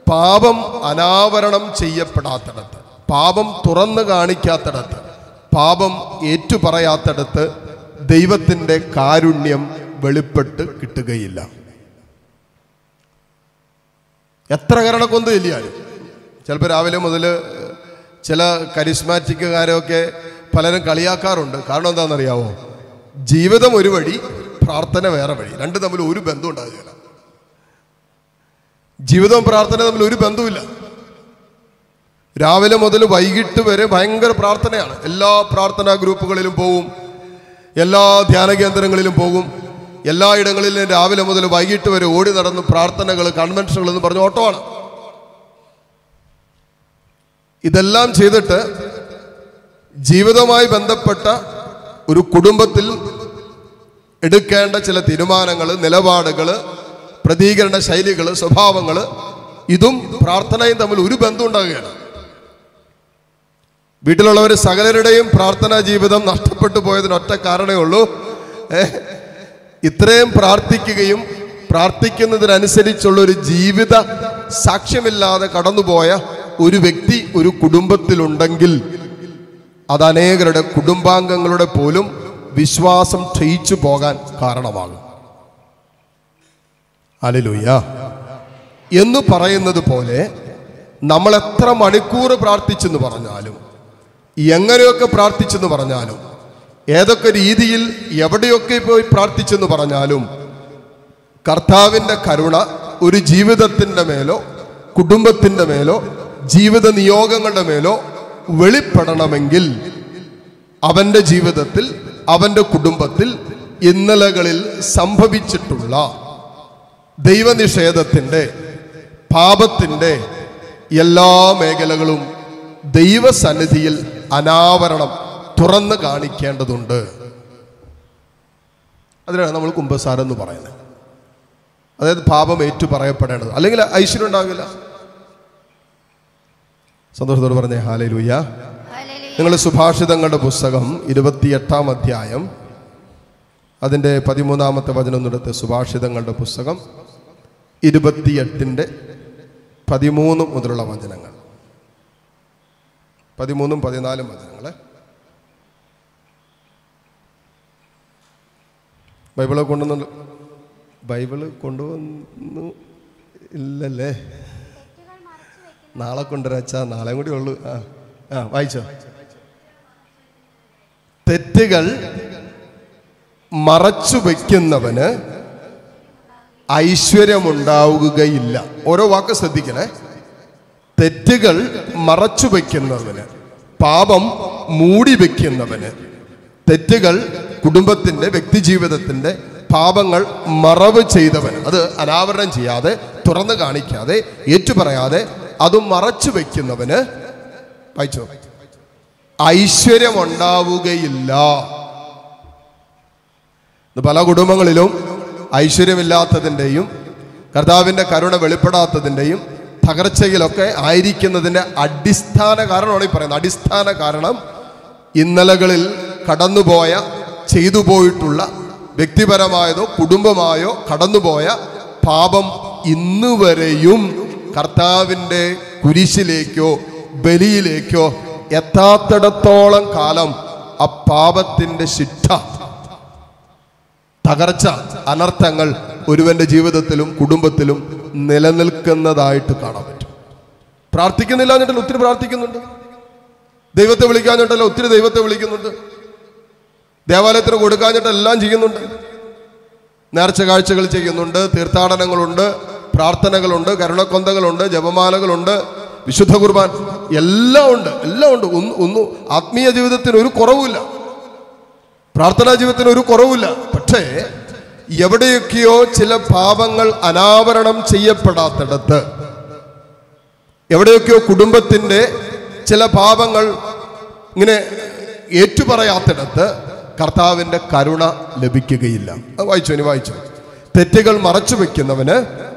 പാപം അനാവരണം ചെയ്യപ്പെടാത്തിടത്ത് പാപം തുറന്നു കാണിക്കാത്തിടത്ത് പാപം ഏറ്റുപറയാത്തിടത്ത് ദൈവത്തിൻ്റെ കാരുണ്യം വെളിപ്പെട്ട് കിട്ടുകയില്ല എത്ര കരണക്കൊന്ത് ചെല്ലിയാലും ചിലപ്പോൾ രാവിലെ മുതൽ ചില കരിസ്മാറ്റിക്കുകാരൊക്കെ പലരും കളിയാക്കാറുണ്ട് കാരണം എന്താണെന്നറിയാവോ ജീവിതം ഒരു വഴി പ്രാർത്ഥന വേറെ വഴി രണ്ട് തമ്മിൽ ഒരു ബന്ധം ഉണ്ടാകുകയില്ല ജീവിതവും പ്രാർത്ഥന തമ്മിൽ ഒരു ബന്ധവുമില്ല രാവിലെ മുതൽ വൈകിട്ട് വരെ ഭയങ്കര പ്രാർത്ഥനയാണ് എല്ലാ പ്രാർത്ഥനാ ഗ്രൂപ്പുകളിലും പോവും എല്ലാ ധ്യാന കേന്ദ്രങ്ങളിലും പോകും എല്ലായിടങ്ങളിലും രാവിലെ മുതൽ വൈകിട്ട് വരെ ഓടി നടന്ന് പ്രാർത്ഥനകൾ കൺവെൻഷനുകൾ എന്ന് പറഞ്ഞ ഓട്ടമാണ് ഇതെല്ലാം ചെയ്തിട്ട് ജീവിതവുമായി ബന്ധപ്പെട്ട ഒരു കുടുംബത്തിൽ എടുക്കേണ്ട ചില തീരുമാനങ്ങൾ നിലപാടുകൾ പ്രതികരണ ശൈലികൾ സ്വഭാവങ്ങൾ ഇതും പ്രാർത്ഥനയും തമ്മിൽ ഒരു ബന്ധം ഉണ്ടാകുകയാണ് വീട്ടിലുള്ളവർ സകലരുടെയും പ്രാർത്ഥനാ ജീവിതം നഷ്ടപ്പെട്ടു പോയതിന് ഒറ്റ കാരണമേ ഉള്ളൂ ഏ, ഇത്രയും പ്രാർത്ഥിക്കുകയും പ്രാർത്ഥിക്കുന്നതിനനുസരിച്ചുള്ള ഒരു ജീവിത സാക്ഷ്യമില്ലാതെ കടന്നുപോയ ഒരു വ്യക്തി ഒരു കുടുംബത്തിലുണ്ടെങ്കിൽ അത് അനേകരുടെ കുടുംബാംഗങ്ങളുടെ പോലും വിശ്വാസം ക്ഷയിച്ചു പോകാൻ കാരണമാകും അലലുയ്യ എന്ന് പറയുന്നത് പോലെ നമ്മൾ എത്ര മണിക്കൂർ പ്രാർത്ഥിച്ചെന്ന് പറഞ്ഞാലും എങ്ങനെയൊക്കെ പ്രാർത്ഥിച്ചെന്ന് പറഞ്ഞാലും ഏതൊക്കെ രീതിയിൽ എവിടെയൊക്കെ പോയി പ്രാർത്ഥിച്ചെന്ന് പറഞ്ഞാലും കർത്താവിൻ്റെ കരുണ ഒരു ജീവിതത്തിൻ്റെ മേലോ കുടുംബത്തിൻ്റെ മേലോ ജീവിത നിയോഗങ്ങളുടെ മേലോ വെളിപ്പെടണമെങ്കിൽ അവൻ്റെ ജീവിതത്തിൽ അവൻ്റെ കുടുംബത്തിൽ ഇന്നലകളിൽ സംഭവിച്ചിട്ടുള്ള ദൈവനിഷേധത്തിൻ്റെ പാപത്തിൻ്റെ എല്ലാ മേഖലകളും ദൈവസന്നിധിയിൽ അനാവരണം തുറന്ന് കാണിക്കേണ്ടതുണ്ട് അതിനാണ് നമ്മൾ കുംഭസാരം എന്ന് പറയുന്നത് അതായത് പാപം ഏറ്റു പറയപ്പെടേണ്ടത് അല്ലെങ്കിൽ ഐശ്വര്യം ഉണ്ടാകില്ല സന്തോഷത്തോട് പറഞ്ഞേ ഹാലേ ലൂയ്യ നിങ്ങൾ സുഭാഷിതങ്ങളുടെ പുസ്തകം ഇരുപത്തിയെട്ടാം അധ്യായം അതിൻ്റെ പതിമൂന്നാമത്തെ വചനം എന്നെടുത്ത് സുഭാഷിതങ്ങളുടെ പുസ്തകം ഇരുപത്തിയെട്ടിൻ്റെ പതിമൂന്ന് മുതലുള്ള വചനങ്ങൾ പതിമൂന്നും പതിനാലും വചനങ്ങൾ ബൈബിള് കൊണ്ടുവന്നു ബൈബിള് കൊണ്ടുവന്നു ഇല്ലല്ലേ നാളെ കൊണ്ടുവരാച്ചാ നാളെ കൂടി ഉള്ളൂ ആ ആ വായിച്ചോ തെറ്റുകൾ മറച്ചു വയ്ക്കുന്നവന് ഐശ്വര്യമുണ്ടാവുകയില്ല ഓരോ വാക്ക് ശ്രദ്ധിക്കണേ തെറ്റുകൾ മറച്ചു വയ്ക്കുന്നവന് പാപം മൂടി വയ്ക്കുന്നവന് തെറ്റുകൾ കുടുംബത്തിന്റെ വ്യക്തിജീവിതത്തിന്റെ പാപങ്ങൾ മറവ് ചെയ്തവൻ അത് അനാവരണം ചെയ്യാതെ തുറന്നു കാണിക്കാതെ ഏറ്റുപറയാതെ അത് മറച്ചു വയ്ക്കുന്നവന് വായിച്ചോ ഐശ്വര്യമുണ്ടാവുകയില്ല ഇന്ന് പല കുടുംബങ്ങളിലും ഐശ്വര്യമില്ലാത്തതിൻ്റെയും കർത്താവിൻ്റെ കരുണ വെളിപ്പെടാത്തതിൻ്റെയും തകർച്ചയിലൊക്കെ ആയിരിക്കുന്നതിൻ്റെ അടിസ്ഥാന കാരണമാണ് ഈ പറയുന്നത് അടിസ്ഥാന കാരണം ഇന്നലകളിൽ കടന്നുപോയ ചെയ്തു പോയിട്ടുള്ള വ്യക്തിപരമായതോ കുടുംബമായോ കടന്നുപോയ പാപം ഇന്നുവരെയും കർത്താവിൻ്റെ കുരിശിലേക്കോ ബലിയിലേക്കോ എത്താത്തിടത്തോളം കാലം ആ പാപത്തിൻ്റെ ശിക്ഷ തകർച്ച അനർത്ഥങ്ങൾ ഒരുവന്റെ ജീവിതത്തിലും കുടുംബത്തിലും നിലനിൽക്കുന്നതായിട്ട് കാണാൻ പറ്റും പ്രാർത്ഥിക്കുന്നില്ല എന്നിട്ടല്ല ഒത്തിരി പ്രാർത്ഥിക്കുന്നുണ്ട് ദൈവത്തെ വിളിക്കാഞ്ഞിട്ടല്ല ഒത്തിരി ദൈവത്തെ വിളിക്കുന്നുണ്ട് ദേവാലയത്തിന് കൊടുക്കാഞ്ഞിട്ട് എല്ലാം ചെയ്യുന്നുണ്ട് നേർച്ച കാഴ്ചകൾ ചെയ്യുന്നുണ്ട് തീർത്ഥാടനങ്ങളുണ്ട് പ്രാർത്ഥനകളുണ്ട് കരുണക്കൊന്തകളുണ്ട് ജപമാലകളുണ്ട് വിശുദ്ധ കുർബാൻ എല്ലാം ഉണ്ട് എല്ലാം ഉണ്ട് ഒന്ന് ഒന്നും ആത്മീയ ജീവിതത്തിന് ഒരു കുറവുമില്ല പ്രാർത്ഥനാ ജീവിതത്തിന് ഒരു കുറവില്ല പക്ഷേ എവിടെയൊക്കെയോ ചില പാപങ്ങൾ അനാവരണം ചെയ്യപ്പെടാത്തിടത്ത് എവിടെയൊക്കെയോ കുടുംബത്തിൻ്റെ ചില പാപങ്ങൾ ഇങ്ങനെ ഏറ്റുപറയാത്തിടത്ത് കർത്താവിൻ്റെ കരുണ ലഭിക്കുകയില്ല അത് വായിച്ചു ഇനി വായിച്ചു തെറ്റുകൾ മറച്ചു വെക്കുന്നവന്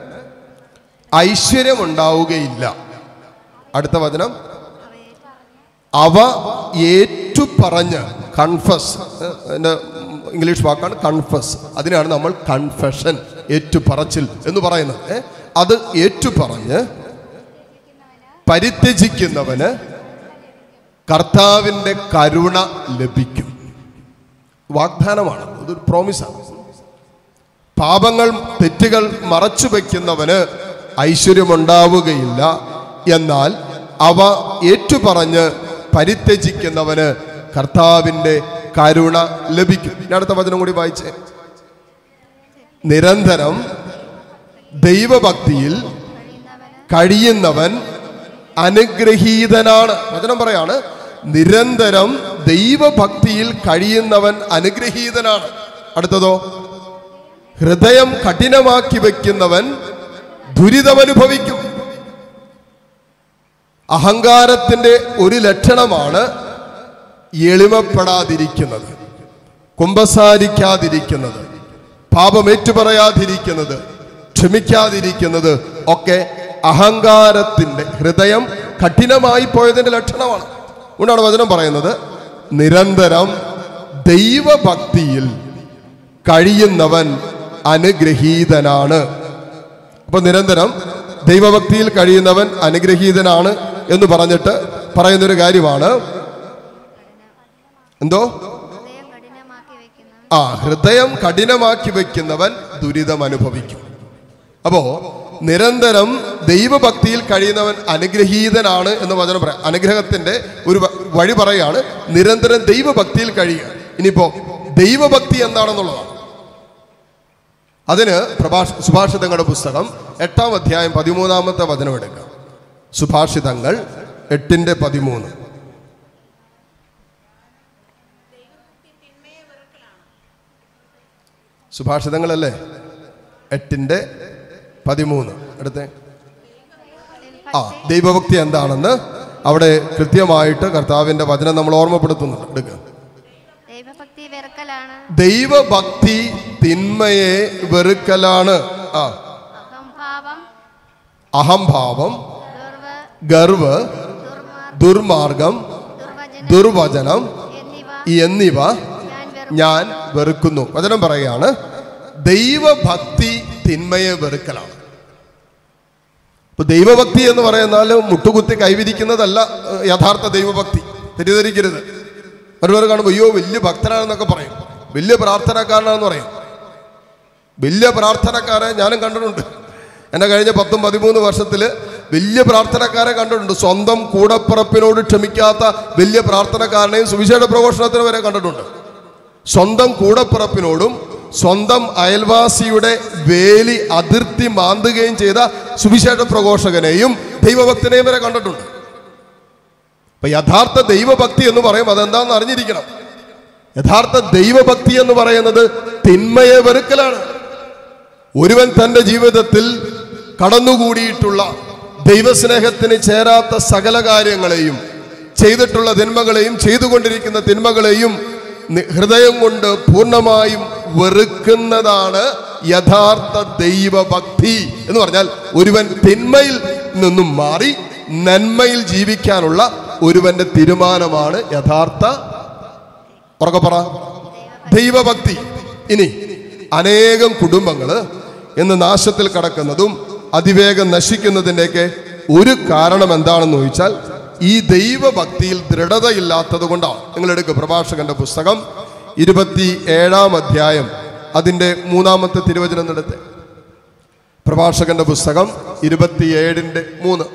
ഐശ്വര്യമുണ്ടാവുകയില്ല അടുത്ത വചനം അവ ഏറ്റുപറഞ്ഞ് കൺഫസ് എൻ്റെ ഇംഗ്ലീഷ് വാക്കാണ് കൺഫസ് അതിനാണ് നമ്മൾ കൺഫെഷൻ ഏറ്റുപറച്ചിൽ എന്ന് പറയുന്നത് ഏ? അത് ഏറ്റുപറഞ്ഞ് പരിത്യജിക്കുന്നവന് കർത്താവിൻ്റെ കരുണ ലഭിക്കും വാഗ്ദാനമാണ് അതൊരു പ്രോമിസാണ് പാപങ്ങൾ തെറ്റുകൾ മറച്ചു വയ്ക്കുന്നവന് ഐശ്വര്യമുണ്ടാവുകയില്ല എന്നാൽ അവ ഏറ്റുപറഞ്ഞ് പരിത്യജിക്കുന്നവന് കർത്താവിൻ്റെ കരുണ ലഭിക്കും ഇനി അടുത്ത വചനം കൂടി വായിച്ചേ നിരന്തരം ദൈവഭക്തിയിൽ കഴിയുന്നവൻ അനുഗ്രഹീതനാണ് വചനം പറയാണ് നിരന്തരം ദൈവഭക്തിയിൽ കഴിയുന്നവൻ അനുഗ്രഹീതനാണ് അടുത്തതോ ഹൃദയം കഠിനമാക്കി വെക്കുന്നവൻ ദുരിതമനുഭവിക്കും അഹങ്കാരത്തിന്റെ ഒരു ലക്ഷണമാണ് എളിമപ്പെടാതിരിക്കുന്നത് കുമ്പസാരിക്കാതിരിക്കുന്നത് പാപമേറ്റുപറയാതിരിക്കുന്നത് ക്ഷമിക്കാതിരിക്കുന്നത് ഒക്കെ അഹങ്കാരത്തിന്റെ ഹൃദയം കഠിനമായി പോയതിന്റെ ലക്ഷണമാണ് അതുകൊണ്ടാണ് വചനം പറയുന്നത് നിരന്തരം ദൈവഭക്തിയിൽ കഴിയുന്നവൻ അനുഗ്രഹീതനാണ് അപ്പൊ നിരന്തരം ദൈവഭക്തിയിൽ കഴിയുന്നവൻ അനുഗ്രഹീതനാണ് എന്ന് പറഞ്ഞിട്ട് പറയുന്നൊരു കാര്യമാണ് എന്തോ ഹൃദയം കഠിനമാക്കി വെക്കുന്നവൻ ആ ഹൃദയം കഠിനമാക്കി വെക്കുന്നവൻ ദുരിതം അനുഭവിക്കും അപ്പോ നിരന്തരം ദൈവഭക്തിയിൽ കഴിയുന്നവൻ അനുഗ്രഹീതനാണ് എന്ന് വചനം പറയാം അനുഗ്രഹത്തിന്റെ ഒരു വ- വഴി പറയാണ് നിരന്തരം ദൈവഭക്തിയിൽ കഴിയുക ഇനിയിപ്പോ ദൈവഭക്തി എന്താണെന്നുള്ളതാണ് അതിന് പ്രഭാഷ സുഭാഷിതങ്ങളുടെ പുസ്തകം എട്ടാം അധ്യായം പതിമൂന്നാമത്തെ വചനം എടുക്കാം സുഭാഷിതങ്ങൾ എട്ടിന്റെ പതിമൂന്ന് സുഭാഷിതങ്ങളല്ലേ എട്ടിന്റെ പതിമൂന്ന് അടുത്തേ ആ ദൈവഭക്തി എന്താണെന്ന് അവിടെ കൃത്യമായിട്ട് കർത്താവിന്റെ വചനം നമ്മൾ ഓർമ്മപ്പെടുത്തുന്നുണ്ട് എടുക്കുക ദൈവഭക്തി വെറുക്കലാണ് ദൈവഭക്തി തിന്മയെ വെറുക്കലാണ് ആ അഹംഭാവം അഹംഭാവം ദുർവ് ഗർവ് ദുർമാർ ദുർമാർഗം ദുർവചനം ദുർവചനം എന്നിവ എന്നിവ ഞാൻ വെറും ഞാൻ വെറുക്കുന്നു വചനം പറയുകയാണ് ദൈവഭക്തി തിന്മയെ വെറുക്കലാണ് ഇപ്പൊ ദൈവഭക്തി എന്ന് പറയുന്നാൽ മുട്ടുകുത്തി കൈവിരിക്കുന്നതല്ല ഏഹ്, യഥാർത്ഥ ദൈവഭക്തി തെറ്റിദ്ധരിക്കരുത് ഒരുപാട് കാണുമ്പോൾ അയ്യോ വലിയ ഭക്തനാണെന്നൊക്കെ പറയും വലിയ പ്രാർത്ഥനക്കാരനാണെന്ന് പറയും വലിയ പ്രാർത്ഥനക്കാരെ ഞാനും കണ്ടിട്ടുണ്ട് എന്നെ കഴിഞ്ഞ പത്തും പതിമൂന്ന് വർഷത്തിൽ വലിയ പ്രാർത്ഥനക്കാരെ കണ്ടിട്ടുണ്ട് സ്വന്തം കൂടപ്പിറപ്പിനോട് ക്ഷമിക്കാത്ത വലിയ പ്രാർത്ഥനക്കാരനെയും സുവിശേഷ പ്രഘോഷണത്തിന് വരെ കണ്ടിട്ടുണ്ട് സ്വന്തം കൂടപ്പിറപ്പിനോടും സ്വന്തം അയൽവാസിയുടെ വേലി അതിർത്തി മാന്തുകയും ചെയ്ത സുവിശേഷ പ്രഘോഷകനെയും ദൈവഭക്തനെയും വരെ കണ്ടിട്ടുണ്ട് അപ്പൊ യഥാർത്ഥ ദൈവഭക്തി എന്ന് പറയും അതെന്താന്ന് അറിഞ്ഞിരിക്കണം യഥാർത്ഥ ദൈവഭക്തി എന്ന് പറയുന്നത് തിന്മയെ വെറുക്കലാണ് ഒരുവൻ തന്റെ ജീവിതത്തിൽ കടന്നുകൂടിയിട്ടുള്ള ദൈവസ്നേഹത്തിന് ചേരാത്ത സകല കാര്യങ്ങളെയും ചെയ്തിട്ടുള്ള തിന്മകളെയും ചെയ്തുകൊണ്ടിരിക്കുന്ന തിന്മകളെയും നി- ഹൃദയം കൊണ്ട് പൂർണ്ണമായും വെറുക്കുന്നതാണ് യഥാർത്ഥ ദൈവഭക്തി എന്ന് പറഞ്ഞാൽ ഒരുവൻ തിന്മയിൽ നിന്നും മാറി നന്മയിൽ ജീവിക്കാനുള്ള ഒരുവന്റെ തീരുമാനമാണ് യഥാർത്ഥ ഉറക്കെ പറ ദൈവഭക്തി ഇനി അനേകം കുടുംബങ്ങള് ഇന്ന് നാശത്തിൽ കടക്കുന്നതും അതിവേഗം നശിക്കുന്നതിൻ്റെയൊക്കെ ഒരു കാരണം എന്താണെന്ന് ചോദിച്ചാൽ ഈ ദൈവഭക്തിയിൽ ദൃഢതയില്ലാത്തത് കൊണ്ടാണ് നിങ്ങൾ എടുക്കുക പ്രഭാഷകന്റെ പുസ്തകം ഇരുപത്തി ഏഴാം അധ്യായം അതിൻ്റെ മൂന്നാമത്തെ തിരുവചനം നടത്തെ പ്രഭാഷകന്റെ പുസ്തകം ഇരുപത്തിയേഴിൻ്റെ മൂന്ന്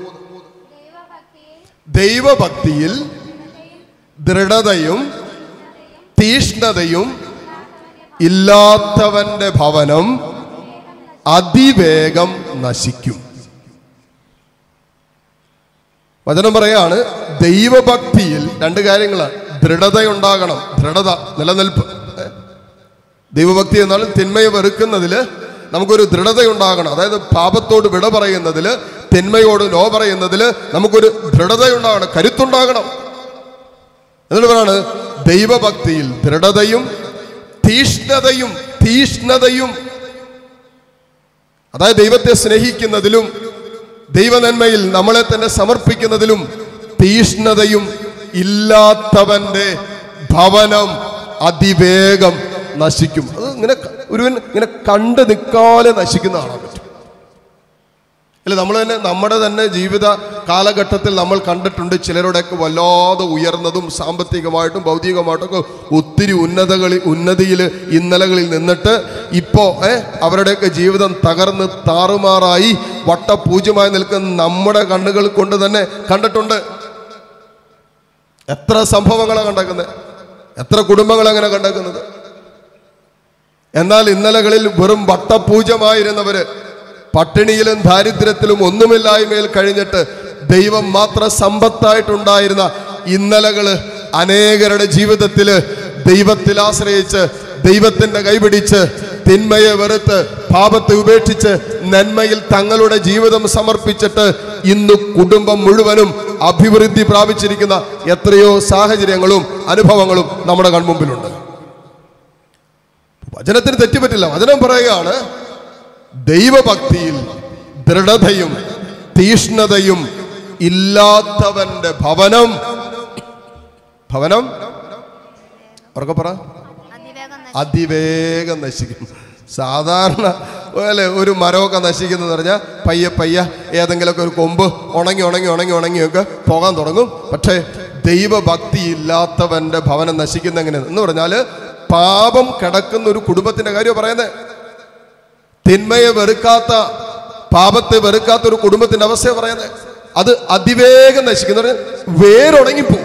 ദൈവഭക്തിയിൽ ദൃഢതയും തീഷ്ണതയും ഇല്ലാത്തവന്റെ ഭവനം അതിവേഗം നശിക്കും വചനം പറയാണ് ദൈവഭക്തിയിൽ രണ്ട് കാര്യങ്ങളാണ് ദൃഢതയുണ്ടാകണം ദൃഢത നിലനിൽപ്പ് ഏ? ദൈവഭക്തി എന്നാൽ തിന്മയെ വെറുക്കുന്നതിൽ നമുക്കൊരു ദൃഢതയുണ്ടാകണം അതായത് പാപത്തോട് വിട പറയുന്നതിൽ തിന്മയോട് നോ പറയുന്നതിൽ നമുക്കൊരു ദൃഢതയുണ്ടാകണം കരുത്തുണ്ടാകണം എന്നിട്ട് പറയാണ് ദൈവഭക്തിയിൽ ദൃഢതയും തീഷ്ണതയും തീഷ്ണതയും അതായത് ദൈവത്തെ സ്നേഹിക്കുന്നതിലും ദൈവനന്മയിൽ നമ്മളെ തന്നെ സമർപ്പിക്കുന്നതിലും തീഷ്ണതയും ഇല്ലാത്തവന്റെ ഭവനം അതിവേഗം നശിക്കും അത് ഇങ്ങനെ ക- ഒരുവൻ ഇങ്ങനെ കണ്ടു നിൽക്കാതെ നശിക്കുന്ന കാണാൻ പറ്റും അല്ല നമ്മൾ തന്നെ നമ്മുടെ തന്നെ ജീവിത കാലഘട്ടത്തിൽ നമ്മൾ കണ്ടിട്ടുണ്ട് ചിലരുടെയൊക്കെ വല്ലാതെ ഉയർന്നതും സാമ്പത്തികമായിട്ടും ഭൗതികമായിട്ടൊക്കെ ഒത്തിരി ഉന്നതകളിൽ ഉന്നതിയിൽ ഇന്നലകളിൽ നിന്നിട്ട് ഇപ്പോൾ ഏ അവരുടെയൊക്കെ ജീവിതം തകർന്ന് താറുമാറായി വട്ടപൂജ്യമായി നിൽക്കുന്ന നമ്മുടെ കണ്ണുകൾ കൊണ്ട് തന്നെ കണ്ടിട്ടുണ്ട് എത്ര സംഭവങ്ങളാണ് കണ്ടേക്കുന്നത് എത്ര കുടുംബങ്ങൾ അങ്ങനെ കണ്ടേക്കുന്നത് എന്നാൽ ഇന്നലകളിൽ വെറും വട്ടപൂജമായിരുന്നവര് പട്ടിണിയിലും ദാരിദ്ര്യത്തിലും ഒന്നുമില്ലായ്മയിൽ കഴിഞ്ഞിട്ട് ദൈവം മാത്രം സമ്പത്തായിട്ടുണ്ടായിരുന്ന ഇന്നലകള് അനേകരുടെ ജീവിതത്തില് ദൈവത്തിൽ ആശ്രയിച്ച് ദൈവത്തിന്റെ കൈപിടിച്ച് തിന്മയെ വെറുത്ത് പാപത്തെ ഉപേക്ഷിച്ച് നന്മയിൽ തങ്ങളുടെ ജീവിതം സമർപ്പിച്ചിട്ട് ഇന്ന് കുടുംബം മുഴുവനും അഭിവൃദ്ധി പ്രാപിച്ചിരിക്കുന്ന എത്രയോ സാഹചര്യങ്ങളും അനുഭവങ്ങളും നമ്മുടെ കൺമുമ്പിലുണ്ട് വചനത്തിന് തെറ്റുപറ്റില്ല വചനം പറയുകയാണ് ദൈവഭക്തിയിൽ ദൃഢതയും തീഷ്ണതയും ഇല്ലാത്തവന്റെ ഭവനം ഭവനം ഉറക്കെ പറ അതിവേഗം നശി- അതിവേഗം നശിക്കും സാധാരണ അല്ലെ ഒരു മരമൊക്കെ നശിക്കുന്നത് പറഞ്ഞാൽ പയ്യെ പയ്യെ ഏതെങ്കിലുമൊക്കെ ഒരു കൊമ്പ് ഉണങ്ങി ഉണങ്ങി ഉണങ്ങി ഉണങ്ങിയൊക്കെ പോകാൻ തുടങ്ങും പക്ഷേ ദൈവഭക്തി ഇല്ലാത്തവന്റെ ഭവനം നശിക്കുന്ന എങ്ങനെ എന്ന് പറഞ്ഞാൽ പാപം കിടക്കുന്ന ഒരു കുടുംബത്തിന്റെ കാര്യം പറയുന്നത് തിന്മയെ വെറുക്കാത്ത പാപത്തെ വെറുക്കാത്ത ഒരു കുടുംബത്തിന്റെ അവസ്ഥയെ പറയുന്നത് അത് അതിവേഗം നശിക്കുന്ന വേരുണങ്ങിപ്പോകും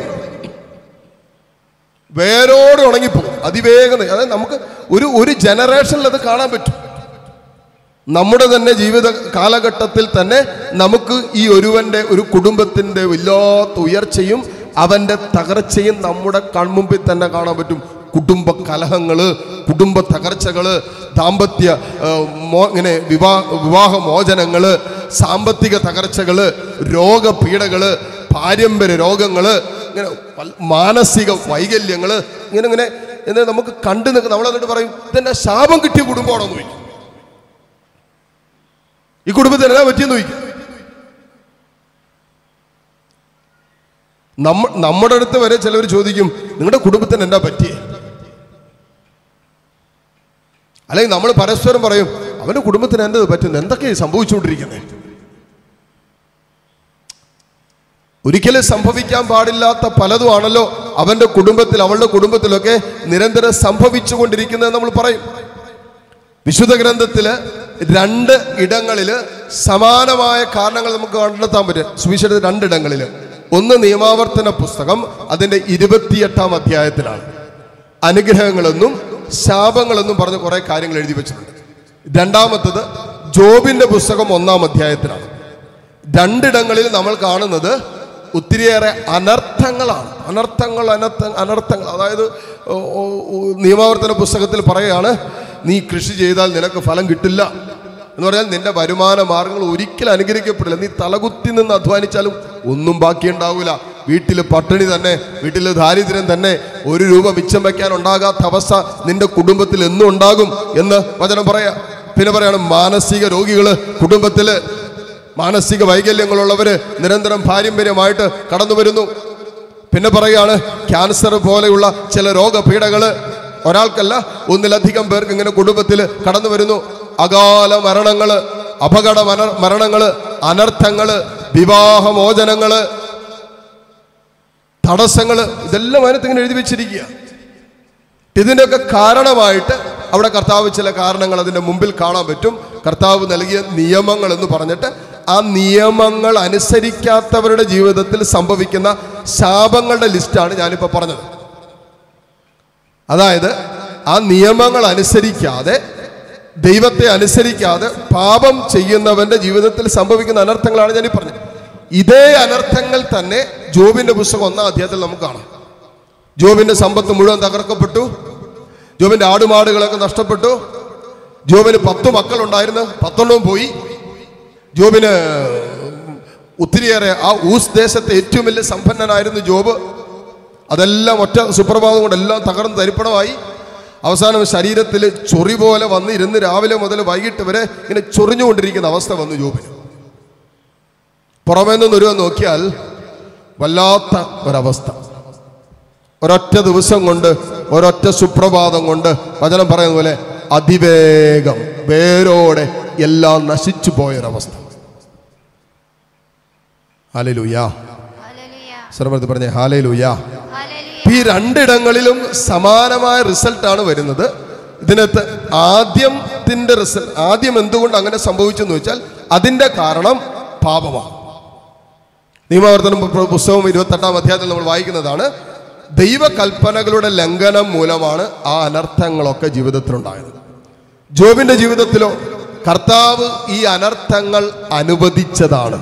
വേരോടെ ഉണങ്ങിപ്പോകും അതിവേഗം ന- അതായത് നമുക്ക് ഒരു ഒരു ജനറേഷനിൽ അത് കാണാൻ പറ്റും നമ്മുടെ തന്നെ ജീവിത കാലഘട്ടത്തിൽ തന്നെ നമുക്ക് ഈ ഒരുവന്റെ ഒരു കുടുംബത്തിന്റെ വല്ലാത്ത ഉയർച്ചയും അവന്റെ തകർച്ചയും നമ്മുടെ കൺമുമ്പിൽ തന്നെ കാണാൻ പറ്റും കുടുംബ കലഹങ്ങള് കുടുംബ തകർച്ചകള് ദാമ്പത്യ ആ, മോ ഇങ്ങനെ വിവാ വിവാഹ മോചനങ്ങള് സാമ്പത്തിക തകർച്ചകള് രോഗപീഠകള് പാരമ്പര്യ രോഗങ്ങള് ഇങ്ങനെ പല- മാനസിക വൈകല്യങ്ങള് ഇങ്ങനെ ഇങ്ങനെ എന്ന് നമുക്ക് കണ്ടു നിൽക്കുന്ന നമ്മൾ എന്നിട്ട് പറയും ഇതെന്നെ ശാപം കിട്ടിയ കുടുംബമാണോ എന്ന് ചോദിക്കും ഈ കുടുംബത്തിന് എന്നാ പറ്റിയെന്ന് ചോദിക്കും നമ്മ നമ്മുടെ അടുത്ത് വരെ ചിലവർ ചോദിക്കും നിങ്ങളുടെ കുടുംബത്തിന് എന്നാ പറ്റിയേ അല്ലെങ്കിൽ നമ്മൾ പരസ്പരം പറയും അവന്റെ കുടുംബത്തിന് എന്തത് പറ്റുന്നു എന്തൊക്കെയാണ് സംഭവിച്ചുകൊണ്ടിരിക്കുന്നത് ഒരിക്കലും സംഭവിക്കാൻ പാടില്ലാത്ത പലതും ആണല്ലോ അവന്റെ കുടുംബത്തിൽ അവളുടെ കുടുംബത്തിലൊക്കെ നിരന്തരം സംഭവിച്ചുകൊണ്ടിരിക്കുന്നത് നമ്മൾ പറയും വിശുദ്ധ ഗ്രന്ഥത്തില് രണ്ട് ഇടങ്ങളില് സമാനമായ കാരണങ്ങൾ നമുക്ക് കണ്ടെത്താൻ പറ്റും സുവിശേഷത്തിൽ രണ്ടിടങ്ങളില് ഒന്ന് നിയമാവർത്തന പുസ്തകം അതിന്റെ ഇരുപത്തിയെട്ടാം അധ്യായത്തിലാണ് അനുഗ്രഹങ്ങളെന്നും ശാപങ്ങളെന്നും പറഞ്ഞ് കുറെ കാര്യങ്ങൾ എഴുതി വെച്ചിട്ടുണ്ട് രണ്ടാമത്തത് ജോബിന്റെ പുസ്തകം ഒന്നാം അധ്യായത്തിലാണ് രണ്ടിടങ്ങളിൽ നമ്മൾ കാണുന്നത് ഒത്തിരിയേറെ അനർത്ഥങ്ങളാണ് അനർത്ഥങ്ങൾ അനർത്ഥ അനർത്ഥങ്ങൾ അതായത് ഓ, ഓ, ഓ, നിയമാവർത്തന പുസ്തകത്തിൽ പറയുകയാണ് നീ കൃഷി ചെയ്താൽ നിനക്ക് ഫലം കിട്ടില്ല എന്ന് പറഞ്ഞാൽ നിന്റെ വരുമാന മാർഗങ്ങൾ ഒരിക്കലും അനുഗ്രഹിക്കപ്പെടില്ല നീ തലകുത്തി നിന്ന് അധ്വാനിച്ചാലും ഒന്നും ബാക്കിയുണ്ടാവില്ല വീട്ടിൽ പട്ടിണി തന്നെ വീട്ടിൽ ദാരിദ്ര്യം തന്നെ ഒരു രൂപ മിച്ചം വയ്ക്കാൻ ഉണ്ടാകാത്ത അവസ്ഥ നിന്റെ കുടുംബത്തിൽ എന്നും ഉണ്ടാകും എന്ന് വചനം പറയാ പിന്നെ പറയാണ് മാനസിക രോഗികള് കുടുംബത്തില് മാനസിക വൈകല്യങ്ങളുള്ളവര് നിരന്തരം പാരമ്പര്യമായിട്ട് കടന്നു വരുന്നു പിന്നെ പറയുകയാണ് ക്യാൻസർ പോലെയുള്ള ചില രോഗപീഠകള് ഒരാൾക്കല്ല ഒന്നിലധികം പേർക്ക് ഇങ്ങനെ കുടുംബത്തിൽ കടന്നു വരുന്നു അകാല മരണങ്ങള് അപകട മര- മരണങ്ങള് അനർത്ഥങ്ങള് വിവാഹമോചനങ്ങള് തടസ്സങ്ങള് ഇതെല്ലാം അതിനകത്ത് ഇങ്ങനെ എഴുതി വെച്ചിരിക്കുക ഇതിൻ്റെയൊക്കെ കാരണമായിട്ട് അവിടെ കർത്താവ് ചില കാരണങ്ങൾ അതിൻ്റെ മുമ്പിൽ കാണാൻ പറ്റും കർത്താവ് നൽകിയ നിയമങ്ങൾ എന്ന് പറഞ്ഞിട്ട് ആ നിയമങ്ങൾ അനുസരിക്കാത്തവരുടെ ജീവിതത്തിൽ സംഭവിക്കുന്ന ശാപങ്ങളുടെ ലിസ്റ്റാണ് ഞാനിപ്പോൾ പറഞ്ഞത് അതായത് ആ നിയമങ്ങൾ അനുസരിക്കാതെ ദൈവത്തെ അനുസരിക്കാതെ പാപം ചെയ്യുന്നവന്റെ ജീവിതത്തിൽ സംഭവിക്കുന്ന അനർത്ഥങ്ങളാണ് ഞാനീ പറഞ്ഞത് ഇതേ അനർത്ഥങ്ങൾ തന്നെ ജോബിന്റെ പുസ്തകം ഒന്നാം അധ്യായത്തിൽ നമുക്ക് കാണാം ജോബിന്റെ സമ്പത്ത് മുഴുവൻ തകർക്കപ്പെട്ടു ജോബിന്റെ ആടുമാടുകളൊക്കെ നഷ്ടപ്പെട്ടു ജോബിന് പത്ത് മക്കളുണ്ടായിരുന്നു പത്തെണ്ണവും പോയി ജോബിന് ഒത്തിരിയേറെ ആ ഊസ് ദേശത്തെ ഏറ്റവും വലിയ സമ്പന്നനായിരുന്നു ജോബ് അതെല്ലാം ഒറ്റ സുപ്രഭാതം കൊണ്ട് എല്ലാം തകർന്ന് തരിപ്പണമായി അവസാനം ശരീരത്തിൽ ചൊറി പോലെ വന്ന് ഇരുന്ന് രാവിലെ മുതൽ വൈകിട്ട് വരെ ഇങ്ങനെ ചൊറിഞ്ഞുകൊണ്ടിരിക്കുന്ന അവസ്ഥ വന്നു ജോബിന് പുറമേ നിന്ന് ഒരുവൻ നോക്കിയാൽ വല്ലാത്ത ഒരവസ്ഥ ഒരൊറ്റ ദിവസം കൊണ്ട് ഒരൊറ്റ സുപ്രഭാതം കൊണ്ട് വചനം പറയുന്ന പോലെ അതിവേഗം വേരോടെ എല്ലാം നശിച്ചു പോയൊരവസ്ഥ ഹാലലൂയ ഹല്ലേലൂയ സർവത്ത് പറഞ്ഞേ ഹാലലൂയ ഹല്ലേലൂയ ഈ രണ്ടിടങ്ങളിലും സമാനമായ റിസൾട്ടാണ് വരുന്നത് ഇതിനകത്ത് ആദ്യത്തിന്റെ റിസൾട്ട് ആദ്യം എന്തുകൊണ്ട് അങ്ങനെ സംഭവിച്ചെന്ന് വെച്ചാൽ അതിന്റെ കാരണം പാപമാണ് നിയമാവർത്തനം പു- പുസ്തകം ഇരുപത്തെട്ടാം അധ്യായത്തിൽ നമ്മൾ വായിക്കുന്നതാണ് ദൈവകൽപ്പനകളുടെ ലംഘനം മൂലമാണ് ആ അനർത്ഥങ്ങളൊക്കെ ജീവിതത്തിലുണ്ടായത് ജോബിന്റെ ജീവിതത്തിലോ കർത്താവ് ഈ അനർത്ഥങ്ങൾ അനുവദിച്ചതാണ്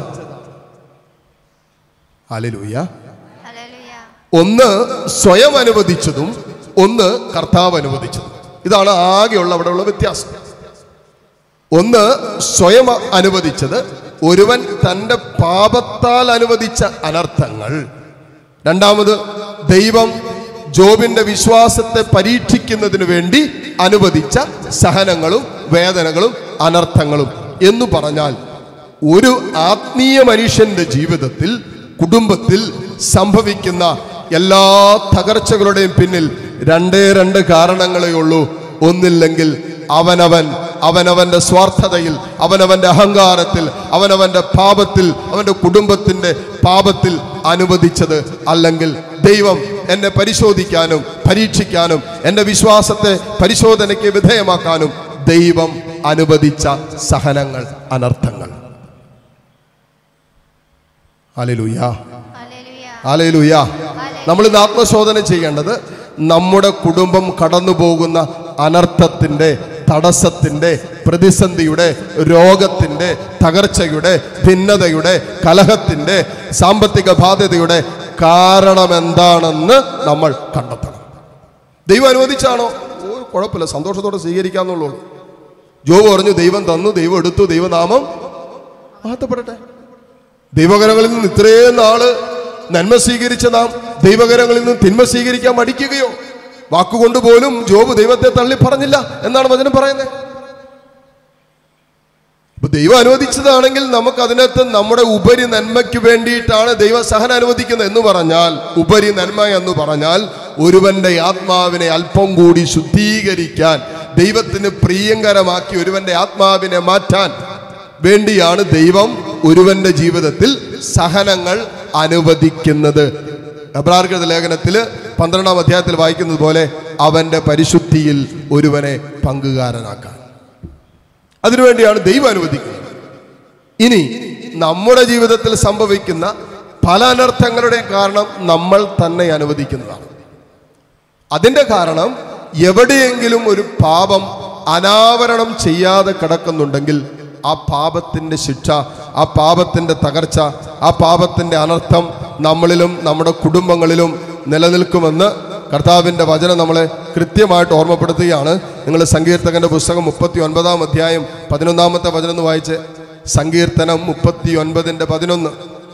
അലലൂയ ഹല്ലേലൂയ ഒന്ന് സ്വയം അനുവദിച്ചതും ഒന്ന് കർത്താവ് അനുവദിച്ചതും ഇതാണ് ആകെയുള്ള അവിടെയുള്ള വ്യത്യാസം ഒന്ന് സ്വയം അനുവദിച്ചത് ഒരുവൻ തൻ്റെ പാപത്താൽ അനുവദിച്ച അനർത്ഥങ്ങൾ രണ്ടാമത് ദൈവം ജോബിന്റെ വിശ്വാസത്തെ പരീക്ഷിക്കുന്നതിന് വേണ്ടി അനുവദിച്ച സഹനങ്ങളും വേദനകളും അനർത്ഥങ്ങളും എന്ന് പറഞ്ഞാൽ ഒരു ആത്മീയ മനുഷ്യന്റെ ജീവിതത്തിൽ കുടുംബത്തിൽ സംഭവിക്കുന്ന എല്ലാ തകർച്ചകളുടെയും പിന്നിൽ രണ്ടേ രണ്ട് കാരണങ്ങളേ ഉള്ളൂ ഒന്നില്ലെങ്കിൽ അവനവൻ അവനവന്റെ സ്വാർത്ഥതയിൽ അവനവന്റെ അഹങ്കാരത്തിൽ അവനവന്റെ പാപത്തിൽ അവന്റെ കുടുംബത്തിന്റെ പാപത്തിൽ അനുവദിച്ചത് അല്ലെങ്കിൽ ദൈവം എന്നെ പരിശോധിക്കാനും പരീക്ഷിക്കാനും എൻ്റെ വിശ്വാസത്തെ പരിശോധനയ്ക്ക് വിധേയമാക്കാനും ദൈവം അനുവദിച്ച സഹനങ്ങൾ അനർത്ഥങ്ങൾ അലലുയ ഹല്ലേലൂയ അലലുയ നമ്മൾ ഇന്ന് ആത്മശോധന ചെയ്യേണ്ടത് നമ്മുടെ കുടുംബം കടന്നു പോകുന്ന അനർത്ഥത്തിൻ്റെ തടസ്സത്തിൻ്റെ പ്രതിസന്ധിയുടെ രോഗത്തിൻ്റെ തകർച്ചയുടെ ഭിന്നതയുടെ കലഹത്തിൻ്റെ സാമ്പത്തിക ബാധ്യതയുടെ കാരണം എന്താണെന്ന് നമ്മൾ കണ്ടെത്തണം ദൈവം അനുവദിച്ചാണോ ഓ കുഴപ്പമില്ല സന്തോഷത്തോടെ സ്വീകരിക്കാന്നുള്ളൂ ജോബ് പറഞ്ഞു ദൈവം തന്നു ദൈവം എടുത്തു ദൈവനാമം മഹത്വപ്പെടട്ടെ ദൈവകരങ്ങളിൽ നിന്ന് ഇത്രയും നാള് നന്മ സ്വീകരിച്ച നാം ദൈവകരങ്ങളിൽ നിന്ന് തിന്മ സ്വീകരിക്കാൻ മടിക്കുകയോ വാക്കുകൊണ്ട് പോലും ജോബ് ദൈവത്തെ തള്ളി പറഞ്ഞില്ല എന്നാണ് വചനം പറയുന്നത് ഇപ്പൊ ദൈവം അനുവദിച്ചതാണെങ്കിൽ നമുക്ക് അതിനകത്ത് നമ്മുടെ ഉപരി നന്മയ്ക്ക് വേണ്ടിയിട്ടാണ് ദൈവ സഹന അനുവദിക്കുന്നത് എന്ന് പറഞ്ഞാൽ ഉപരി നന്മ എന്ന് പറഞ്ഞാൽ ഒരുവന്റെ ആത്മാവിനെ അല്പം കൂടി ശുദ്ധീകരിക്കാൻ ദൈവത്തിന് പ്രിയങ്കരമാക്കി ഒരുവന്റെ ആത്മാവിനെ മാറ്റാൻ വേണ്ടിയാണ് ദൈവം ഒരുവന്റെ ജീവിതത്തിൽ സഹനങ്ങൾ അനുവദിക്കുന്നത് എബ്രാർക്കൃത ലേഖനത്തിൽ പന്ത്രണ്ടാം അധ്യായത്തിൽ വായിക്കുന്നത് പോലെ അവന്റെ പരിശുദ്ധിയിൽ ഒരുവനെ പങ്കുകാരനാക്കാൻ അതിനുവേണ്ടിയാണ് ദൈവം അനുവദിക്കുന്നത് ഇനി നമ്മുടെ ജീവിതത്തിൽ സംഭവിക്കുന്ന പല അനർത്ഥങ്ങളുടെ കാരണം നമ്മൾ തന്നെ അനുവദിക്കുന്നതാണ് അതിന്റെ കാരണം എവിടെയെങ്കിലും ഒരു പാപം അനാവരണം ചെയ്യാതെ കിടക്കുന്നുണ്ടെങ്കിൽ ആ പാപത്തിന്റെ ശിക്ഷ ആ പാപത്തിന്റെ തകർച്ച ആ പാപത്തിന്റെ അനർത്ഥം നമ്മളിലും നമ്മുടെ കുടുംബങ്ങളിലും നിലനിൽക്കുമെന്ന് കർത്താവിൻ്റെ വചനം നമ്മളെ കൃത്യമായിട്ട് ഓർമ്മപ്പെടുത്തുകയാണ് നിങ്ങൾ സങ്കീർത്തകന്റെ പുസ്തകം മുപ്പത്തി ഒൻപതാം അധ്യായം പതിനൊന്നാമത്തെ വചനം എന്ന് വായിച്ച് സങ്കീർത്തനം മുപ്പത്തി ഒൻപതിൻ്റെ പതിനൊന്ന്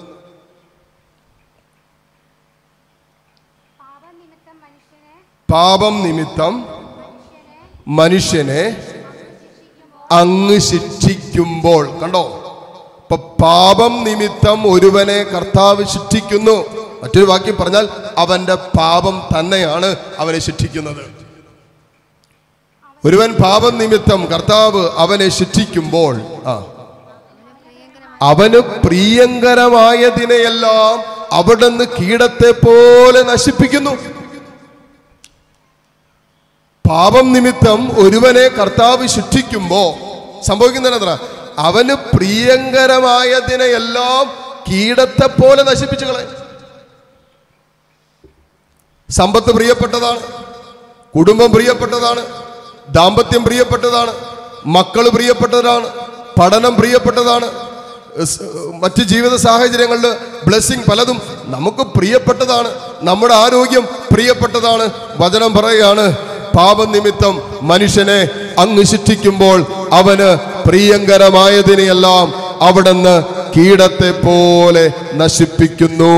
പാപനിമിത്തം മനുഷ്യനെ പാപം നിമിത്തം മനുഷ്യനെ അങ്ങ് ശിക്ഷിക്കുമ്പോൾ കണ്ടോ ഇപ്പൊ പാപം നിമിത്തം ഒരുവനെ കർത്താവ് ശിക്ഷിക്കുന്നു മറ്റൊരു വാക്യം പറഞ്ഞാൽ അവന്റെ പാപം തന്നെയാണ് അവനെ ശിക്ഷിക്കുന്നത് ഒരുവൻ പാപം നിമിത്തം കർത്താവ് അവനെ ശിക്ഷിക്കുമ്പോൾ ആ അവന് പ്രിയങ്കരമായതിനെയെല്ലാം അവിടുന്ന് കീടത്തെ പോലെ നശിപ്പിക്കുന്നു പാപം നിമിത്തം ഒരുവനെ കർത്താവ് ശിക്ഷിക്കുമ്പോ സംഭവിക്കുന്നത് എത്ര അവന് പ്രിയങ്കരമായതിനെയെല്ലാം കീടത്തെ പോലെ നശിപ്പിച്ചു കളയും സമ്പത്ത് പ്രിയപ്പെട്ടതാണ് കുടുംബം പ്രിയപ്പെട്ടതാണ് ദാമ്പത്യം പ്രിയപ്പെട്ടതാണ് മക്കൾ പ്രിയപ്പെട്ടതാണ് പഠനം പ്രിയപ്പെട്ടതാണ് സ്- മറ്റ് ജീവിത സാഹചര്യങ്ങളിൽ ബ്ലെസ്സിങ് പലതും നമുക്ക് പ്രിയപ്പെട്ടതാണ് നമ്മുടെ ആരോഗ്യം പ്രിയപ്പെട്ടതാണ് വചനം പറയുകയാണ് പാപനിമിത്തം മനുഷ്യനെ അങ്ങ് ശിക്ഷിക്കുമ്പോൾ അവന് പ്രിയങ്കരമായതിനെയെല്ലാം അവിടുന്ന് കീടത്തെ പോലെ നശിപ്പിക്കുന്നു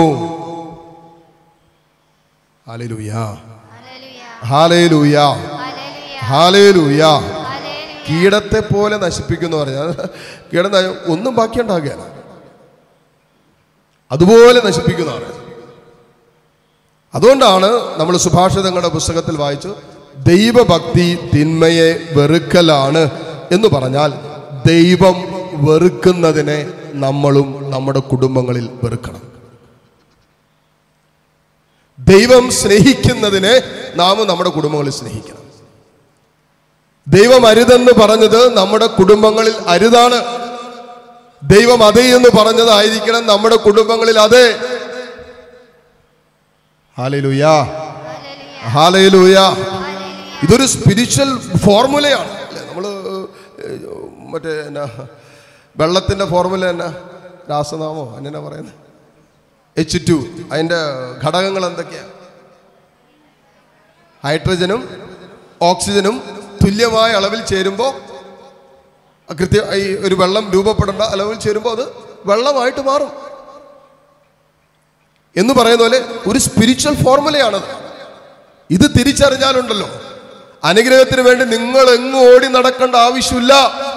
ഹാലേലൂയ ഹല്ലേലൂയ ഹാലേലൂയ ഹല്ലേലൂയ ഹാലേലൂയ ഹല്ലേലൂയ കീടത്തെ പോലെ നശിപ്പിക്കുന്നു പറഞ്ഞാൽ കീടം ന- ഒന്നും ബാക്കിയുണ്ടാകുകയല്ല അതുപോലെ നശിപ്പിക്കുന്നതാണ് അതുകൊണ്ടാണ് നമ്മൾ സുഭാഷിതങ്ങളുടെ പുസ്തകത്തിൽ വായിച്ചു ദൈവഭക്തി തിന്മയെ വെറുക്കലാണ് എന്ന് പറഞ്ഞാൽ ദൈവം വെറുക്കുന്നതിനെ നമ്മളും നമ്മുടെ കുടുംബങ്ങളിൽ വെറുക്കണം ദൈവം സ്നേഹിക്കുന്നതിനെ നാം നമ്മുടെ കുടുംബങ്ങളിൽ സ്നേഹിക്കണം ദൈവം അരുതെന്ന് പറഞ്ഞത് നമ്മുടെ കുടുംബങ്ങളിൽ അരുതാണ് ദൈവം അതെ എന്ന് പറഞ്ഞതായിരിക്കണം നമ്മുടെ കുടുംബങ്ങളിൽ അതെ ഹാലയിലൂയാ ഹല്ലേലൂയ ഹാലയിലൂയാ ഹല്ലേലൂയ ഇതൊരു സ്പിരിച്വൽ ഫോർമുലയാണ് അല്ലേ നമ്മൾ മറ്റേ എന്നാ വെള്ളത്തിൻ്റെ ഫോർമുല എന്നാ രാസനാമോ എന്നാ പറയുന്നത് എച്ച് ടു അതിൻ്റെ ഘടകങ്ങൾ എന്തൊക്കെയാണ് ഹൈഡ്രജനും ഓക്സിജനും തുല്യമായ അളവിൽ ചേരുമ്പോൾ കൃത്യ ഈ ഒരു വെള്ളം രൂപപ്പെടേണ്ട അളവിൽ ചേരുമ്പോൾ അത് വെള്ളമായിട്ട് മാറും എന്ന് പറയുന്ന പോലെ ഒരു സ്പിരിച്വൽ ഫോർമുലയാണത് ഇത് തിരിച്ചറിഞ്ഞാലുണ്ടല്ലോ അനുഗ്രഹത്തിന് വേണ്ടി നിങ്ങൾ എങ്ങും ഓടി നടക്കേണ്ട ആവശ്യമില്ല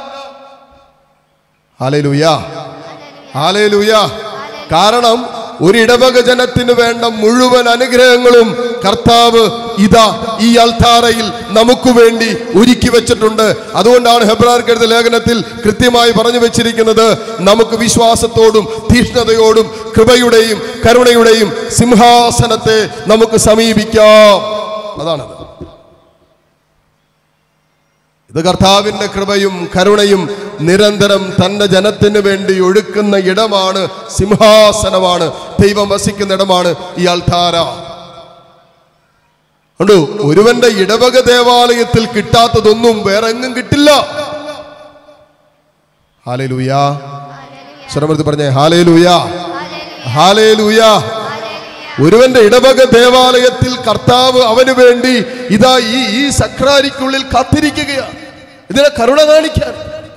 ഹാലയിലൂയ ഹാലയിലൂയ കാരണം ഒരു ഇടവക ജനത്തിന് വേണ്ട മുഴുവൻ അനുഗ്രഹങ്ങളും കർത്താവ് ഇതാ ഈ അൽത്താരയിൽ നമുക്ക് വേണ്ടി ഒരുക്കി വെച്ചിട്ടുണ്ട് അതുകൊണ്ടാണ് ഹെബ്രാർക്കെഴുത ലേഖനത്തിൽ കൃത്യമായി പറഞ്ഞു വെച്ചിരിക്കുന്നത് നമുക്ക് വിശ്വാസത്തോടും തീഷ്ണതയോടും കൃപയുടെയും കരുണയുടെയും സിംഹാസനത്തെ നമുക്ക് സമീപിക്കാം അതാണത് ഇത് കർത്താവിന്റെ കൃപയും കരുണയും നിരന്തരം തന്റെ ജനത്തിന് വേണ്ടി ഒഴുക്കുന്ന ഇടമാണ് സിംഹാസനമാണ് ദൈവം വസിക്കുന്ന ഇടമാണ് ഈ അൾത്താര കണ്ടു ഒരുവന്റെ ഇടവക ദേവാലയത്തിൽ കിട്ടാത്തതൊന്നും വേറെ എങ്ങും കിട്ടില്ല ഹാലേലൂയാ സ്വരമെടുത്ത് പറഞ്ഞേ ഹാലേലൂയാ ഹാലേലൂയാ ഒരുവന്റെ ഇടവക ദേവാലയത്തിൽ കർത്താവ് അവന് വേണ്ടി ഇതാ ഈ ഈ സക്രാരിക്കുള്ളിൽ കാത്തിരിക്കുകയാണ് ഇതിനെ കരുണ കാണിക്കാൻ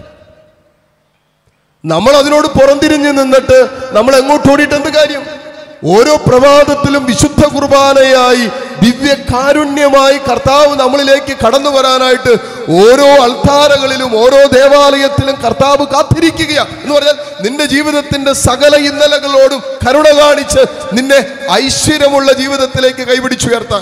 നമ്മൾ അതിനോട് പുറംതിരിഞ്ഞ് നിന്നിട്ട് നമ്മൾ എങ്ങോട്ട് ഓടിയിട്ട് എന്ത് കാര്യം ഓരോ പ്രഭാതത്തിലും വിശുദ്ധ കുർബാനയായി ദിവ്യ കാരുണ്യമായി കർത്താവ് നമ്മളിലേക്ക് കടന്നു വരാനായിട്ട് ഓരോ അൾത്താരകളിലും ഓരോ ദേവാലയത്തിലും കർത്താവ് കാത്തിരിക്കുകയാണ് എന്ന് പറഞ്ഞാൽ നിന്റെ ജീവിതത്തിന്റെ സകല ഇന്നലകളോടും കരുണ കാണിച്ച് നിന്നെ ഐശ്വര്യമുള്ള ജീവിതത്തിലേക്ക് കൈപിടിച്ചുയർത്താൻ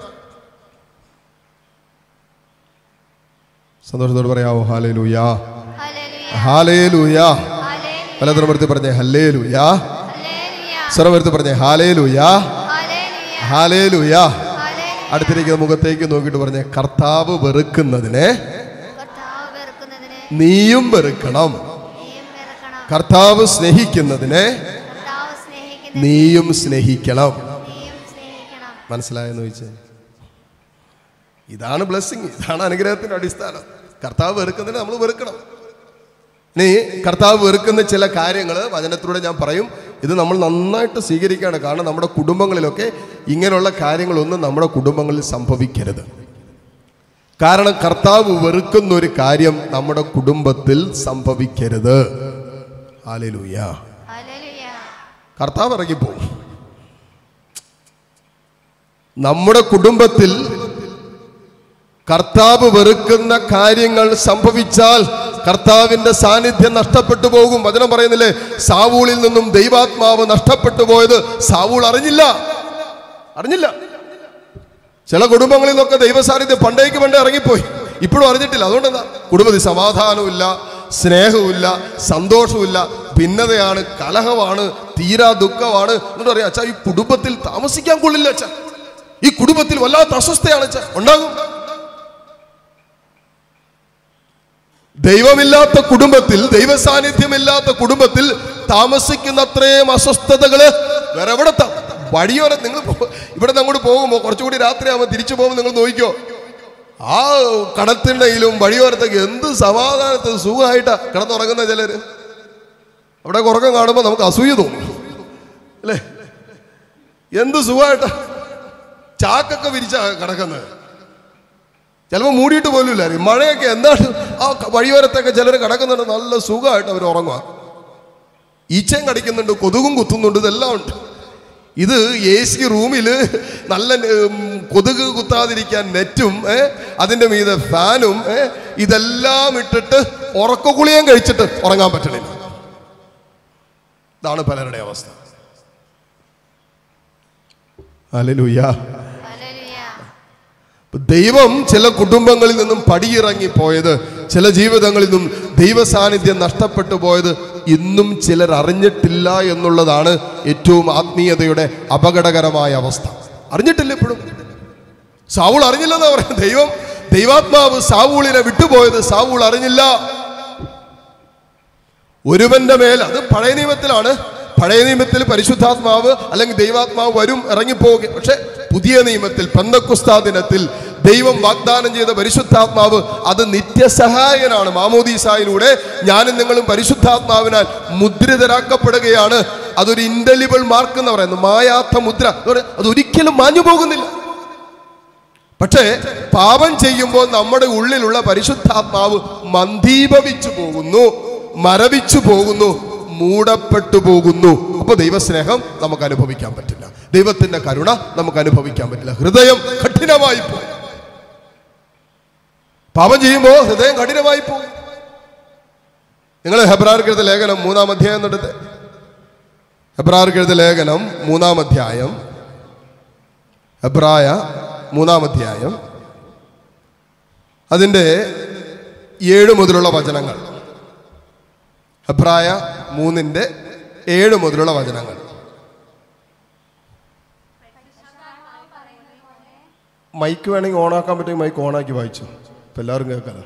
സന്തോഷത്തോട് പറയാവോ ഹാലേ ലൂയാ ഹല്ലേലൂയ ഹാലേ ലൂയാ ഹല്ലേലൂയ പലതരം എടുത്ത് പറഞ്ഞേ ഹല്ലേ ലൂയാ ഹല്ലേലൂയ സ്വരം എടുത്ത് പറഞ്ഞേ ഹാലേ ലൂയാ ഹല്ലേലൂയ ഹാലേ ലൂയാ ഹല്ലേലൂയ അടുത്തിരിക്കുന്ന മുഖത്തേക്ക് നോക്കിയിട്ട് പറഞ്ഞേ കർത്താവ് വെറുക്കുന്നതിനെ കർത്താവ് വെറുക്കുന്നതിനെ നീയും വെറുക്കണം നീയും വെറുക്കണം കർത്താവ് സ്നേഹിക്കുന്നതിനെ കർത്താവ് സ്നേഹിക്കുന്നതിനെ നീയും സ്നേഹിക്കണം നീയും സ്നേഹിക്കണം മനസ്സിലായെന്ന് ചോദിച്ചേ ഇതാണ് ബ്ലെസ്സിങ് ഇതാണ് അനുഗ്രഹത്തിന്റെ അടിസ്ഥാനം കർത്താവ് വെറുക്കുന്നതിനെ നമ്മൾ വെറുക്കണം ഇനി കർത്താവ് വെറുക്കുന്ന ചില കാര്യങ്ങൾ വചനത്തിലൂടെ ഞാൻ പറയും ഇത് നമ്മൾ നന്നായിട്ട് സ്വീകരിക്കുകയാണ് കാരണം നമ്മുടെ കുടുംബങ്ങളിലൊക്കെ ഇങ്ങനെയുള്ള കാര്യങ്ങളൊന്നും നമ്മുടെ കുടുംബങ്ങളിൽ സംഭവിക്കരുത് കാരണം കർത്താവ് വെറുക്കുന്ന ഒരു കാര്യം നമ്മുടെ കുടുംബത്തിൽ സംഭവിക്കരുത് ഹാലലൂയ ഹല്ലേലൂയ കർത്താവ് ഇറങ്ങിപ്പോവും നമ്മുടെ കുടുംബത്തിൽ കർത്താവ് വെറുക്കുന്ന കാര്യങ്ങൾ സംഭവിച്ചാൽ കർത്താവിന്റെ സാന്നിധ്യം നഷ്ടപ്പെട്ടു പോകും വചനം പറയുന്നില്ലേ സാവൂളിൽ നിന്നും ദൈവാത്മാവ് നഷ്ടപ്പെട്ടു പോയത് സാവൂൾ അറിഞ്ഞില്ല അറിഞ്ഞില്ല ചില കുടുംബങ്ങളിൽ നിന്നൊക്കെ ദൈവ സാന്നിധ്യം പണ്ടേക്ക് പണ്ടേ ഇറങ്ങിപ്പോയി ഇപ്പോഴും അറിഞ്ഞിട്ടില്ല അതുകൊണ്ട് എന്താ കുടുംബത്തിൽ സമാധാനമില്ല സ്നേഹമില്ല സന്തോഷമില്ല ഭിന്നതയാണ് കലഹമാണ് തീരാ ദുഃഖമാണ് എന്നിട്ട് പറയാം അച്ഛാ ഈ കുടുംബത്തിൽ താമസിക്കാൻ കൊള്ളില്ല അച്ഛാ ഈ കുടുംബത്തിൽ വല്ലാത്ത അസ്വസ്ഥയാണ് അച്ഛാ ഉണ്ടാകും ദൈവമില്ലാത്ത കുടുംബത്തിൽ ദൈവ സാന്നിധ്യമില്ലാത്ത കുടുംബത്തിൽ താമസിക്കുന്ന അത്രയും അസ്വസ്ഥതകള് വേറെ എവിടെ ത- വഴിയോരെ നിങ്ങൾ പോ- ഇവിടെ നിന്ന് അങ്ങോട്ട് പോകുമ്പോൾ കുറച്ചുകൂടി രാത്രിയാകുമ്പോൾ തിരിച്ചു പോകുമ്പോൾ നിങ്ങൾ നോക്കിക്കോ ആ കടത്തിണ്ടയിലും വഴിയോരത്തൊക്കെ എന്ത് സമാധാനത്തിൽ സുഖമായിട്ടാ കിടന്നുറങ്ങുന്ന ചിലര് അവിടെ ഉറക്കം കാണുമ്പോൾ നമുക്ക് അസൂയ തോന്നും അല്ലേ എന്ത് സുഖമായിട്ടാ ചാക്കൊക്കെ വിരിച്ച കിടക്കുന്നത് ചിലപ്പോൾ മൂടിയിട്ട് പോലും ഇല്ലായിരിക്കും മഴയൊക്കെ എന്താണ് ആ ക- വഴിയോരത്തൊക്കെ ചിലർ കിടക്കുന്നുണ്ട് നല്ല സുഖമായിട്ട് അവർ ഉറങ്ങുക ഈച്ചയും കടിക്കുന്നുണ്ട് കൊതുകും കുത്തുന്നുണ്ട് ഇതെല്ലാം ഉണ്ട് ഇത് എ സി റൂമിൽ നല്ല ഉം, കൊതുക് കുത്താതിരിക്കാൻ നെറ്റും ഏ, അതിൻ്റെ മീതെ ഫാനും ഏ, ഇതെല്ലാം ഇട്ടിട്ട് ഉറക്കക്കുളിയും കഴിച്ചിട്ട് ഉറങ്ങാൻ പറ്റണില്ല ഇതാണ് പലരുടെ അവസ്ഥ അലലുയ്യാ ഹല്ലേലൂയ ഇപ്പൊ ദൈവം ചില കുടുംബങ്ങളിൽ നിന്നും പടിയിറങ്ങി പോയത് ചില ജീവിതങ്ങളിൽ നിന്നും ദൈവ സാന്നിധ്യം നഷ്ടപ്പെട്ടു പോയത് ഇന്നും ചിലർ അറിഞ്ഞിട്ടില്ല എന്നുള്ളതാണ് ഏറ്റവും ആത്മീയതയുടെ അപകടകരമായ അവസ്ഥ അറിഞ്ഞിട്ടില്ല ഇപ്പോഴും സാവൂൾ അറിഞ്ഞില്ലെന്നാ പറയുന്നത് ദൈവം ദൈവാത്മാവ് സാവൂളിനെ വിട്ടുപോയത് സാവൂൾ അറിഞ്ഞില്ല ഒരുവന്റെ മേൽ അത് പഴയ നിയമത്തിലാണ് പഴയ നിയമത്തിൽ പരിശുദ്ധാത്മാവ് അല്ലെങ്കിൽ ദൈവാത്മാവ് വരും ഇറങ്ങിപ്പോകുക പക്ഷെ പുതിയ നിയമത്തിൽ പന്തക്കുസ്താ ദിനത്തിൽ ദൈവം വാഗ്ദാനം ചെയ്ത പരിശുദ്ധാത്മാവ് അത് നിത്യസഹായനാണ് മാമോദീസായിലൂടെ ഞാനും നിങ്ങളും പരിശുദ്ധാത്മാവിനാൽ മുദ്രിതരാക്കപ്പെടുകയാണ് അതൊരു ഇൻഡലിബിൾ മാർക്ക് എന്ന് പറയുന്നത് മായാത്ത മുദ്ര എന്ന് പറയുന്നത് അത് ഒരിക്കലും മാഞ്ഞു പോകുന്നില്ല പക്ഷേ പാപം ചെയ്യുമ്പോൾ നമ്മുടെ ഉള്ളിലുള്ള പരിശുദ്ധാത്മാവ് മന്ദീഭവിച്ചു പോകുന്നു മരവിച്ചു പോകുന്നു മൂടപ്പെട്ടു പോകുന്നു അപ്പൊ ദൈവസ്നേഹം നമുക്ക് അനുഭവിക്കാൻ പറ്റില്ല ദൈവത്തിന്റെ കരുണ നമുക്ക് അനുഭവിക്കാൻ പറ്റില്ല ഹൃദയം കഠിനമായി പോകും പാപം ചെയ്യുമ്പോൾ ഹൃദയം കഠിനമായി പോകും നിങ്ങൾ ഹെബ്രാർക്കെഴുത ലേഖനം മൂന്നാം അധ്യായം എടുത്ത് ഹെബ്രാർക്കെഴുത ലേഖനം മൂന്നാം അധ്യായം ഹെബ്രായ മൂന്നാം അധ്യായം അതിൻ്റെ ഏഴ് മുതലുള്ള വചനങ്ങൾ ഹെബ്രായ മൂന്നിൻ്റെ ഏഴ് മുതലുള്ള വചനങ്ങൾ മൈക്ക് വേണമെങ്കിൽ ഓണാക്കാൻ പറ്റുമെങ്കിൽ മൈക്ക് ഓണാക്കി വായിച്ചു ഇപ്പം എല്ലാവരും കേൾക്കാലോ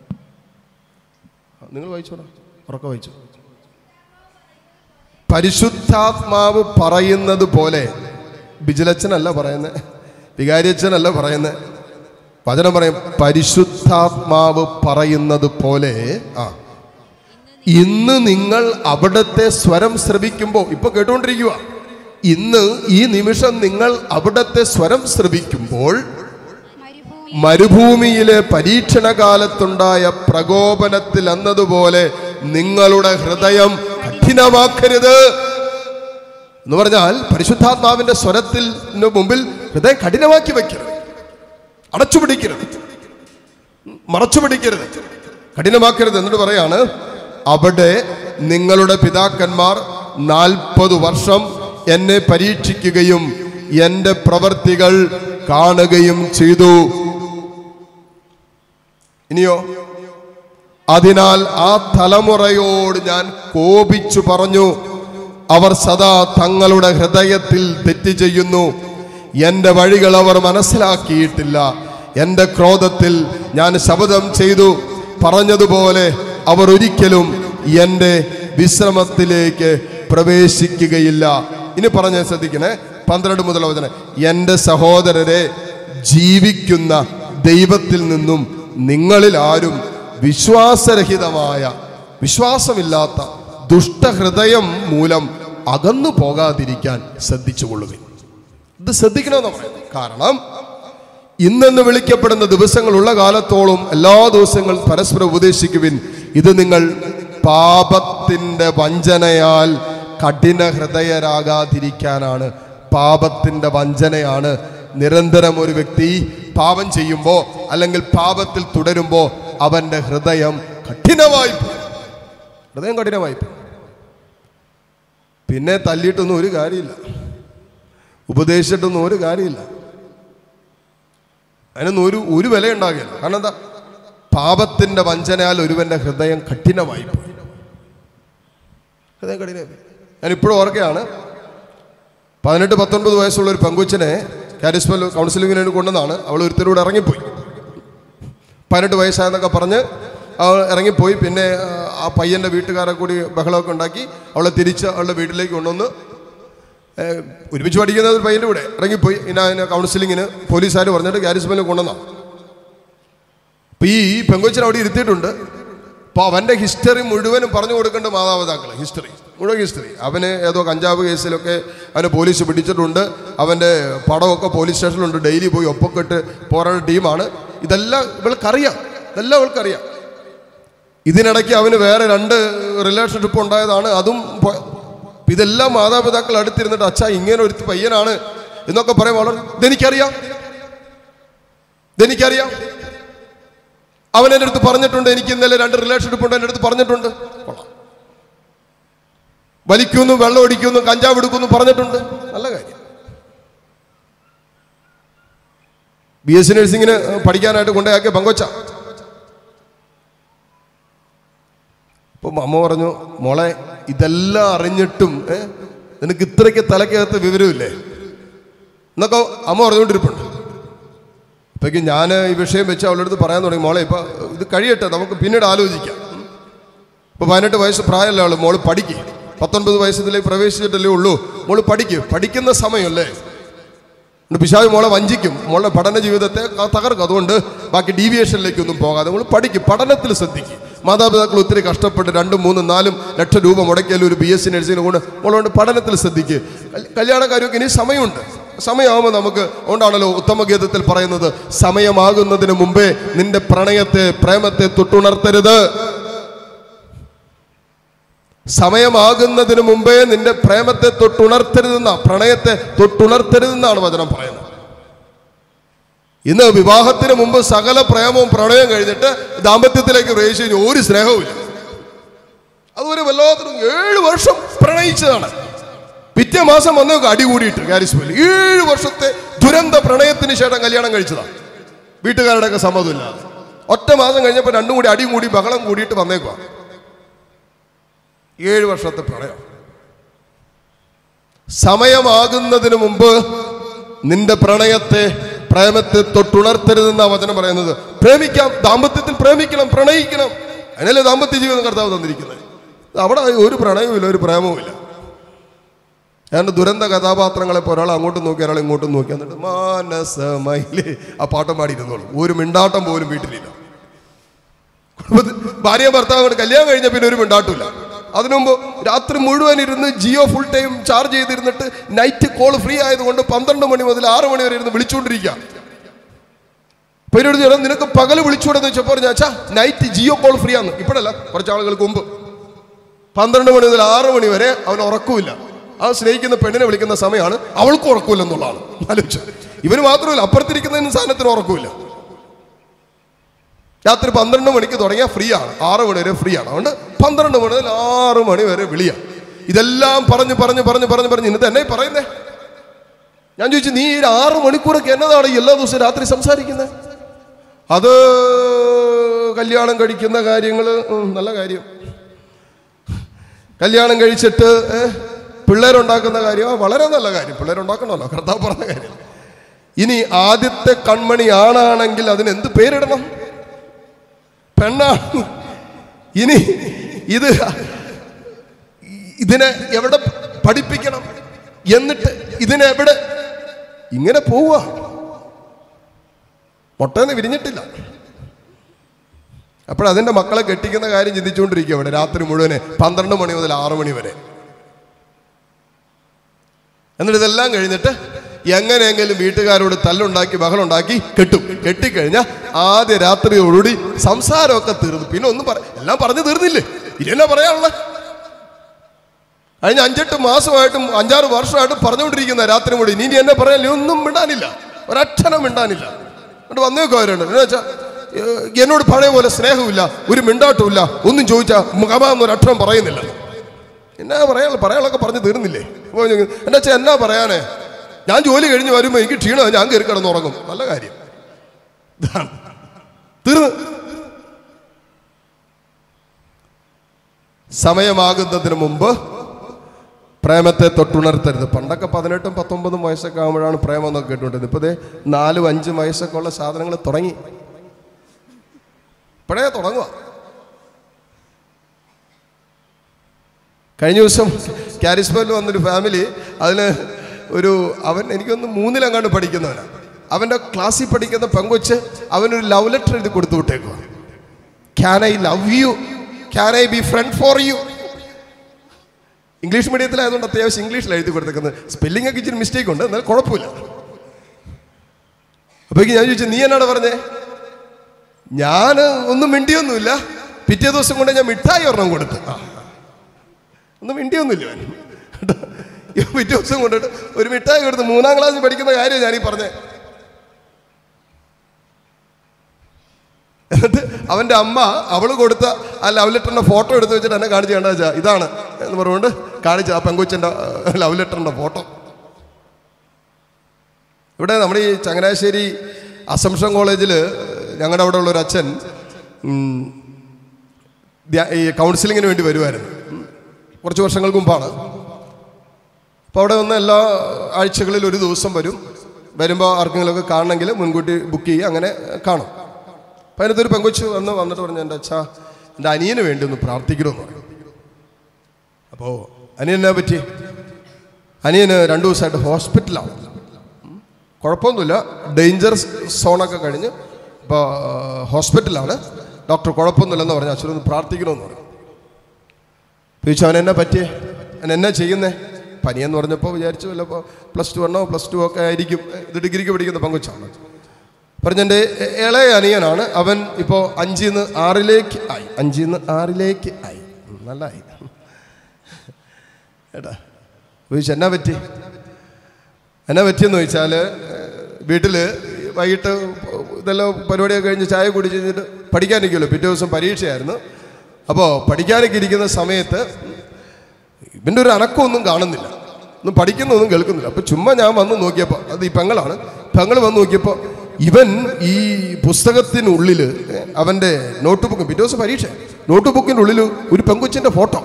നിങ്ങൾ വായിച്ചോടാ ഉറക്കെ വായിച്ചു പരിശുദ്ധാത്മാവ് പറയുന്നത് പോലെ ബിജിലച്ചനല്ല പറയുന്നത് വികാരിയച്ഛനല്ല പറയുന്നത് വചനം പറയും പരിശുദ്ധാത്മാവ് പറയുന്നത് പോലെ ആ ഇന്ന് നിങ്ങൾ അവിടത്തെ സ്വരം ശ്രവിക്കുമ്പോൾ ഇപ്പൊ കേട്ടുകൊണ്ടിരിക്കുക ഇന്ന് ഈ നിമിഷം നിങ്ങൾ അവിടത്തെ സ്വരം ശ്രവിക്കുമ്പോൾ മരുഭൂമിയിലെ പരീക്ഷണ കാലത്തുണ്ടായ പ്രകോപനത്തിൽ എന്നതുപോലെ നിങ്ങളുടെ ഹൃദയം കഠിനമാക്കരുത് എന്ന് പറഞ്ഞാൽ പരിശുദ്ധാത്മാവിന്റെ സ്വരത്തിൽ മുമ്പിൽ ഹൃദയം കഠിനമാക്കി വെക്കരുത് അടച്ചുപിടിക്കരുത് മറച്ചുപിടിക്കരുത് കഠിനമാക്കരുത് എന്നിട്ട് പറയാണ് അവിടെ നിങ്ങളുടെ പിതാക്കന്മാർ നാൽപ്പത് വർഷം എന്നെ പരീക്ഷിക്കുകയും എൻ്റെ പ്രവർത്തികൾ കാണുകയും ചെയ്തു ഇനിയോ അതിനാൽ ആ തലമുറയോട് ഞാൻ കോപിച്ചു പറഞ്ഞു അവർ സദാ തങ്ങളുടെ ഹൃദയത്തിൽ തെറ്റ് ചെയ്യുന്നു എൻ്റെ വഴികൾ അവർ മനസ്സിലാക്കിയിട്ടില്ല എൻ്റെ ക്രോധത്തിൽ ഞാൻ ശപഥം ചെയ്തു പറഞ്ഞതുപോലെ അവർ ഒരിക്കലും എൻ്റെ വിശ്രമത്തിലേക്ക് പ്രവേശിക്കുകയില്ല ഇനി പറഞ്ഞ ശ്രദ്ധിക്കണേ പന്ത്രണ്ട് മുതൽ വചന എൻ്റെ സഹോദരരെ ജീവിക്കുന്ന ദൈവത്തിൽ നിന്നും നിങ്ങളിൽ ആരും വിശ്വാസരഹിതമായ വിശ്വാസമില്ലാത്ത ദുഷ്ടഹൃദയം മൂലം അകന്നു പോകാതിരിക്കാൻ ശ്രദ്ധിച്ചുകൊള്ളുക ഇത് ശ്രദ്ധിക്കണമെന്ന് പറയുന്നത് കാരണം ഇന്നെന്ന് വിളിക്കപ്പെടുന്ന ദിവസങ്ങളുള്ള കാലത്തോളം എല്ലാ ദിവസങ്ങളും പരസ്പരം ഉപദേശിക്കുവിൻ ഇത് നിങ്ങൾ പാപത്തിൻ്റെ വഞ്ചനയാൽ കഠിന ഹൃദയരാകാതിരിക്കാനാണ് പാപത്തിൻ്റെ വഞ്ചനയാണ് നിരന്തരം ഒരു വ്യക്തി പാപം ചെയ്യുമ്പോൾ അല്ലെങ്കിൽ പാപത്തിൽ തുടരുമ്പോൾ അവൻ്റെ ഹൃദയം കഠിനമായി പോകും. ഹൃദയം കഠിനമായി പോകും. പിന്നെ തല്ലിയിട്ടൊന്നും ഒരു കാര്യമില്ല ഉപദേശിച്ചിട്ടൊന്നും ഒരു കാര്യമില്ല അതിനൊന്നും ഒരു ഒരു വില ഉണ്ടാകില്ല കാരണം എന്താ പാപത്തിന്റെ വഞ്ചനയാൽ ഒരുവന്റെ ഹൃദയം കഠിനമായി പോയി ഹൃദയം കഠിനമായി പോയി. ഞാൻ ഇപ്പോഴും ഓർക്കുകയാണ് പതിനെട്ട് പത്തൊൻപത് വയസ്സുള്ള ഒരു പെങ്കുച്ചനെ കാരിസ്മൽ കൗൺസിലിങ്ങിന് വേണ്ടി കൊണ്ടുവന്നാണ് അവൾ ഒരുത്തരൂടെ ഇറങ്ങിപ്പോയി പതിനെട്ട് വയസ്സായെന്നൊക്കെ പറഞ്ഞ് അവൾ ഇറങ്ങിപ്പോയി പിന്നെ ആ, ആ പയ്യൻ്റെ വീട്ടുകാരെ കൂടി ബഹളമൊക്കെ ഉണ്ടാക്കി അവളെ തിരിച്ച് അവളുടെ വീട്ടിലേക്ക് കൊണ്ടുവന്ന് ഏഹ്, ഒരുമിച്ച് പഠിക്കുന്ന ഒരു പയ്യൻ്റെ കൂടെ ഇറങ്ങിപ്പോയി ഇന്ന അതിന് കൗൺസിലിങ്ങിന് പോലീസുകാർ പറഞ്ഞിട്ട് കാരിസ്മലിൽ കൊണ്ടുവന്നാണ് അപ്പം ഈ പെങ്കൊച്ചിനെ അവിടെ ഇരുത്തിയിട്ടുണ്ട് അപ്പോൾ അവൻ്റെ ഹിസ്റ്ററി മുഴുവനും പറഞ്ഞു കൊടുക്കേണ്ട മാതാപിതാക്കൾ ഹിസ്റ്ററി മുഴുവൻ ഹിസ്റ്ററി അവന് ഏതോ കഞ്ചാവ് കേസിലൊക്കെ അവനെ പോലീസ് പിടിച്ചിട്ടുണ്ട് അവൻ്റെ പടമൊക്കെ പോലീസ് സ്റ്റേഷനിലുണ്ട് ഡെയിലി പോയി ഒപ്പൊക്കെ ഇട്ട് പോരാടുന്ന ടീമാണ് ഇതെല്ലാം ഇവൾക്കറിയാം ഇതെല്ലാം ഇവൾക്കറിയാം ഇതിനിടയ്ക്ക് അവന് വേറെ രണ്ട് റിലേഷൻഷിപ്പ് ഉണ്ടായതാണ് അതും പോ- ഇതെല്ലാം മാതാപിതാക്കൾ അടുത്തിരുന്നിട്ട് അച്ഛാ ഇങ്ങനെ ഒരു പയ്യനാണ് എന്നൊക്കെ പറയുമ്പോൾ വളരെ ഇതെനിക്കറിയാം ഇതെനിക്കറിയാം അവൻ എൻ്റെ അടുത്ത് പറഞ്ഞിട്ടുണ്ട് എനിക്ക് ഇന്നലെ രണ്ട് റിലേഷൻഷിപ്പ് ഉണ്ട് എൻ്റെ അടുത്ത് പറഞ്ഞിട്ടുണ്ട് കൊള്ളാം. വലിക്കുന്നു വെള്ളം ഒടിക്കുന്നു കഞ്ചാവ് എടുക്കുന്നു പറഞ്ഞിട്ടുണ്ട് നല്ല കാര്യം ബി എസ് സി നഴ്സിങ്ങിന് പഠിക്കാനായിട്ട് കൊണ്ടുപോയാക്കിയ പങ്കൊച്ച അപ്പം അമ്മ പറഞ്ഞു മോളെ ഇതെല്ലാം അറിഞ്ഞിട്ടും ഏ, നിനക്ക് ഇത്രയ്ക്ക് തലക്കകത്ത് വിവരമില്ലേ എന്നൊക്കെ അമ്മ പറഞ്ഞുകൊണ്ടിരിപ്പുണ്ട് അപ്പോഴേക്കും ഞാൻ ഈ വിഷയം വെച്ച് അവളുടെ അടുത്ത് പറയാൻ തുടങ്ങി മോളെ ഇപ്പം ഇത് കഴിയട്ടെ നമുക്ക് പിന്നീട് ആലോചിക്കാം ഇപ്പോൾ പതിനെട്ട് വയസ്സ് പ്രായമല്ല ആള് മോള് പഠിക്ക് പത്തൊൻപത് വയസ്സിലേക്ക് പ്രവേശിച്ചിട്ടല്ലേ ഉള്ളൂ മോള് പഠിക്ക് പഠിക്കുന്ന സമയമല്ലേ എന്നിട്ട് പിശാജ് മോളെ വഞ്ചിക്കും മോളുടെ പഠന ജീവിതത്തെ ക- തകർക്കും അതുകൊണ്ട് ബാക്കി ഡീവിയേഷനിലേക്കൊന്നും പോകാതെ മോള് പഠിക്കും പഠനത്തിൽ ശ്രദ്ധിക്കും മാതാപിതാക്കൾ ഒത്തിരി കഷ്ടപ്പെട്ട് രണ്ടും മൂന്നും നാലും ലക്ഷം രൂപ മുടക്കിയാലും ഒരു ബി എസ് സി നഴ്സിംഗിന് കൊണ്ട് മോളുകൊണ്ട് പഠനത്തിൽ ശ്രദ്ധിക്കുക കൽ- കല്യാണക്കാരൊക്കെ ഇനി സമയമുണ്ട് സമയമാകുമ്പോൾ നമുക്ക് അതുകൊണ്ടാണല്ലോ ഉത്തമഗീതത്തിൽ പറയുന്നത് സമയമാകുന്നതിന് മുമ്പേ നിന്റെ പ്രണയത്തെ പ്രേമത്തെ തൊട്ടുണർത്തരുത് സമയമാകുന്നതിന് മുമ്പേ നിന്റെ പ്രേമത്തെ തൊട്ടുണർത്തരുതെന്ന പ്രണയത്തെ തൊട്ടുണർത്തരുതെന്നാണ് വചനം പറയുന്നത് ഇന്ന് വിവാഹത്തിന് മുമ്പ് സകല പ്രേമവും പ്രണയവും കഴിഞ്ഞിട്ട് ദാമ്പത്യത്തിലേക്ക് പ്രവേശിച്ച് കഴിഞ്ഞ് ഒരു സ്നേഹവുമില്ല അതുവരെ വല്ലാത്തൊരു ഏഴ് വർഷം പ്രണയിച്ചതാണ് പിറ്റേ മാസം വന്ന് അടി കൂടിയിട്ട് കാരിസ്മയിൽ ഏഴ് വർഷത്തെ ദുരന്ത പ്രണയത്തിന് ശേഷം കല്യാണം കഴിച്ചതാണ് വീട്ടുകാരുടെയൊക്കെ സമ്മതമില്ലാതെ ഒറ്റ മാസം കഴിഞ്ഞപ്പോൾ രണ്ടും കൂടി അടി കൂടി ബഹളം കൂടിയിട്ട് വന്നേക്കുവാ ഏഴ് വർഷത്തെ പ്രണയം സമയമാകുന്നതിന് മുമ്പ് നിന്റെ പ്രണയത്തെ പ്രേമത്തെ തൊട്ടുണർത്തരുതെന്ന വചനം പറയുന്നത് പ്രേമിക്കാം ദാമ്പത്യത്തിൽ പ്രേമിക്കണം പ്രണയിക്കണം അതിനല്ലേ ദാമ്പത്യ ജീവിതം കർത്താവ് തന്നിരിക്കുന്നത് അവിടെ ഒരു പ്രണയവുമില്ല ഒരു പ്രേമവുമില്ല ഏതാണ്ട് ദുരന്ത കഥാപാത്രങ്ങളെ പോലെ ഒരാൾ അങ്ങോട്ടും നോക്കി ഒരാൾ ഇങ്ങോട്ടും നോക്കി എന്നിട്ട് മാനസമയില് ആ പാട്ടം പാടിയിരുന്നോളൂ ഒരു മിണ്ടാട്ടം പോലും വീട്ടിലില്ല കുടുംബത്തിൽ ഭാര്യ ഭർത്താവ് കൂടെ കല്യാണം കഴിഞ്ഞ പിന്നെ ഒരു മിണ്ടാട്ടില്ല അതിനു മുമ്പ് രാത്രി മുഴുവൻ ഇരുന്ന് ജിയോ ഫുൾ ടൈം ചാർജ് ചെയ്തിരുന്നിട്ട് നൈറ്റ് കോൾ ഫ്രീ ആയതുകൊണ്ട് പന്ത്രണ്ട് മണി മുതൽ ആറ് മണി വരെ ഇരുന്ന് വിളിച്ചുകൊണ്ടിരിക്കുക അപ്പൊ എന്നോട് ചോദിച്ചാൽ നിനക്ക് പകല് വിളിച്ചുകൂടെന്ന് വെച്ചപ്പോൾ ഞാൻ അച്ഛാ നൈറ്റ് ജിയോ കോൾ ഫ്രീ ആണ് ഇപ്പോഴല്ല കുറച്ച് ആളുകൾക്ക് മുമ്പ് പന്ത്രണ്ട് മണി മുതൽ ആറ് മണി വരെ അവൻ ഉറക്കമില്ല ആ സ്നേഹിക്കുന്ന പെണ്ണിനെ വിളിക്കുന്ന സമയമാണ് അവൾക്കും ഉറക്കമില്ല എന്നുള്ളതാണ് ആലോചിച്ചു ഇവന് മാത്രമല്ല അപ്പുറത്തിരിക്കുന്നതിന് സാധനത്തിന് ഉറക്കമില്ല രാത്രി പന്ത്രണ്ട് മണിക്ക് തുടങ്ങിയാൽ ഫ്രീ ആണ് ആറ് മണി വരെ ഫ്രീ ആണ് അതുകൊണ്ട് പന്ത്രണ്ട് മണി മുതൽ ആറ് മണി വരെ വിളിയാണ് ഇതെല്ലാം പറഞ്ഞ് പറഞ്ഞ് പറഞ്ഞ് പറഞ്ഞ് പറഞ്ഞ് ഇന്നത്തെ എന്നെ പറയുന്നേ ഞാൻ ചോദിച്ചു നീ ഈ ആറ് മണിക്കൂറൊക്കെ എന്നതാണ് ഈ എല്ലാ ദിവസവും രാത്രി സംസാരിക്കുന്നത് അത് കല്യാണം കഴിക്കുന്ന കാര്യങ്ങൾ നല്ല കാര്യം കല്യാണം കഴിച്ചിട്ട് ഏ, പിള്ളേരുണ്ടാക്കുന്ന കാര്യം ആ, വളരെ നല്ല കാര്യം പിള്ളേരുണ്ടാക്കണമല്ലോ കർത്താവ് പറഞ്ഞ കാര്യം ഇനി ആദ്യത്തെ കൺമണി ആണാണെങ്കിൽ അതിന് എന്ത് പേരിടണം പെണ്ണാണ് ഇനി ഇത് ഇതിനെ എവിടെ പഠിപ്പിക്കണം എന്നിട്ട് ഇതിനെ എവിടെ ഇങ്ങനെ പോവുക മുട്ടേന്ന് വിരിഞ്ഞിട്ടില്ല അപ്പോഴതിൻ്റെ മക്കളെ കെട്ടിക്കുന്ന കാര്യം ചിന്തിച്ചുകൊണ്ടിരിക്കുക അവിടെ രാത്രി മുഴുവനെ പന്ത്രണ്ട് മണി മുതൽ ആറ് മണി വരെ എന്നിട്ട് ഇതെല്ലാം കഴിഞ്ഞിട്ട് എങ്ങനെയെങ്കിലും വീട്ടുകാരോട് തല്ലുണ്ടാക്കി ബഹളുണ്ടാക്കി കെട്ടും കെട്ടിക്കഴിഞ്ഞാൽ ആദ്യ രാത്രിയോടുകൂടി സംസാരമൊക്കെ തീർന്നു പിന്നെ ഒന്നും പറ എല്ലാം പറഞ്ഞു തീർന്നില്ലേ ഇല്ലെന്നാ പറയാനുള്ളത് കഴിഞ്ഞ അഞ്ചെട്ട് മാസമായിട്ടും അഞ്ചാറ് വർഷമായിട്ടും പറഞ്ഞുകൊണ്ടിരിക്കുന്ന രാത്രി കൂടി ഇനി എന്നെ പറയാൻ ഒന്നും മിണ്ടാനില്ല ഒരക്ഷരം മിണ്ടാനില്ല എന്നിട്ട് വന്നേക്കോ അവരുണ്ട് എന്ന് വെച്ചാൽ എന്നോട് പഴയ പോലെ സ്നേഹമില്ല ഒരു മിണ്ടാട്ടമില്ല ഒന്നും ചോദിച്ചാൽ മുഖമാന്നൊരു അക്ഷരം പറയുന്നില്ല എന്നാ പറയാനുള്ള പറയാനുള്ളൊക്കെ പറഞ്ഞു തീർന്നില്ലേ അപ്പോൾ ഞാൻ എൻ്റെ അച്ഛൻ എന്നാ പറയാനേ ഞാൻ ജോലി കഴിഞ്ഞ് വരുമ്പോൾ എനിക്ക് ക്ഷീണം ഞാൻ കയറി കിടന്ന് ഉറങ്ങും നല്ല കാര്യം ഇതാണ് തീർന്ന് സമയമാകുന്നതിന് മുമ്പ് പ്രേമത്തെ തൊട്ടുണർത്തരുത് പണ്ടൊക്കെ പതിനെട്ടും പത്തൊമ്പതും വയസ്സൊക്കെ ആകുമ്പോഴാണ് പ്രേമം എന്നൊക്കെ കേട്ടുകൊണ്ടിരുന്നത് ഇപ്പോൾ ദേ നാലും അഞ്ചും വയസ്സൊക്കെ ഉള്ള സാധനങ്ങൾ തുടങ്ങി ഇപ്പോഴേ തുടങ്ങുക കഴിഞ്ഞ ദിവസം കാരിസ്മയിൽ വന്നൊരു ഫാമിലി അതിന് ഒരു അവൻ എനിക്കൊന്ന് മൂന്നിലങ്ങാണ്ട് പഠിക്കുന്നവനാണ് അവൻ്റെ ക്ലാസ്സിൽ പഠിക്കുന്ന പെങ്കൊച്ച് അവനൊരു ലവ് ലെറ്റർ എഴുതി കൊടുത്തു വിട്ടേക്കുക can I love you can I be friend for you English മീഡിയത്തിലായതുകൊണ്ട് അത്യാവശ്യം ഇംഗ്ലീഷിൽ എഴുതി കൊടുത്തേക്കുന്നത് സ്പെല്ലിംഗ് ഒക്കെ ഇച്ചിരി മിസ്റ്റേക്ക് ഉണ്ട് എന്നാൽ കുഴപ്പമില്ല അപ്പോഴേക്ക് ഞാൻ ചോദിച്ചു നീ എന്നാണ് പറഞ്ഞേ ഞാൻ ഒന്നും മിണ്ടിയൊന്നുമില്ല പിറ്റേ ദിവസം കൊണ്ട് ഞാൻ മിഠായി ഒരെണ്ണം കൊടുത്ത് ആ. ഒന്നും മിണ്ടിയൊന്നുമില്ല അവൻ. കേട്ടോ? ഈ പിറ്റേ ദിവസം കൊണ്ടിട്ട് ഒരു മിഠായി കൊടുത്ത് മൂന്നാം ക്ലാസ്സിൽ പഠിക്കുന്ന കാര്യം ഞാനീ പറഞ്ഞേ എന്നിട്ട് അവൻ്റെ അമ്മ അവള് കൊടുത്ത ആ ലവ് ലെറ്ററിന്റെ ഫോട്ടോ എടുത്ത് വെച്ചിട്ട് എന്നെ കാണിച്ചു കണ്ടാ വെച്ചാ ഇതാണ് എന്ന് പറഞ്ഞുകൊണ്ട് കാണിച്ച ആ പെങ്കൊച്ചിൻ്റെ ലവ് ലെറ്ററിന്റെ ഫോട്ടോ ഇവിടെ നമ്മുടെ ഈ ചങ്ങനാശ്ശേരി അസംഷൻ കോളേജിൽ ഞങ്ങളുടെ അവിടെ ഉള്ള ഒരു അച്ഛൻ ഉം, ധ്യാ- ഈ കൗൺസിലിങ്ങിന് വേണ്ടി വരുമായിരുന്നു ഉം. കുറച്ച് വർഷങ്ങൾക്ക് മുമ്പാണ് അപ്പോൾ അവിടെ വന്ന് എല്ലാ ആഴ്ചകളിൽ ഒരു ദിവസം വരും വരുമ്പോൾ ആർക്കെങ്കിലുമൊക്കെ കാണണമെങ്കിൽ മുൻകൂട്ടി ബുക്ക് ചെയ്യുക അങ്ങനെ കാണും അപ്പോൾ അതിനകത്തൊരു പെങ്കൊച്ച് വന്ന് വന്നിട്ട് പറഞ്ഞു എൻ്റെ അച്ഛാ എൻ്റെ അനിയന് വേണ്ടി ഒന്ന് പ്രാർത്ഥിക്കണമെന്ന് പറയും അപ്പോൾ അനിയനെ പറ്റി അനിയന് രണ്ടു ദിവസമായിട്ട് ഹോസ്പിറ്റലാണ് ഉം. കുഴപ്പമൊന്നുമില്ല ഡേഞ്ചർ സോണൊക്കെ കഴിഞ്ഞ് ഇപ്പോൾ ഹോസ്പിറ്റലാണ് ഡോക്ടർ കുഴപ്പമൊന്നുമില്ലെന്ന് പറഞ്ഞു അച്ഛനൊന്ന് പ്രാർത്ഥിക്കണമെന്ന് പറഞ്ഞു ചോദിച്ചു അവൻ എന്നെ പറ്റിയേ അവൻ എന്നാ ചെയ്യുന്നേ പനിയെന്ന് പറഞ്ഞപ്പോൾ വിചാരിച്ചു വല്ല പ്ലസ് ടു വണ്ണോ പ്ലസ് ടു ഒക്കെ ആയിരിക്കും ഇത് ഡിഗ്രിക്ക് പഠിക്കുന്ന പങ്കുവച്ചാണ് പറഞ്ഞെൻ്റെ ഇളയ അനിയനാണ് അവൻ ഇപ്പോൾ അഞ്ചിൽ നിന്ന് ആറിലേക്ക് ആയി അഞ്ചിൽ നിന്ന് ആറിലേക്ക് ആയി ഉം, നല്ലതായി ഏട്ടാ ചോദിച്ചു എന്നാ പറ്റി എന്നാ പറ്റിയെന്ന് ചോദിച്ചാൽ വീട്ടിൽ വൈകിട്ട് ഇതെല്ലാം പരിപാടിയൊക്കെ കഴിഞ്ഞ് ചായ കുടിച്ച് കഴിഞ്ഞിട്ട് പഠിക്കാനിരിക്കുമല്ലോ പിറ്റേ ദിവസം പരീക്ഷയായിരുന്നു അപ്പോൾ പഠിക്കാനൊക്കെ ഇരിക്കുന്ന സമയത്ത് ഇവൻ്റെ ഒരു അനക്കമൊന്നും കാണുന്നില്ല ഒന്നും പഠിക്കുന്നൊന്നും കേൾക്കുന്നില്ല അപ്പോൾ ചുമ്മാ ഞാൻ വന്ന് നോക്കിയപ്പോൾ അത് ഈ പെങ്ങളാണ് പെങ്ങൾ വന്ന് നോക്കിയപ്പോൾ ഇവൻ ഈ പുസ്തകത്തിനുള്ളിൽ അവൻ്റെ നോട്ട് ബുക്ക് പിറ്റേ ദിവസം പരീക്ഷ നോട്ട് ബുക്കിൻ്റെ ഉള്ളിൽ ഒരു പെങ്കൊച്ചിൻ്റെ ഫോട്ടോ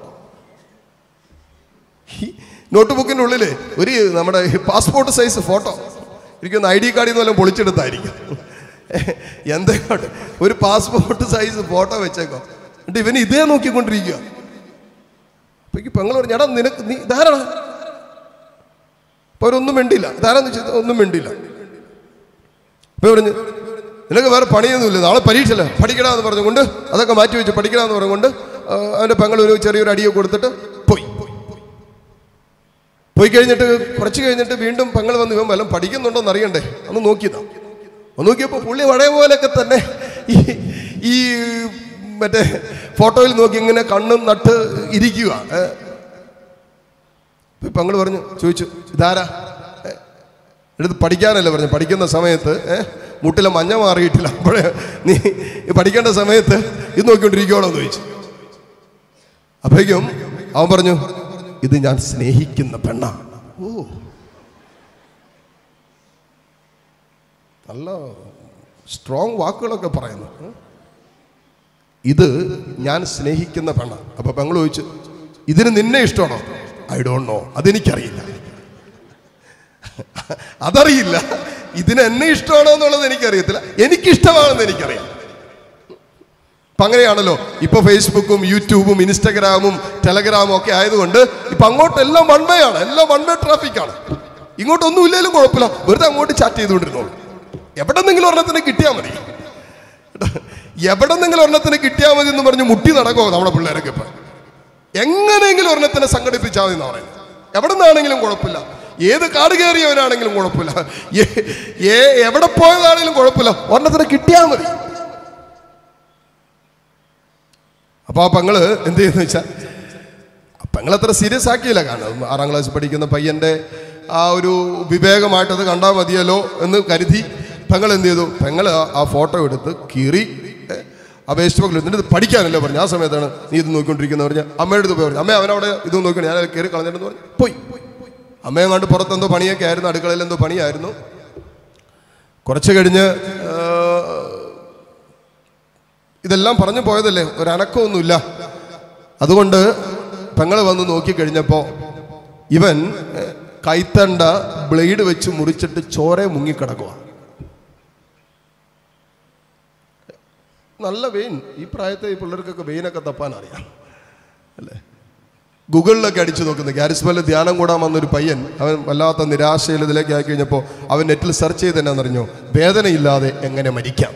ഈ നോട്ട് ബുക്കിൻ്റെ ഉള്ളിൽ ഒരു നമ്മുടെ പാസ്പോർട്ട് സൈസ് ഫോട്ടോ എനിക്കൊന്ന് ഐ ഡി കാർഡിൽ നിന്ന് വല്ലതും പൊളിച്ചെടുത്തായിരിക്കും എന്തെങ്കിലും ഒരു പാസ്പോർട്ട് സൈസ് ഫോട്ടോ വെച്ചേക്കോ എന്നിട്ട് ഇവന് ഇതേ നോക്കിക്കൊണ്ടിരിക്കുക അപ്പൊ ഈ പെങ്ങൾ പറഞ്ഞു എടാ നിനക്ക് നീ ഇതാരാണ് അപ്പൊ അവരൊന്നും മിണ്ടില്ല ഇതാരാന്ന് വെച്ചാൽ ഒന്നും മിണ്ടില്ല അപ്പൊ പറഞ്ഞു നിനക്ക് വേറെ പണിയൊന്നുമില്ല നാളെ പരീക്ഷയല്ല പഠിക്കണമെന്ന് പറഞ്ഞുകൊണ്ട് അതൊക്കെ മാറ്റി വെച്ച് പഠിക്കണമെന്ന് പറഞ്ഞുകൊണ്ട് ആ, അവന്റെ പെങ്ങൾ ഒരു ചെറിയൊരു അടിയൊക്കെ കൊടുത്തിട്ട് പോയി പോയി കഴിഞ്ഞിട്ട് കുറച്ച് കഴിഞ്ഞിട്ട് വീണ്ടും പെങ്ങൾ വന്ന് ഇവൻ വല്ലതും പഠിക്കുന്നുണ്ടോ എന്ന് അറിയണ്ടേ ഒന്ന് നോക്കിയതാ ഒന്ന് നോക്കിയപ്പോൾ പുള്ളി പഴയ പോലെയൊക്കെ തന്നെ ഈ ഈ മറ്റേ ഫോട്ടോയിൽ നോക്കി ഇങ്ങനെ കണ്ണും നട്ട് ഇരിക്കുക ഏ. ഇപ്പൊ പെങ്ങൾ പറഞ്ഞു ചോദിച്ചു ഇതാരാ ഏ. എടുത്ത് പഠിക്കാനല്ലേ പറഞ്ഞു പഠിക്കുന്ന സമയത്ത് ഏ മുട്ടിലെ മഞ്ഞ മാറിയിട്ടില്ല അപ്പോഴേ നീ ഈ പഠിക്കേണ്ട സമയത്ത് ഇത് നോക്കിക്കൊണ്ടിരിക്കുകയാണോ എന്ന് ചോദിച്ചു അപ്പോഴേക്കും അവൻ പറഞ്ഞു ഇത് ഞാൻ സ്നേഹിക്കുന്ന പെണ്ണാണ് ഓ നല്ല സ്ട്രോങ് വാക്കുകളൊക്കെ പറയുന്നു ഉം. ഇത് ഞാൻ സ്നേഹിക്കുന്ന പെണ്ണ അപ്പൊ പെങ്ങൾ ചോദിച്ചു ഇതിന് നിന്നെ ഇഷ്ടമാണോ ഐ ഡോണ്ട് നോ അതെനിക്കറിയില്ല അതറിയില്ല ഇതിന് എന്നെ ഇഷ്ടമാണോ എന്നുള്ളത് എനിക്കറിയത്തില്ല എനിക്കിഷ്ടമാണെന്ന് എനിക്കറിയാം അപ്പൊ അങ്ങനെയാണല്ലോ ഇപ്പൊ ഫേസ്ബുക്കും യൂട്യൂബും ഇൻസ്റ്റഗ്രാമും ടെലഗ്രാമും ഒക്കെ ആയതുകൊണ്ട് ഇപ്പൊ അങ്ങോട്ടെല്ലാം വൺ വേ ആണ് എല്ലാം വൺ വേ ട്രാഫിക് ആണ് ഇങ്ങോട്ടൊന്നും ഇല്ലെങ്കിലും കുഴപ്പമില്ല വെറുതെ അങ്ങോട്ട് ചാറ്റ് ചെയ്തുകൊണ്ടിരുന്നോളൂ എവിടെന്നെങ്കിലും ഒരെണ്ണത്തിന് കിട്ടിയാൽ മതി എവിടെന്നെങ്കിലും ഒരെണ്ണത്തിന് കിട്ടിയാൽ മതി എന്ന് പറഞ്ഞ് മുട്ടി നടക്കുമോ നമ്മുടെ പിള്ളേരൊക്കെ ഇപ്പൊ എങ്ങനെയെങ്കിലും ഒരെണ്ണത്തിനെ സംഘടിപ്പിച്ചാൽ മതി എന്ന് പറയുന്നത് എവിടെ നിന്നാണെങ്കിലും കുഴപ്പമില്ല ഏത് കാട് കയറിയവനാണെങ്കിലും കുഴപ്പമില്ല ഏ- ഏ- എവിടെ പോയതാണെങ്കിലും കുഴപ്പമില്ല ഒരെണ്ണത്തിന് കിട്ടിയാൽ മതി അപ്പൊ ആ പെങ്ങള് എന്ത് ചെയ്യുന്ന വെച്ചാൽ പെങ്ങൾ അത്ര സീരിയസ് ആക്കിയില്ല കാരണം ആറാം ക്ലാസ് പഠിക്കുന്ന പയ്യന്റെ ആ ഒരു വിവേകമായിട്ട് അത് കണ്ടാൽ മതിയല്ലോ എന്ന് കരുതി പെങ്ങൾ എന്ത് ചെയ്തു പെങ്ങൾ ആ ഫോട്ടോ എടുത്ത് കീറി ഏ, ആ വേസ്റ്റ് ബോക്സിൽ എന്നിട്ട് ഇത് പഠിക്കാനല്ലേ പറഞ്ഞു ആ സമയത്താണ് നീ ഇത് നോക്കിക്കൊണ്ടിരിക്കുന്നത് പറഞ്ഞ് അമ്മയുടെ അടുത്ത് പോയി പറഞ്ഞു അമ്മ അവനവിടെ ഇത് നോക്കി ഞാൻ കയറി കളഞ്ഞിട്ടെന്ന് പറഞ്ഞു പോയി അമ്മയെ കണ്ട് പുറത്തെന്തോ പണിയൊക്കെ ആയിരുന്നു അടുക്കളയിൽ എന്തോ പണിയായിരുന്നു കുറച്ച് കഴിഞ്ഞ് ആ, ഇതെല്ലാം പറഞ്ഞു പോയതല്ലേ ഒരു അനക്കമൊന്നുമില്ല അതുകൊണ്ട് പെങ്ങൾ വന്ന് നോക്കിക്കഴിഞ്ഞപ്പോൾ ഇവൻ ഏ, കൈത്തണ്ട ബ്ലേഡ് വെച്ച് മുറിച്ചിട്ട് ചോരെ മുങ്ങിക്കിടക്കുക നല്ല വെയിൻ ഈ പ്രായത്തെ ഈ പിള്ളേർക്കൊക്കെ വെയിനൊക്കെ തപ്പാൻ അറിയാം അല്ലേ ഗൂഗിളിലൊക്കെ അടിച്ചു നോക്കുന്നത് ഗ്യാരിസ്മലിൽ ധ്യാനം കൂടാൻ വന്നൊരു പയ്യൻ അവൻ വല്ലാത്ത നിരാശയിൽ ഇതിലേക്ക് ആയി കഴിഞ്ഞപ്പോൾ അവൻ നെറ്റിൽ സെർച്ച് ചെയ്ത് എന്നാന്നറിഞ്ഞോ വേദനയില്ലാതെ എങ്ങനെ മരിക്കാം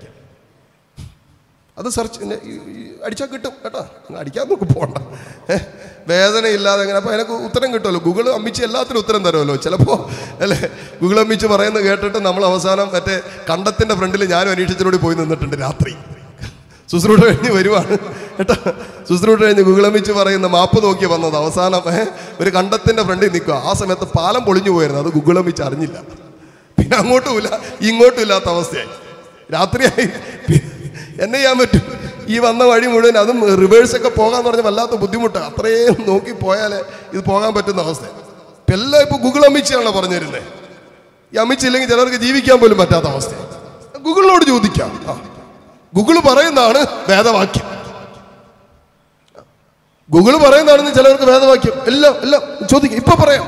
അത് സെർച്ച് അടിച്ചാൽ കിട്ടും കേട്ടോ അങ്ങ് അടിക്കാൻ നോക്ക് പോകണ്ട ഏ, വേദനയില്ലാതെ എങ്ങനെ അപ്പോൾ അതിനൊക്കെ ഉത്തരം കിട്ടുമല്ലോ ഗൂഗിൾ അമ്മിച്ച് എല്ലാത്തിനും ഉത്തരം തരുമല്ലോ ചിലപ്പോൾ അല്ലേ ഗൂഗിൾ അമ്മിച്ച് പറയുന്നത് കേട്ടിട്ട് നമ്മൾ അവസാനം മറ്റേ കണ്ടത്തിൻ്റെ ഫ്രണ്ടിൽ ഞാനും അന്വേഷിച്ചിലൂടെ പോയി നിന്നിട്ടുണ്ട് രാത്രി ശുശ്രൂഷ കഴിഞ്ഞ് വരുവാണ് കേട്ടോ ശുശ്രൂഷ കഴിഞ്ഞ് ഗൂഗിൾ അമ്മിച്ച് പറയുന്ന മാപ്പ് നോക്കി വന്നത് അവസാനം ഏ, ഒരു കണ്ടത്തിൻ്റെ ഫ്രണ്ടിൽ നിൽക്കുക ആ സമയത്ത് പാലം പൊളിഞ്ഞു പോയിരുന്നു അത് ഗൂഗിൾ അമ്മിച്ച് അറിഞ്ഞില്ല പിന്നെ അങ്ങോട്ടും ഇല്ല ഇങ്ങോട്ടും ഇല്ലാത്ത അവസ്ഥയായി രാത്രിയായി പി- എന്നെ ചെയ്യാൻ പറ്റും ഈ വന്ന വഴി മുഴുവൻ അതും റിവേഴ്സ് ഒക്കെ പോകാന്ന് പറഞ്ഞ വല്ലാത്ത ബുദ്ധിമുട്ടാണ് അത്രയും നോക്കി പോയാലേ ഇത് പോകാൻ പറ്റുന്ന അവസ്ഥ ഇപ്പം എല്ലാം ഇപ്പോൾ ഗൂഗിൾ അമ്മിച്ചാണല്ലോ പറഞ്ഞു തരുന്നത് ഈ അമ്മിച്ചില്ലെങ്കിൽ ചിലർക്ക് ജീവിക്കാൻ പോലും പറ്റാത്ത അവസ്ഥ ഗൂഗിളിനോട് ചോദിക്കാം ആ ഗൂഗിൾ പറയുന്നതാണ് വേദവാക്യം ഗൂഗിൾ പറയുന്നതാണെന്ന് ചിലർക്ക് വേദവാക്യം എല്ലാം എല്ലാം ചോദിക്കും ഇപ്പൊ പറയാം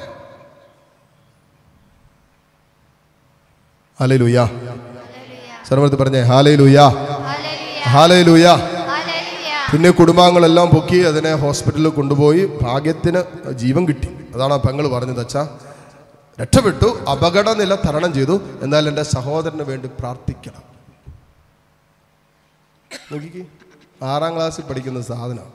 ഹാലേ ലൂയാ ഹല്ലേലൂയ സർവത്ത് പറഞ്ഞേ ഹാലേ ലൂയാ ഹല്ലേലൂയ ഹാലേ ലൂയാ ഹല്ലേലൂയ പിന്നെ കുടുംബാംഗങ്ങളെല്ലാം പൊക്കി അതിനെ ഹോസ്പിറ്റലിൽ കൊണ്ടുപോയി ഭാഗ്യത്തിന് ജീവൻ കിട്ടി അതാണ് ആ പെങ്ങൾ പറഞ്ഞത് അച്ഛാ രക്ഷപ്പെട്ടു അപകടനില തരണം ചെയ്തു എന്നാൽ എൻ്റെ സഹോദരന് വേണ്ടി പ്രാർത്ഥിക്കണം നോക്കിക്കേ ആറാം ക്ലാസ്സിൽ പഠിക്കുന്ന സാധനമാണ്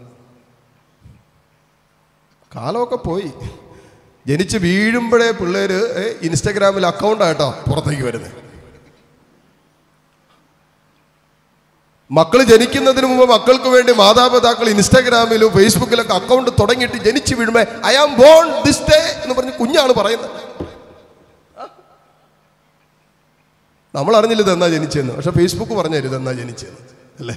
കാലമൊക്കെ പോയി ജനിച്ച് വീഴുമ്പോഴേ പിള്ളേര് ഏ, ഇൻസ്റ്റഗ്രാമിൽ അക്കൗണ്ടായിട്ടോ പുറത്തേക്ക് വരുന്നത് മക്കൾ ജനിക്കുന്നതിന് മുമ്പ് മക്കൾക്ക് വേണ്ടി മാതാപിതാക്കൾ ഇൻസ്റ്റാഗ്രാമിലും ഫേസ്ബുക്കിലൊക്കെ അക്കൗണ്ട് തുടങ്ങിയിട്ട് ജനിച്ചു വീഴുമ്പോ I am born this day എന്ന് പറഞ്ഞ് കുഞ്ഞാണ് പറയുന്നത് നമ്മൾ അറിഞ്ഞില്ല ഇതെന്നാ ജനിച്ചെന്ന് പക്ഷെ ഫേസ്ബുക്ക് പറഞ്ഞു തരും ഇതെന്നാ ജനിച്ചെന്ന് അല്ലേ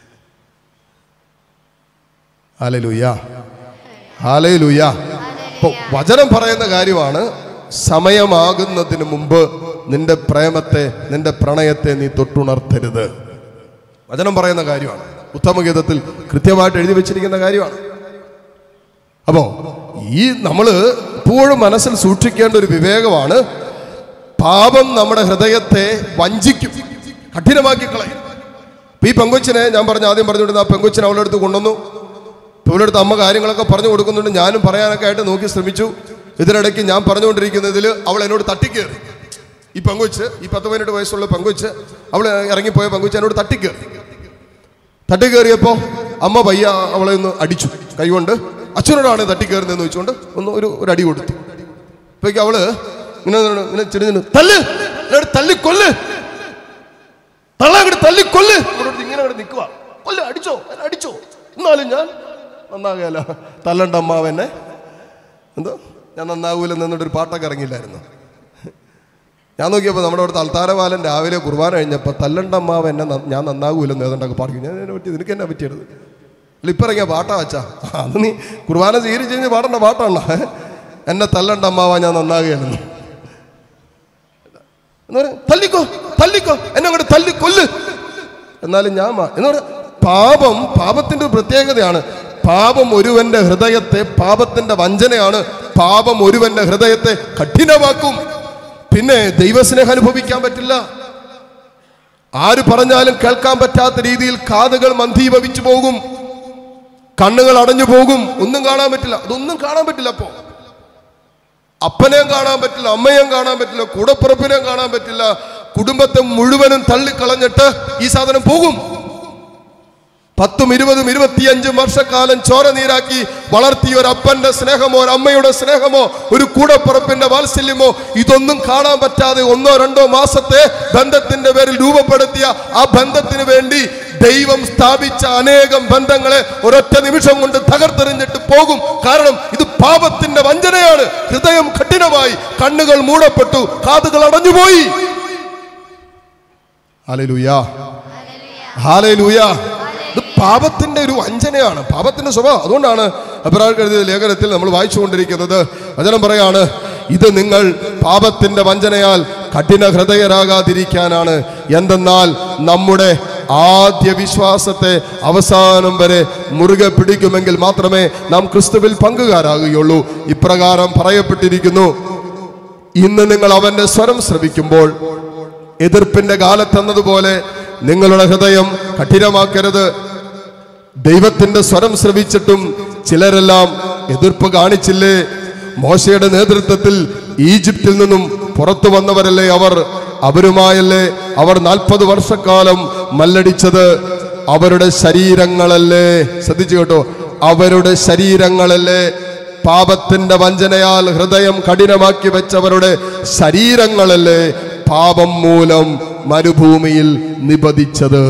ഹാലേ ലൂയാ ഹാലേ ലൂയാ അപ്പൊ വചനം പറയുന്ന കാര്യമാണ് സമയമാകുന്നതിന് മുമ്പ് നിന്റെ പ്രേമത്തെ നിന്റെ പ്രണയത്തെ നീ തൊട്ടുണർത്തരുത് വചനം പറയുന്ന കാര്യമാണ് ഉത്തമഗീതത്തിൽ കൃത്യമായിട്ട് എഴുതി വെച്ചിരിക്കുന്ന കാര്യമാണ് അപ്പോ ഈ നമ്മൾ എപ്പോഴും മനസ്സിൽ സൂക്ഷിക്കേണ്ട ഒരു വിവേകമാണ് പാപം നമ്മുടെ ഹൃദയത്തെ വഞ്ചിക്കും കഠിനമാക്കി കളയും ഇപ്പൊ ഈ പെങ്കൊച്ചിനെ ഞാൻ പറഞ്ഞ ആദ്യം പറഞ്ഞുകൊണ്ടിരുന്ന ആ പെങ്കൊച്ചിനെ അവളുടെ അടുത്ത് കൊണ്ടുവന്നു ഇപ്പൊ ഇവളുടെ അടുത്ത് അമ്മ കാര്യങ്ങളൊക്കെ പറഞ്ഞു കൊടുക്കുന്നുണ്ട് ഞാനും പറയാനൊക്കെ ആയിട്ട് നോക്കി ശ്രമിച്ചു ഇതിനിടയ്ക്ക് ഞാൻ പറഞ്ഞുകൊണ്ടിരിക്കുന്നതിൽ അവൾ എന്നോട് തട്ടിക്കേറി ഈ പെങ്കൊച്ച് ഈ പത്ത് പതിനെട്ട് വയസ്സുള്ള പെങ്കൊച്ച് അവൾ ഇറങ്ങിപ്പോയ പെങ്കൊച്ച് എന്നോട് തട്ടിക്കേറി തട്ടിക്കേറിയപ്പോൾ അമ്മ പയ്യ അവളെ ഒന്ന് അടിച്ചു കൈകൊണ്ട് അച്ഛനോടാണ് തട്ടിക്കേറുന്നതെന്ന് വെച്ചുകൊണ്ട് ഒന്ന് ഒരു ഒരു അടി കൊടുത്തു അപ്പോഴേക്ക് അവള് ഇങ്ങനെ നിന്ന് ഇങ്ങനെ ചെടിഞ്ഞു തല്ല് എന്നോട് തല്ലി കൊല്ല് തള്ളങ്ങോട്ട് തല്ലി കൊല്ല് അവരോട് ഇങ്ങനെ അങ്ങോട്ട് നിൽക്കുക കൊല്ല് അടിച്ചോ എന്നെ അടിച്ചോ എന്നാലും ഞാൻ നന്നാകുകയല്ല തല്ലണ്ട അമ്മാവെന്നെ എന്തോ ഞാൻ നന്നാകൂലെന്ന് എന്നിട്ടൊരു പാട്ടൊക്കെ ഇറങ്ങിയില്ലായിരുന്നു ഞാൻ നോക്കിയപ്പോൾ നമ്മുടെ അവിടുത്തെ അൽത്താരപാലൻ രാവിലെ കുർബാന കഴിഞ്ഞപ്പോൾ തല്ലണ്ടമ്മാവ് എന്നെ ന- ഞാൻ നന്നാകൂലെന്ന് ഏതാണ്ടൊക്കെ പറഞ്ഞു ഞാൻ എന്നെ പറ്റി നിനക്ക് എന്നെ പറ്റിയത് അല്ല ഇപ്പം ഇറങ്ങിയ പാട്ടാ വച്ചാ അത് നീ കുർബാന സ്വീകരിച്ച് കഴിഞ്ഞ് പാടേണ്ട പാട്ടാണോ എന്നെ തല്ലണ്ടമ്മാവാ ഞാൻ നന്നാകുകയാണെന്ന് എന്ന് പറയാം തല്ലിക്കോ തല്ലിക്കോ എന്നെ അങ്ങോട്ട് തല്ലിക്കൊല്ല് എന്നാലും ഞാൻ മാ- എന്ന് പറയാം പാപം പാപത്തിന്റെ ഒരു പ്രത്യേകതയാണ് പാപം ഒരുവന്റെ ഹൃദയത്തെ പാപത്തിന്റെ വഞ്ചനയാണ് പാപം ഒരുവന്റെ ഹൃദയത്തെ കഠിനമാക്കും പിന്നെ ദൈവസ്നേഹം അനുഭവിക്കാൻ പറ്റില്ല ആര് പറഞ്ഞാലും കേൾക്കാൻ പറ്റാത്ത രീതിയിൽ കാതുകൾ മന്ദീഭവിച്ചു പോകും കണ്ണുകൾ അടഞ്ഞു പോകും ഒന്നും കാണാൻ പറ്റില്ല അതൊന്നും കാണാൻ പറ്റില്ല അപ്പോ അപ്പനെയും കാണാൻ പറ്റില്ല അമ്മയെയും കാണാൻ പറ്റില്ല കൂടപ്പിറപ്പിനെയും കാണാൻ പറ്റില്ല കുടുംബത്തെ മുഴുവനും തള്ളിക്കളഞ്ഞിട്ട് ഈ സാധനം പോകും പത്തും ഇരുപതും ഇരുപത്തിയഞ്ചും വർഷക്കാലം ചോര നീരാക്കി വളർത്തിയ ഒരു അപ്പന്റെ സ്നേഹമോ ഒരു അമ്മയുടെ സ്നേഹമോ ഒരു കൂടപ്പിറപ്പിന്റെ വാത്സല്യമോ ഇതൊന്നും കാണാൻ പറ്റാതെ ഒന്നോ രണ്ടോ മാസത്തെ ബന്ധത്തിന്റെ പേരിൽ രൂപപ്പെടുത്തിയ ആ ബന്ധത്തിന് വേണ്ടി ദൈവം സ്ഥാപിച്ച അനേകം ബന്ധങ്ങളെ ഒരൊറ്റ നിമിഷം കൊണ്ട് തകർത്തെറിഞ്ഞിട്ട് പോകും കാരണം ഇത് പാപത്തിന്റെ വഞ്ചനയാണ് ഹൃദയം കഠിനമായി കണ്ണുകൾ മൂടപ്പെട്ടു കാതുകൾ അടഞ്ഞുപോയി ഹാലലൂയാ ഹാലലൂയാ ഇത് പാപത്തിന്റെ ഒരു വഞ്ചനയാണ് പാപത്തിന്റെ സ്വഭാവം അതുകൊണ്ടാണ് അബ്രാഹം എഴുതിയ ലേഖനത്തിൽ നമ്മൾ വായിച്ചുകൊണ്ടിരിക്കുന്നത് വചനം പറയാണ് ഇത് നിങ്ങൾ പാപത്തിന്റെ വഞ്ചനയാൽ കഠിന ഹൃദയരാകാതിരിക്കാനാണ് എന്തെന്നാൽ നമ്മുടെ ആദ്യ വിശ്വാസത്തെ അവസാനം വരെ മുറുകെ പിടിക്കുമെങ്കിൽ മാത്രമേ നാം ക്രിസ്തുവിൽ പങ്കുകാരാകുകയുള്ളൂ ഇപ്രകാരം പറയപ്പെട്ടിരിക്കുന്നു ഇന്ന് നിങ്ങൾ അവന്റെ സ്വരം ശ്രവിക്കുമ്പോൾ എതിർപ്പിന്റെ കാലത്തെന്നതുപോലെ നിങ്ങളുടെ ഹൃദയം കഠിനമാക്കരുത് ദൈവത്തിന്റെ സ്വരം ശ്രവിച്ചിട്ടും ചിലരെല്ലാം എതിർപ്പ് കാണിച്ചില്ലേ മോശയുടെ നേതൃത്വത്തിൽ ഈജിപ്തിൽ നിന്നും പുറത്തു വന്നവരല്ലേ അവർ അവരുമായല്ലേ അവർ നാൽപ്പത് വർഷക്കാലം മല്ലടിച്ചത് അവരുടെ ശരീരങ്ങളല്ലേ ശ്രദ്ധിച്ചു കേട്ടോ അവരുടെ ശരീരങ്ങളല്ലേ പാപത്തിന്റെ വഞ്ചനയാൽ ഹൃദയം കഠിനമാക്കി വെച്ചവരുടെ ശരീരങ്ങളല്ലേ പാപം മൂലം മരുഭൂമിയിൽ നിബദിച്ചത്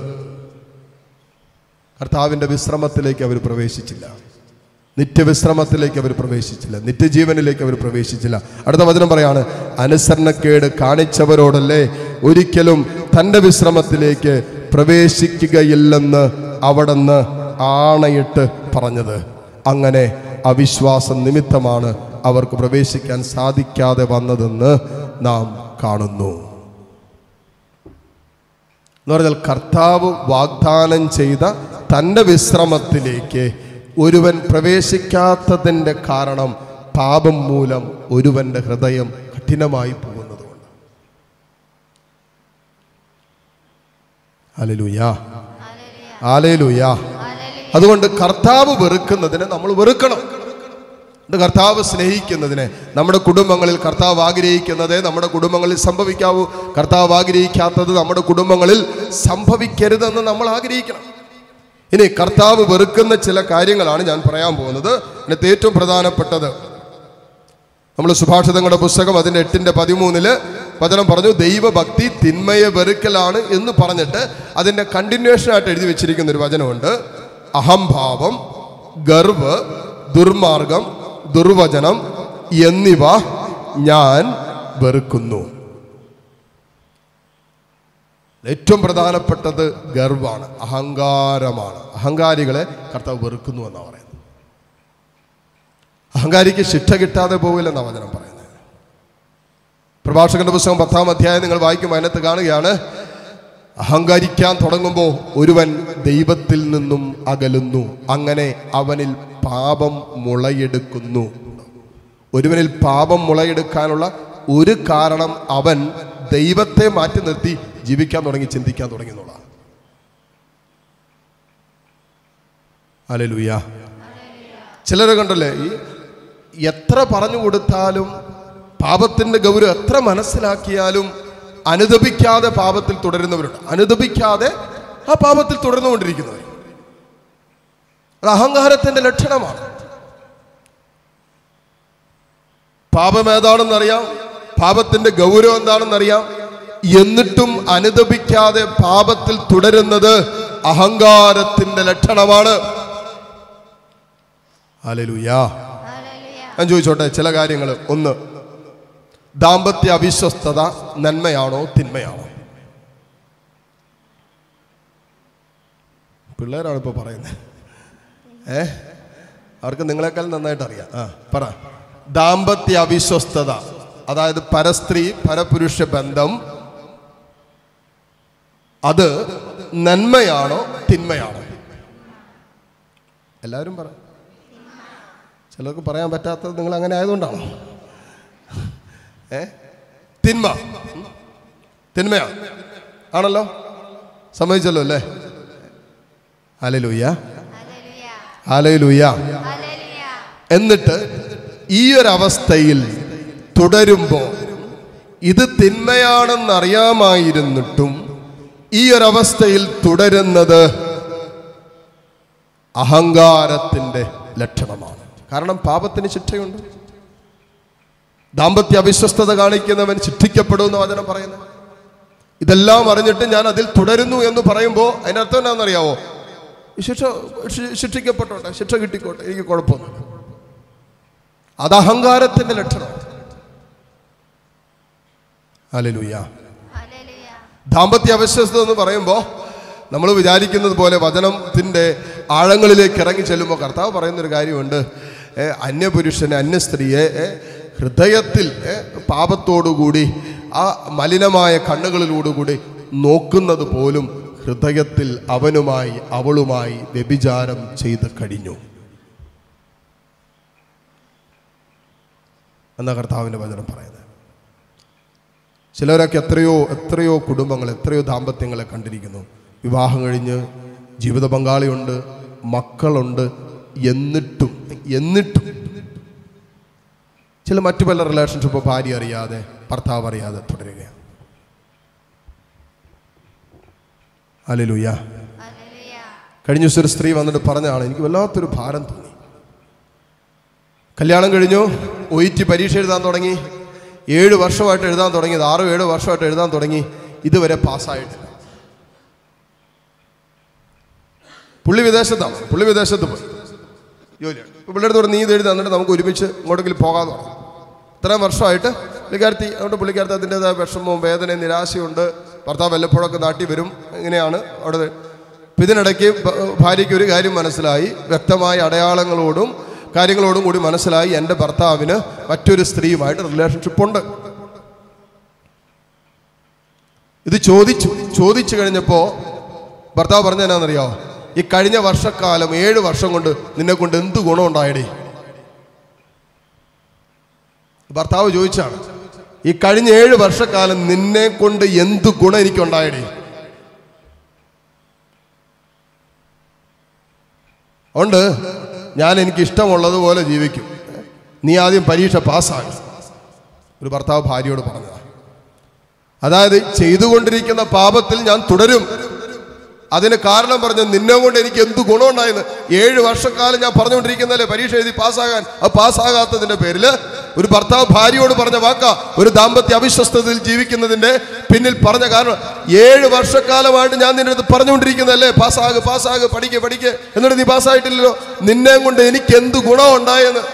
കർത്താവിന്റെ വിശ്രമത്തിലേക്ക് അവർ പ്രവേശിച്ചില്ല നിത്യവിശ്രമത്തിലേക്ക് അവർ പ്രവേശിച്ചില്ല നിത്യജീവനിലേക്ക് അവർ പ്രവേശിച്ചില്ല അടുത്ത വചനം പറയാണ് അനുസരണക്കേട് കാണിച്ചവരോടല്ലേ ഒരിക്കലും തൻ്റെ വിശ്രമത്തിലേക്ക് പ്രവേശിക്കുകയില്ലെന്ന് അവിടുന്ന് ആണയിട്ട് പറഞ്ഞത് അങ്ങനെ അവിശ്വാസം നിമിത്തമാണ് അവർക്ക് പ്രവേശിക്കാൻ സാധിക്കാതെ വന്നതെന്ന് നാം കാണുന്നു എന്ന് പറഞ്ഞാൽ കർത്താവ് വാഗ്ദാനം ചെയ്ത തൻ്റെ വിശ്രമത്തിലേക്ക് ഒരുവൻ പ്രവേശിക്കാത്തതിൻ്റെ കാരണം പാപം മൂലം ഒരുവന്റെ ഹൃദയം കഠിനമായി പോകുന്നതുകൊണ്ട് ഹല്ലേലൂയാ ഹല്ലേലൂയാ അതുകൊണ്ട് കർത്താവ് വെറുക്കുന്നതിനെ നമ്മൾ വെറുക്കണം ഇത് കർത്താവ് സ്നേഹിക്കുന്നതിനെ നമ്മുടെ കുടുംബങ്ങളിൽ കർത്താവ് ആഗ്രഹിക്കുന്നതേ നമ്മുടെ കുടുംബങ്ങളിൽ സംഭവിക്കാവൂ കർത്താവ് ആഗ്രഹിക്കാത്തത് നമ്മുടെ കുടുംബങ്ങളിൽ സംഭവിക്കരുതെന്ന് നമ്മൾ ആഗ്രഹിക്കണം ഇനി കർത്താവ് വെറുക്കുന്ന ചില കാര്യങ്ങളാണ് ഞാൻ പറയാൻ പോകുന്നത് അതിനകത്ത് ഏറ്റവും പ്രധാനപ്പെട്ടത് നമ്മൾ സുഭാഷിതങ്ങളുടെ പുസ്തകം അതിൻ്റെ എട്ടിൻ്റെ പതിമൂന്നില് വചനം പറഞ്ഞു ദൈവഭക്തി തിന്മയെ വെറുക്കലാണ് എന്ന് പറഞ്ഞിട്ട് അതിൻ്റെ കണ്ടിന്യൂഷൻ ആയിട്ട് എഴുതി വെച്ചിരിക്കുന്ന ഒരു വചനമുണ്ട് അഹംഭാവം ഗർവ് ദുർമാർഗം ദുർവചനം എന്നിവ ഞാൻ വെറുക്കുന്നു ഏറ്റവും പ്രധാനപ്പെട്ടത് ഗർവാണ് അഹങ്കാരമാണ് അഹങ്കാരികളെ കർത്താവ് വെറുക്കുന്നു എന്നാണ് പറയുന്നത് അഹങ്കാരിക്ക് ശിക്ഷ കിട്ടാതെ പോകില്ലെന്നാണ് വചനം പറയുന്നത് പ്രഭാഷകന്റെ പുസ്തകം പത്താം അധ്യായം നിങ്ങൾ വായിക്കുമ്പോൾ അതിനകത്ത് കാണുകയാണ് അഹങ്കരിക്കാൻ തുടങ്ങുമ്പോൾ ഒരുവൻ ദൈവത്തിൽ നിന്നും അകലുന്നു അങ്ങനെ അവനിൽ പാപം മുളയെടുക്കുന്നു ഒരുവനിൽ പാപം മുളയെടുക്കാനുള്ള ഒരു കാരണം അവൻ ദൈവത്തെ മാറ്റി നിർത്തി ജീവിക്കാൻ തുടങ്ങി ചിന്തിക്കാൻ തുടങ്ങി എന്നുള്ളതാണ് അലലുയ ചിലരെ കണ്ടല്ലേ ഈ എത്ര പറഞ്ഞു കൊടുത്താലും പാപത്തിന്റെ ഗൗരവം എത്ര മനസ്സിലാക്കിയാലും അനുദപിക്കാതെ പാപത്തിൽ തുടരുന്നവരുണ്ട് അനുദപിക്കാതെ ആ പാപത്തിൽ തുടർന്നുകൊണ്ടിരിക്കുന്നവർ അത് അഹങ്കാരത്തിന്റെ ലക്ഷണമാണ് പാപം ഏതാണെന്നറിയാം പാപത്തിന്റെ ഗൗരവം എന്താണെന്നറിയാം എന്നിട്ടും അനുദപിക്കാതെ പാപത്തിൽ തുടരുന്നത് അഹങ്കാരത്തിന്റെ ലക്ഷണമാണ് ഹല്ലേലൂയാ ഞാൻ ചോദിച്ചോട്ടെ ചില കാര്യങ്ങൾ ഒന്ന് ദാമ്പത്യ അവിശ്വസ്തത നന്മയാണോ തിന്മയാണോ പിള്ളേരാണ് ഇപ്പോൾ പറയുന്നത് ഏ അവർക്ക് നിങ്ങളെക്കാൾ നന്നായിട്ട് അറിയാം ആ പറ ദാമ്പത്യ അവിശ്വസ്തത അതായത് പരസ്ത്രീ പരപുരുഷ ബന്ധം അത് നന്മയാണോ തിന്മയാണോ എല്ലാവരും പറ ചിലർക്ക് പറയാൻ പറ്റാത്തത് നിങ്ങൾ അങ്ങനെ ആയതുകൊണ്ടാണോ ഏ തിന്മ ഉം. തിന്മയാ ആണല്ലോ സമ്മതിച്ചല്ലോ അല്ലേ അലലൂയ അലലൂയ എന്നിട്ട് ഈ ഒരു അവസ്ഥയിൽ തുടരുമ്പോൾ ഇത് തിന്മയാണെന്നറിയാമായിരുന്നിട്ടും ഈ ഒരവസ്ഥയിൽ തുടരുന്നത് അഹങ്കാരത്തിന്റെ ലക്ഷണമാണ് കാരണം പാപത്തിന് ശിക്ഷയുണ്ട് ദാമ്പത്യ അവിശ്വസ്തത കാണിക്കുന്നവൻ ശിക്ഷിക്കപ്പെടുമെന്ന് വചനം പറയുന്നത് ഇതെല്ലാം അറിഞ്ഞിട്ട് ഞാൻ അതിൽ തുടരുന്നു എന്ന് പറയുമ്പോൾ അതിനർത്ഥം എന്താണെന്നറിയാവോ ഈ ശിക്ഷ ശി- ശിക്ഷിക്കപ്പെട്ടോട്ടെ ശിക്ഷ കിട്ടിക്കോട്ടെ എനിക്ക് കുഴപ്പമൊന്നുമില്ല അത് അഹങ്കാരത്തിന്റെ ലക്ഷണമാണ് ഹല്ലേലൂയ ദാമ്പത്യ അവിശ്വസ്തത എന്ന് പറയുമ്പോൾ നമ്മൾ വിചാരിക്കുന്നത് പോലെ വചനത്തിൻ്റെ ആഴങ്ങളിലേക്ക് ഇറങ്ങി ചെല്ലുമ്പോൾ കർത്താവ് പറയുന്നൊരു കാര്യമുണ്ട് ഏ, അന്യപുരുഷനെ അന്യ സ്ത്രീയെ ഏ, ഹൃദയത്തിൽ ഏ, പാപത്തോടുകൂടി ആ മലിനമായ കണ്ണുകളിലോടുകൂടി നോക്കുന്നത് പോലും ഹൃദയത്തിൽ അവനുമായി അവളുമായി വ്യഭിചാരം ചെയ്ത് കഴിഞ്ഞു എന്ന കർത്താവിൻ്റെ വചനം പറയുന്നത് ചിലരൊക്കെ എത്രയോ എത്രയോ കുടുംബങ്ങൾ എത്രയോ ദാമ്പത്യങ്ങളെ കണ്ടിരിക്കുന്നു വിവാഹം കഴിഞ്ഞ് ജീവിത പങ്കാളിയുണ്ട് മക്കളുണ്ട് എന്നിട്ടും എന്നിട്ടും ചില മറ്റു പല റിലേഷൻഷിപ്പ് ഭാര്യ അറിയാതെ ഭർത്താവ് അറിയാതെ തുടരുകയാണ് അലലുയ കഴിഞ്ഞ ദിവസം ഒരു സ്ത്രീ വന്നിട്ട് പറഞ്ഞാണ് എനിക്ക് വല്ലാത്തൊരു ഭാരം തോന്നി കല്യാണം കഴിഞ്ഞു ഒ ടി പരീക്ഷ എഴുതാൻ തുടങ്ങി ഏഴ് വർഷമായിട്ട് എഴുതാൻ തുടങ്ങിയത് ആറോ ഏഴോ വർഷമായിട്ട് എഴുതാൻ തുടങ്ങി ഇതുവരെ പാസ്സായിട്ടില്ല പുള്ളി വിദേശത്താണ് പുള്ളി വിദേശത്ത് പോയി ജോലിയാണ് ഇപ്പോൾ പുള്ളിയുടെ പറഞ്ഞ് നീ ഇത് എഴുതി തന്നിട്ട് നമുക്ക് ഒരുമിച്ച് ഇങ്ങോട്ടെങ്കിലും പോകാമെന്ന് പറഞ്ഞു ഇത്രയും വർഷമായിട്ട് പുള്ളിക്കാരത്തി അതുകൊണ്ട് പുള്ളിക്കാരത്തി അതിൻ്റെതായ വിഷമവും വേദനയും നിരാശയുണ്ട് ഭർത്താവ് വല്ലപ്പോഴൊക്കെ നാട്ടിൽ വരും ഇങ്ങനെയാണ് അവിടെ ഇപ്പം ഇതിനിടയ്ക്ക് ഭ- ഭാര്യയ്ക്ക് ഒരു കാര്യം മനസ്സിലായി വ്യക്തമായ അടയാളങ്ങളോടും കാര്യങ്ങളോടും കൂടി മനസ്സിലായി എൻ്റെ ഭർത്താവിന് മറ്റൊരു സ്ത്രീയുമായിട്ട് റിലേഷൻഷിപ്പ് ഉണ്ട് ഇത് ചോദിച്ചു ചോദിച്ചു കഴിഞ്ഞപ്പോൾ ഭർത്താവ് പറഞ്ഞ എന്നാണെന്നറിയാമോ ഈ കഴിഞ്ഞ വർഷക്കാലം ഏഴ് വർഷം കൊണ്ട് നിന്നെ കൊണ്ട് എന്ത് ഗുണമുണ്ടായടേ ഭർത്താവ് ചോദിച്ചാണ് ഈ കഴിഞ്ഞ ഏഴ് വർഷക്കാലം നിന്നെ കൊണ്ട് എന്ത് ഗുണം എനിക്കുണ്ടായടേ അതുകൊണ്ട് ഞാൻ എനിക്ക് ഇഷ്ടമുള്ളതുപോലെ ജീവിക്കും നീ ആദ്യം പരീക്ഷ പാസ്സാകും ഒരു ഭർത്താവ് ഭാര്യയോട് പറഞ്ഞതാണ് അതായത് ചെയ്തുകൊണ്ടിരിക്കുന്ന പാപത്തിൽ ഞാൻ തുടരും അതിന് കാരണം പറഞ്ഞു നിന്നെ കൊണ്ട് എനിക്ക് എന്ത് ഗുണമുണ്ടായെന്ന് ഏഴ് വർഷക്കാലം ഞാൻ പറഞ്ഞുകൊണ്ടിരിക്കുന്നല്ലേ പരീക്ഷ എഴുതി പാസ്സാകാൻ അത് പാസ്സാകാത്തതിന്റെ പേരിൽ ഒരു ഭർത്താവ് ഭാര്യയോട് പറഞ്ഞ വാക്ക ഒരു ദാമ്പത്യ അവിശ്വസ്തതയിൽ ജീവിക്കുന്നതിന്റെ പിന്നിൽ പറഞ്ഞ കാരണം ഏഴ് വർഷക്കാലമായിട്ട് ഞാൻ നിന്റെ അടുത്ത് പറഞ്ഞുകൊണ്ടിരിക്കുന്നതല്ലേ പാസ്സാക് പാസ്സാക് പഠിക്ക് പഠിക്ക് എന്നിട്ട് നീ പാസ്സായിട്ടില്ലല്ലോ നിന്നെ കൊണ്ട് എനിക്ക് എന്ത് ഗുണമുണ്ടായെന്ന്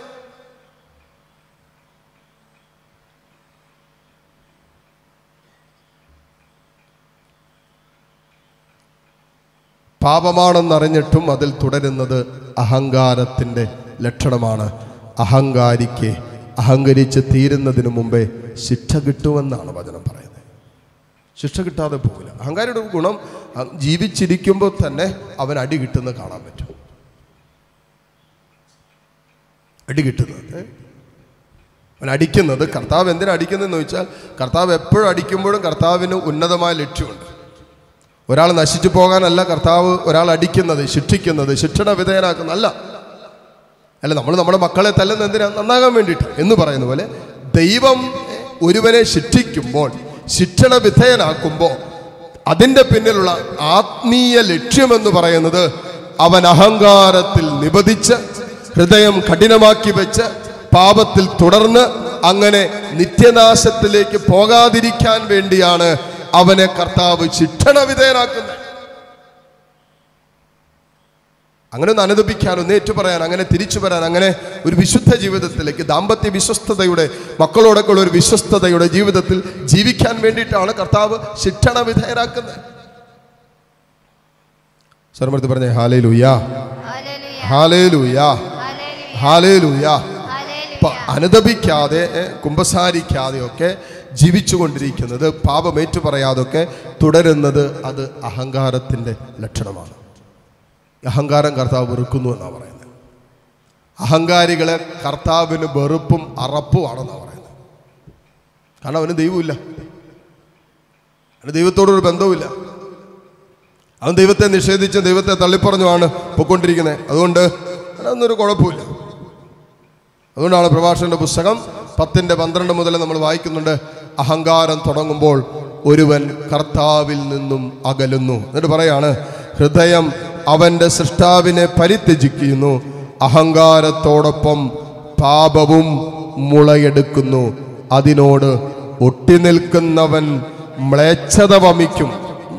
പാപമാണെന്നറിഞ്ഞിട്ടും അതിൽ തുടരുന്നത് അഹങ്കാരത്തിൻ്റെ ലക്ഷണമാണ് അഹങ്കാരിക്ക് അഹങ്കരിച്ച് തീരുന്നതിന് മുമ്പേ ശിക്ഷ കിട്ടുമെന്നാണ് വചനം പറയുന്നത് ശിക്ഷ കിട്ടാതെ പോകില്ല അഹങ്കാരിയുടെ ഒരു ഗുണം അ- ജീവിച്ചിരിക്കുമ്പോൾ തന്നെ അവൻ അടി കിട്ടുന്നത് കാണാൻ പറ്റും അടി കിട്ടുന്നത് ഏ? അവൻ അടിക്കുന്നത് കർത്താവ് എന്തിനാ അടിക്കുന്നതെന്ന് ചോദിച്ചാൽ കർത്താവ് എപ്പോഴും അടിക്കുമ്പോഴും കർത്താവിന് ഉന്നതമായ ലക്ഷ്യമുണ്ട് ഒരാൾ നശിച്ചു പോകാനല്ല കർത്താവ് ഒരാൾ അടിക്കുന്നത് ശിക്ഷിക്കുന്നത് ശിക്ഷണ വിധേയനാക്കുന്ന അല്ല അല്ല നമ്മൾ നമ്മുടെ മക്കളെ തല്ലുന്ന എന്തിനാ നന്നാകാൻ വേണ്ടിയിട്ട് എന്ന് പറയുന്ന പോലെ ദൈവം ഒരുവനെ ശിക്ഷിക്കുമ്പോൾ ശിക്ഷണ വിധേയനാക്കുമ്പോൾ അതിൻ്റെ പിന്നിലുള്ള ആത്മീയ ലക്ഷ്യമെന്ന് പറയുന്നത് അവൻ അഹങ്കാരത്തിൽ നിബദിച്ച് ഹൃദയം കഠിനമാക്കി വെച്ച് പാപത്തിൽ തുടർന്ന് അങ്ങനെ നിത്യനാശത്തിലേക്ക് പോകാതിരിക്കാൻ വേണ്ടിയാണ് അവനെ കർത്താവ് ശിക്ഷണ വിധേയനാക്കുന്നത് അങ്ങനെ ഒന്ന് അനുദപിക്കാൻ ഒന്ന് ഏറ്റുപറയാൻ അങ്ങനെ തിരിച്ചു വരാൻ അങ്ങനെ ഒരു വിശുദ്ധ ജീവിതത്തിലേക്ക് ദാമ്പത്യ വിശ്വസ്തതയുടെ മക്കളോടൊക്കെ ഉള്ള ഒരു വിശ്വസ്തതയുടെ ജീവിതത്തിൽ ജീവിക്കാൻ വേണ്ടിയിട്ടാണ് കർത്താവ് ശിക്ഷണ വിധേയരാക്കുന്നത് സ്വരമടുത്ത് പറഞ്ഞേ ഹാലേ ലൂയാ ഹല്ലേലൂയ ഹാലേ ലൂയാ ഹല്ലേലൂയ ഹാലേ ലൂയാ അപ്പൊ ഹല്ലേലൂയ അനുദപിക്കാതെ ഏ, കുമ്പസാരിക്കാതെയൊക്കെ ജീവിച്ചുകൊണ്ടിരിക്കുന്നത് പാപമേറ്റു പറയാതൊക്കെ തുടരുന്നത് അത് അഹങ്കാരത്തിൻ്റെ ലക്ഷണമാണ് അഹങ്കാരം കർത്താവ് വെറുക്കുന്നു എന്നാണ് പറയുന്നത് അഹങ്കാരികളെ കർത്താവിന് വെറുപ്പും അറപ്പുമാണെന്നാണ് പറയുന്നത് കാരണം അവന് ദൈവമില്ല അവന് ദൈവത്തോടൊരു ബന്ധവുമില്ല അവൻ ദൈവത്തെ നിഷേധിച്ച് ദൈവത്തെ തള്ളിപ്പറഞ്ഞുമാണ് പൊയ്ക്കൊണ്ടിരിക്കുന്നത് അതുകൊണ്ട് അതൊന്നൊരു കുഴപ്പമില്ല അതുകൊണ്ടാണ് പ്രഭാഷകന്റെ പുസ്തകം പത്തിൻ്റെ പന്ത്രണ്ട് മുതൽ നമ്മൾ വായിക്കുന്നുണ്ട് അഹങ്കാരം തുടങ്ങുമ്പോൾ ഒരുവൻ കർത്താവിൽ നിന്നും അകലുന്നു എന്നിട്ട് പറയാണ് ഹൃദയം അവൻ്റെ സൃഷ്ടാവിനെ പരിത്യജിക്കുന്നു അഹങ്കാരത്തോടൊപ്പം പാപവും മുളയെടുക്കുന്നു അതിനോട് ഒട്ടിനിൽക്കുന്നവൻ മ്ലേച്ഛത വമിക്കും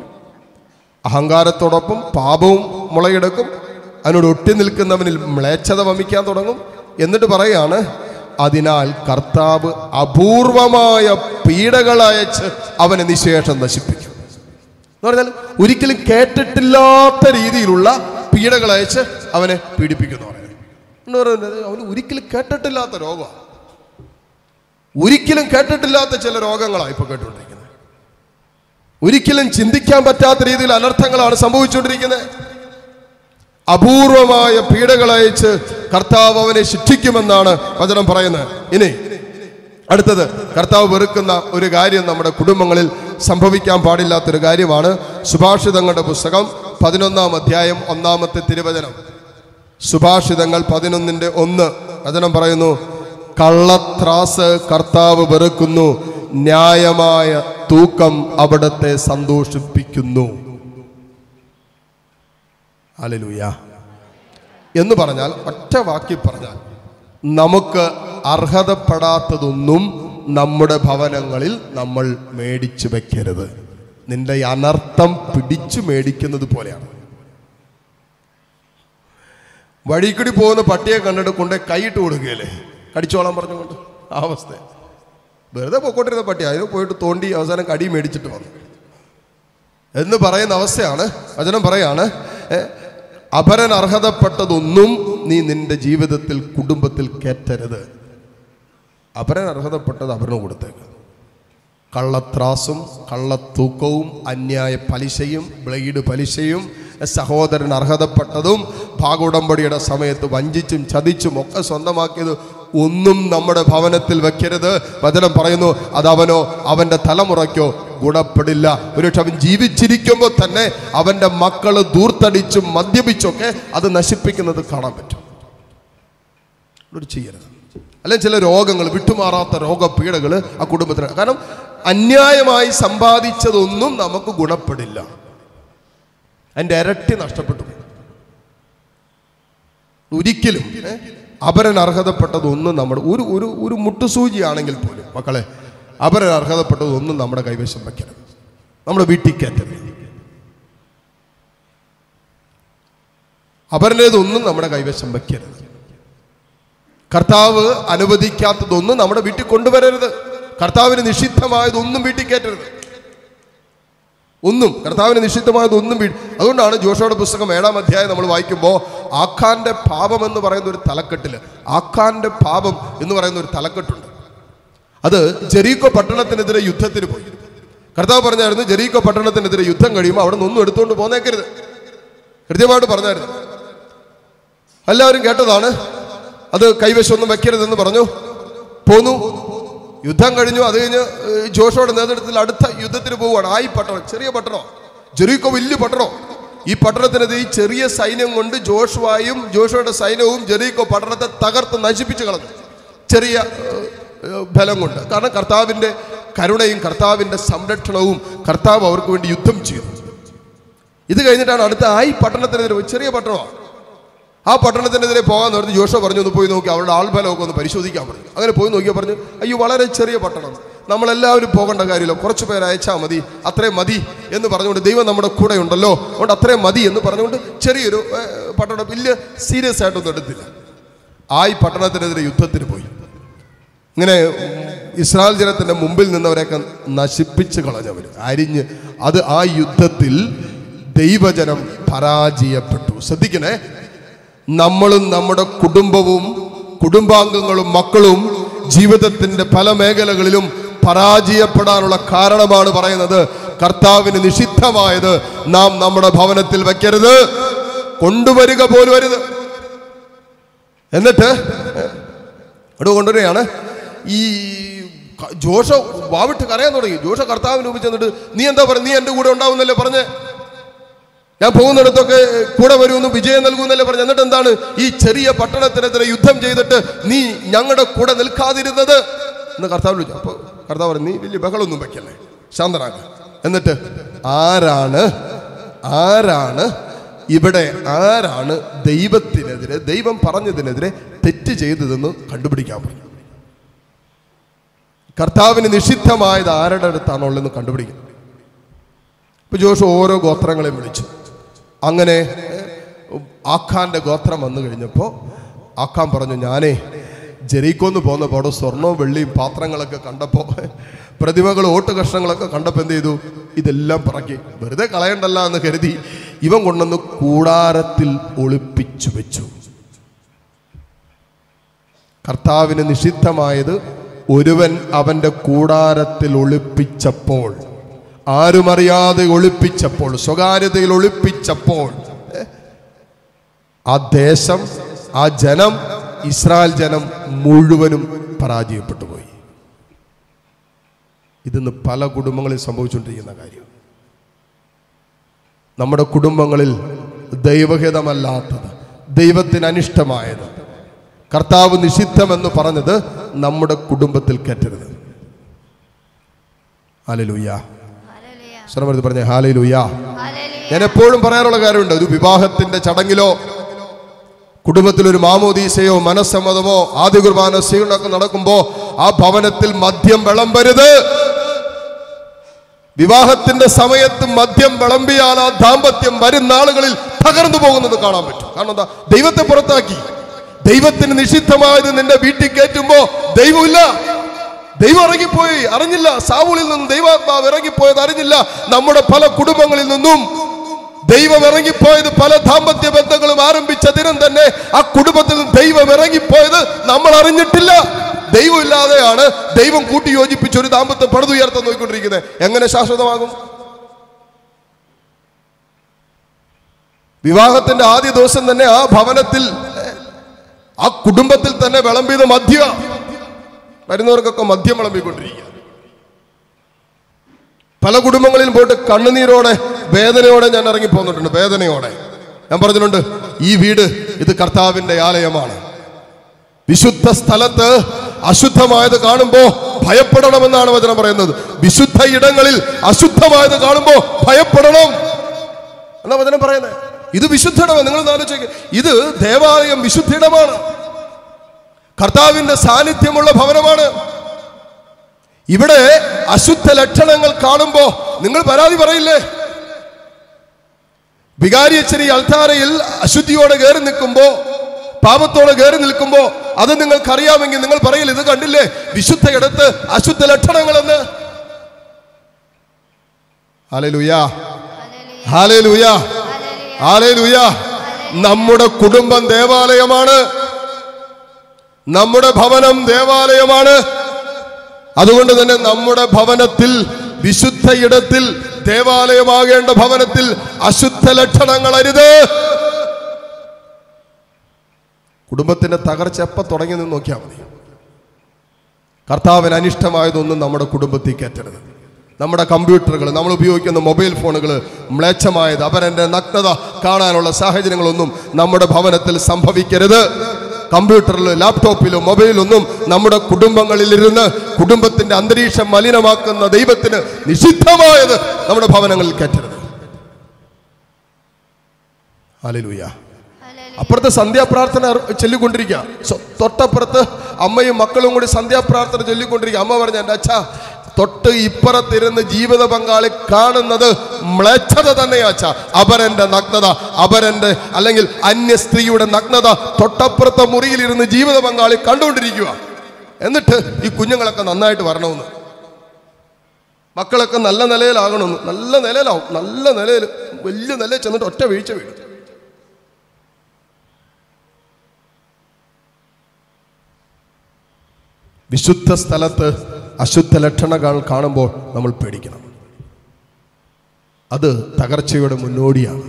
അഹങ്കാരത്തോടൊപ്പം പാപവും മുളയെടുക്കും അതിനോട് ഒട്ടി നിൽക്കുന്നവനിൽ മ്ലേച്ഛത വമിക്കാൻ തുടങ്ങും എന്നിട്ട് പറയാണ് അതിനാൽ കർത്താവ് അപൂർവമായ പീഡകൾ അയച്ച് അവനെ നിശേഷം നശിപ്പിക്കും എന്ന് പറഞ്ഞാൽ ഒരിക്കലും കേട്ടിട്ടില്ലാത്ത രീതിയിലുള്ള പീഡകൾ അയച്ച് അവനെ പീഡിപ്പിക്കുന്നു പറയുന്നത് എന്ന് പറയുന്നത് അവന് ഒരിക്കലും കേട്ടിട്ടില്ലാത്ത രോഗമാണ് ഒരിക്കലും കേട്ടിട്ടില്ലാത്ത ചില രോഗങ്ങളാണ് ഇപ്പൊ കേട്ടുകൊണ്ടിരിക്കുന്നത് ഒരിക്കലും ചിന്തിക്കാൻ പറ്റാത്ത രീതിയിൽ അനർത്ഥങ്ങളാണ് സംഭവിച്ചുകൊണ്ടിരിക്കുന്നത് അപൂർവമായ പീഡകൾ അയച്ച് കർത്താവ് അവനെ ശിക്ഷിക്കുമെന്നാണ് വചനം പറയുന്നത് ഇനി അടുത്തത് കർത്താവ് വെറുക്കുന്ന ഒരു കാര്യം നമ്മുടെ കുടുംബങ്ങളിൽ സംഭവിക്കാൻ പാടില്ലാത്തൊരു കാര്യമാണ് സുഭാഷിതങ്ങളുടെ പുസ്തകം പതിനൊന്നാം അധ്യായം ഒന്നാമത്തെ തിരുവചനം സുഭാഷിതങ്ങൾ പതിനൊന്നിന്റെ ഒന്ന് വചനം പറയുന്നു കള്ളത്രാസ് കർത്താവ് വെറുക്കുന്നു ന്യായമായ തൂക്കം അവിടത്തെ സന്തോഷിപ്പിക്കുന്നു ഹല്ലേലൂയ എന്ന് പറഞ്ഞാൽ ഒറ്റ വാക്കി പറഞ്ഞാൽ നമുക്ക് അർഹതപ്പെടാത്തതൊന്നും നമ്മുടെ ഭവനങ്ങളിൽ നമ്മൾ മേടിച്ചു വെക്കരുത് നിന്റെ ഈ അനർത്ഥം പിടിച്ചു മേടിക്കുന്നത് പോലെയാണ് വഴി കൂടി പോകുന്ന പട്ടിയെ കണ്ടിട്ട് കൊണ്ട് കൈയിട്ട് കൊടുക്കുകയല്ലേ കടിച്ചോളാൻ പറഞ്ഞുകൊണ്ട് ആ അവസ്ഥ വെറുതെ പൊക്കോട്ടിരുന്ന പട്ടി അതിന് പോയിട്ട് തോണ്ടി അവസാനം കടി മേടിച്ചിട്ട് വന്നു എന്ന് പറയുന്ന അവസ്ഥയാണ് വചനം പറയാണ് ഏ, അപരൻ അർഹതപ്പെട്ടതൊന്നും നീ നിന്റെ ജീവിതത്തിൽ കുടുംബത്തിൽ കയറ്റരുത് അപരൻ അർഹതപ്പെട്ടത് അപരന് കൊടുത്തേക്ക് കള്ളത്രാസും കള്ളത്തൂക്കവും അന്യായ പലിശയും ബ്ലേഡ് പലിശയും സഹോദരൻ അർഹതപ്പെട്ടതും ഭാഗോടമ്പടിയുടെ സമയത്ത് വഞ്ചിച്ചും ചതിച്ചും ഒക്കെ സ്വന്തമാക്കിയത് ഒന്നും നമ്മുടെ ഭവനത്തിൽ വെക്കരുത് വചനം പറയുന്നു അതവനോ അവൻ്റെ തലമുറയ്ക്കോ ഗുണപ്പെടില്ല ഒരുപക്ഷെ അവൻ ജീവിച്ചിരിക്കുമ്പോൾ തന്നെ അവൻ്റെ മക്കൾ ദൂർത്തടിച്ചും മദ്യപിച്ചൊക്കെ അത് നശിപ്പിക്കുന്നത് കാണാൻ പറ്റും ഒരു ചെയ്യരുത് അല്ലെങ്കിൽ ചില രോഗങ്ങൾ വിട്ടുമാറാത്ത രോഗപീഠകൾ ആ കുടുംബത്തിന് കാരണം അന്യായമായി സമ്പാദിച്ചതൊന്നും നമുക്ക് ഗുണപ്പെടില്ല അതിൻ്റെ ഇരട്ടി നഷ്ടപ്പെട്ടു പോകും. ഒരിക്കലും ഏ, അപരൻ അർഹതപ്പെട്ടതൊന്നും നമ്മുടെ ഒരു ഒരു ഒരു മുട്ടുസൂചിയാണെങ്കിൽ പോലും മക്കളെ അപരൻ അർഹതപ്പെട്ടതൊന്നും നമ്മുടെ കൈവശം വയ്ക്കരുത് നമ്മുടെ വീട്ടിൽ കയറ്റരുത് അപരൻ്റേതൊന്നും നമ്മുടെ കൈവശം വയ്ക്കരുത് കർത്താവ് അനുവദിക്കാത്തതൊന്നും നമ്മുടെ വീട്ടിൽ കൊണ്ടുവരരുത് കർത്താവിന് നിഷിദ്ധമായതൊന്നും വീട്ടിൽ കയറ്റരുത് ഒന്നും കർത്താവിന് നിഷിദ്ധമായതൊന്നും വീ അതുകൊണ്ടാണ് ജോഷയുടെ പുസ്തകം ഏഴാം അധ്യായം നമ്മൾ വായിക്കുമ്പോൾ ആഖാന്റെ പാപം എന്ന് പറയുന്ന ഒരു തലക്കെട്ടിൽ ആഖാന്റെ പാപം എന്ന് പറയുന്ന ഒരു തലക്കെട്ടുണ്ട് അത് ജെറീക്കോ പട്ടണത്തിനെതിരെ യുദ്ധത്തിന് പോയി കർത്താവ് പറഞ്ഞായിരുന്നു ജെറീക്കോ പട്ടണത്തിനെതിരെ യുദ്ധം കഴിയുമ്പോൾ അവിടെ നിന്നൊന്നും എടുത്തുകൊണ്ട് പോന്നേക്കരുത് കൃത്യമായിട്ട് പറഞ്ഞായിരുന്നു എല്ലാവരും കേട്ടതാണ് അത് കൈവശമൊന്നും വെക്കരുതെന്ന് പറഞ്ഞു പോന്നു യുദ്ധം കഴിഞ്ഞു അത് കഴിഞ്ഞ് ഏഹ്, ജോഷുവയുടെ നേതൃത്വത്തിൽ അടുത്ത യുദ്ധത്തിന് പോവുകയാണ് ആ ഈ പട്ടണം ചെറിയ പട്ടണം ജെറീക്കോ വലിയ പട്ടണം ഈ പട്ടണത്തിനെതിരെ ഈ ചെറിയ സൈന്യം കൊണ്ട് ജോഷുവായും ജോഷുവയുടെ സൈന്യവും ജെറീക്കോ പട്ടണത്തെ തകർത്ത് നശിപ്പിച്ചു കളഞ്ഞു ചെറിയ ഏഹ്, ഏഹ്, ബലം കൊണ്ട് കാരണം കർത്താവിൻ്റെ കരുണയും കർത്താവിൻ്റെ സംരക്ഷണവും കർത്താവ് അവർക്ക് വേണ്ടി യുദ്ധം ചെയ്തു ഇത് കഴിഞ്ഞിട്ടാണ് അടുത്ത ആ ഈ പട്ടണത്തിനെതിരെ പോയി. ചെറിയ പട്ടണമാണ് ആ പട്ടണത്തിനെതിരെ പോകാൻ പറഞ്ഞ് ജോഷ പറഞ്ഞു ഒന്ന് പോയി നോക്കി അവരുടെ ആൾബലമൊക്കെ ഒന്ന് പരിശോധിക്കാൻ പറഞ്ഞു അങ്ങനെ പോയി നോക്കിയാൽ പറഞ്ഞു അയ്യോ വളരെ ചെറിയ പട്ടണം നമ്മളെല്ലാവരും പോകേണ്ട കാര്യമില്ല കുറച്ച് പേര് അയച്ചാൽ മതി അത്രയും മതി എന്ന് പറഞ്ഞുകൊണ്ട് ദൈവം നമ്മുടെ കൂടെ ഉണ്ടല്ലോ അതുകൊണ്ട് അത്രയും മതി എന്ന് പറഞ്ഞുകൊണ്ട് ചെറിയൊരു ഏഹ്, പട്ടണം വലിയ സീരിയസ് ആയിട്ടൊന്നും എടുത്തില്ല ആ ഈ പട്ടണത്തിനെതിരെ യുദ്ധത്തിന് പോയി ഇങ്ങനെ ഇസ്രായേൽ ജനത്തിന്റെ മുമ്പിൽ നിന്നവരെയൊക്കെ നശിപ്പിച്ച് കളഞ്ഞവർ അരിഞ്ഞ് അത് ആ യുദ്ധത്തിൽ ദൈവജനം പരാജയപ്പെട്ടു ശ്രദ്ധിക്കണേ നമ്മളും നമ്മുടെ കുടുംബവും കുടുംബാംഗങ്ങളും മക്കളും ജീവിതത്തിന്റെ പല മേഖലകളിലും പരാജയപ്പെടാനുള്ള കാരണമാണ് പറയുന്നത് കർത്താവിന് നിഷിദ്ധമായത് നാം നമ്മുടെ ഭവനത്തിൽ വെക്കരുത് കൊണ്ടുവരിക പോലും അരുത് എന്നിട്ട് അവിടെ കൊണ്ടുവരികയാണ് ഈ ക- ജോഷ വാവിട്ട് കരയാൻ തുടങ്ങി ജോഷ കർത്താവിന് മുമ്പ് ചെന്നിട്ട് നീ എന്താ പറയുക നീ എൻ്റെ കൂടെ ഉണ്ടാവുന്നല്ലേ പറഞ്ഞ് ഞാൻ പോകുന്നിടത്തൊക്കെ കൂടെ വരുമെന്ന് വിജയം നൽകുന്നല്ലേ പറഞ്ഞു എന്നിട്ട് എന്താണ് ഈ ചെറിയ പട്ടണത്തിനെതിരെ യുദ്ധം ചെയ്തിട്ട് നീ ഞങ്ങളുടെ കൂടെ നിൽക്കാതിരുന്നത് എന്ന് കർത്താവ് വിളിച്ചു അപ്പോൾ കർത്താവ് പറഞ്ഞു നീ വലിയ ബഹളമൊന്നും വെക്കല്ലേ ശാന്തനാക്ക എന്നിട്ട് ആരാണ് ആരാണ് ഇവിടെ ആരാണ് ദൈവത്തിനെതിരെ ദൈവം പറഞ്ഞതിനെതിരെ തെറ്റ് ചെയ്തതെന്ന് കണ്ടുപിടിക്കാൻ പറഞ്ഞു കർത്താവിന് നിഷിദ്ധമായത് ആരുടെ അടുത്താണുള്ളതെന്ന് കണ്ടുപിടിക്കും ഇപ്പൊ ജോഷു ഓരോ ഗോത്രങ്ങളെയും വിളിച്ചു അങ്ങനെ ഏഹ്, ആഖാന്റെ ഗോത്രം വന്നു കഴിഞ്ഞപ്പോൾ ആഖാൻ പറഞ്ഞു ഞാനേ ജെറീക്കോന്ന് പോകുന്നപ്പോൾ അവിടെ സ്വർണവും വെള്ളിയും പാത്രങ്ങളൊക്കെ കണ്ടപ്പോൾ പ്രതിമകൾ ഓട്ട് കഷ്ണങ്ങളൊക്കെ കണ്ടപ്പോൾ എന്ത് ചെയ്തു ഇതെല്ലാം പറക്കി വെറുതെ കളയണ്ടല്ല എന്ന് കരുതി ഇവൻ കൊണ്ടുവന്ന് കൂടാരത്തിൽ ഒളിപ്പിച്ചു വെച്ചു കർത്താവിന് നിഷിദ്ധമായത് ഒരുവൻ അവന്റെ കൂടാരത്തിൽ ഒളിപ്പിച്ചപ്പോൾ ആരുമറിയാതെ ഒളിപ്പിച്ചപ്പോൾ സ്വകാര്യതയിൽ ഒളിപ്പിച്ചപ്പോൾ ഏ, ആ ദേശം ആ ജനം ഇസ്രായേൽ ജനം മുഴുവനും പരാജയപ്പെട്ടു പോയി ഇതിന്ന് പല കുടുംബങ്ങളിൽ സംഭവിച്ചുകൊണ്ടിരിക്കുന്ന കാര്യം നമ്മുടെ കുടുംബങ്ങളിൽ ദൈവഹിതമല്ലാത്തത് ദൈവത്തിന് അനിഷ്ടമായത് കർത്താവ് നിഷിദ്ധമെന്ന് പറഞ്ഞത് നമ്മുടെ കുടുംബത്തിൽ കയറ്റരുത് ഹാലലൂയ ഹല്ലേലൂയ ശ്രമത്തിൽ പറഞ്ഞ ഹാലലൂയ ഹല്ലേലൂയ ഞാൻ എപ്പോഴും പറയാനുള്ള കാര്യമുണ്ട് ഒരു വിവാഹത്തിന്റെ ചടങ്ങിലോ കുടുംബത്തിൽ ഒരു മാമോദീസയോ മനസ്സമ്മതമോ ആദ്യ കുർബാന സ്വീകരണമൊക്കെ നടക്കുമ്പോ ആ ഭവനത്തിൽ മദ്യം വിളമ്പരുത് വിവാഹത്തിന്റെ സമയത്ത് മദ്യം വിളമ്പിയാൽ ആ ദാമ്പത്യം വരും നാളുകളിൽ തകർന്നു പോകുന്നത് കാണാൻ പറ്റും കാരണം എന്താ ദൈവത്തെ പുറത്താക്കി ദൈവത്തിന് നിഷിദ്ധമായത് നിന്റെ വീട്ടിൽ കയറ്റുമ്പോ ദൈവമില്ല ദൈവം ഇറങ്ങിപ്പോയി അറിഞ്ഞില്ല സാവൂളിൽ നിന്നും ദൈവാത്മാവ് ഇറങ്ങിപ്പോയത് അറിഞ്ഞില്ല നമ്മുടെ പല കുടുംബങ്ങളിൽ നിന്നും ദൈവം ഇറങ്ങിപ്പോയത് പല ദാമ്പത്യ ബന്ധങ്ങളും ആരംഭിച്ച ദിനം തന്നെ ആ കുടുംബത്തിൽ നിന്ന് ദൈവം ഇറങ്ങിപ്പോയത് നമ്മൾ അറിഞ്ഞിട്ടില്ല ദൈവമില്ലാതെയാണ് ദൈവം കൂട്ടി യോജിപ്പിച്ച് ഒരു ദാമ്പത്യം പടുതുയർത്താൻ നോക്കിക്കൊണ്ടിരിക്കുന്നത് എങ്ങനെ ശാശ്വതമാകും വിവാഹത്തിന്റെ ആദ്യ ദിവസം തന്നെ ആ ഭവനത്തിൽ ഏ, ആ കുടുംബത്തിൽ തന്നെ വിളമ്പിയത് മദ്യ വരുന്നവർക്കൊക്കെ മദ്യം വിളമ്പിക്കൊണ്ടിരിക്കുക പല കുടുംബങ്ങളിലും പോയിട്ട് കണ്ണുനീരോടെ വേദനയോടെ ഞാൻ ഇറങ്ങി പോന്നിട്ടുണ്ട് വേദനയോടെ ഞാൻ പറഞ്ഞിട്ടുണ്ട് ഈ വീട് ഇത് കർത്താവിന്റെ ആലയമാണ് വിശുദ്ധ സ്ഥലത്ത് അശുദ്ധമായത് കാണുമ്പോ ഭയപ്പെടണമെന്നാണ് വചനം പറയുന്നത് വിശുദ്ധ ഇടങ്ങളിൽ അശുദ്ധമായത് കാണുമ്പോ ഭയപ്പെടണം എന്നാ വചനം പറയുന്നത് ഇത് വിശുദ്ധിടമാണ് നിങ്ങൾ ആലോചിക്കുക ഇത് ദേവാലയം വിശുദ്ധിടമാണ് കർത്താവിന്റെ സാന്നിധ്യമുള്ള ഭവനമാണ് ഇവിടെ അശുദ്ധ ലക്ഷണങ്ങൾ കാണുമ്പോ നിങ്ങൾ പരാതി പറയില്ലേ വികാരിയച്ചരി അൾത്താരയിൽ അശുദ്ധിയോടെ കയറി നിൽക്കുമ്പോ പാപത്തോടെ കയറി നിൽക്കുമ്പോ അത് നിങ്ങൾക്കറിയാമെങ്കിൽ നിങ്ങൾ പറയില്ല ഇത് കണ്ടില്ലേ വിശുദ്ധയിടത്ത് അശുദ്ധ ലക്ഷണങ്ങളെന്ന് ഹാലലുയാ ഹല്ലേലൂയ ഹാലലുയാ ഹല്ലേലൂയ ഹാലലുയാ നമ്മുടെ കുടുംബം ദേവാലയമാണ് നമ്മുടെ ഭവനം ദേവാലയമാണ് അതുകൊണ്ട് തന്നെ നമ്മുടെ ഭവനത്തിൽ വിശുദ്ധ ഇടത്തിൽ ദേവാലയമാകേണ്ട ഭവനത്തിൽ അശുദ്ധ ലക്ഷണങ്ങൾ അരുത് കുടുംബത്തിന്റെ തകർച്ച എപ്പ തുടങ്ങി നിന്ന് നോക്കിയാൽ മതി കർത്താവിന് അനിഷ്ടമായതൊന്നും നമ്മുടെ കുടുംബത്തിൽ കയറ്റരുത് നമ്മുടെ കമ്പ്യൂട്ടറുകൾ നമ്മൾ ഉപയോഗിക്കുന്ന മൊബൈൽ ഫോണുകൾ മ്ലേച്ഛമായത് അവരെൻ്റെ നഗ്നത കാണാനുള്ള സാഹചര്യങ്ങളൊന്നും നമ്മുടെ ഭവനത്തിൽ സംഭവിക്കരുത് കമ്പ്യൂട്ടറിൽ ലാപ്ടോപ്പിലോ മൊബൈലൊന്നും നമ്മുടെ കുടുംബങ്ങളിൽ ഇരുന്ന് കുടുംബത്തിന്റെ അന്തരീക്ഷം മലിനമാക്കുന്ന ദൈവത്തിന് നിഷിദ്ധമായത് നമ്മുടെ ഭവനങ്ങളിൽ കയറ്റരുത് ഹല്ലേലൂയ ഹല്ലേലൂയ അപ്പുറത്ത് സന്ധ്യാപ്രാർത്ഥന അർ- ചൊല്ലിക്കൊണ്ടിരിക്കുക സ്വ- തൊട്ടപ്പുറത്ത് അമ്മയും മക്കളും കൂടി സന്ധ്യാപ്രാർത്ഥന ചൊല്ലിക്കൊണ്ടിരിക്കുക അമ്മ പറഞ്ഞ എൻ്റെ അച്ഛാ തൊട്ട് ഇപ്പുറത്തിരുന്ന് ജീവിത പങ്കാളി കാണുന്നത് മ്ലേച്ഛത തന്നെയാച്ച അപരന്റെ നഗ്നത അപരന്റെ അല്ലെങ്കിൽ അന്യ സ്ത്രീയുടെ നഗ്നത തൊട്ടപ്പുറത്തെ മുറിയിലിരുന്ന് ജീവിത പങ്കാളി കണ്ടുകൊണ്ടിരിക്കുക എന്നിട്ട് ഈ കുഞ്ഞുങ്ങളൊക്കെ നന്നായിട്ട് വരണമെന്ന് മക്കളൊക്കെ നല്ല നിലയിലാകണമെന്ന് നല്ല നിലയിലാവും നല്ല നിലയിൽ വലിയ നിലയിൽ ചെന്നിട്ട് ഒറ്റ വീഴ്ച വീഴും വിശുദ്ധ സ്ഥലത്ത് അശുദ്ധ ലക്ഷണങ്ങൾ കാണുമ്പോൾ നമ്മൾ പേടിക്കണം അത് തകർച്ചയുടെ മുന്നോടിയാണ്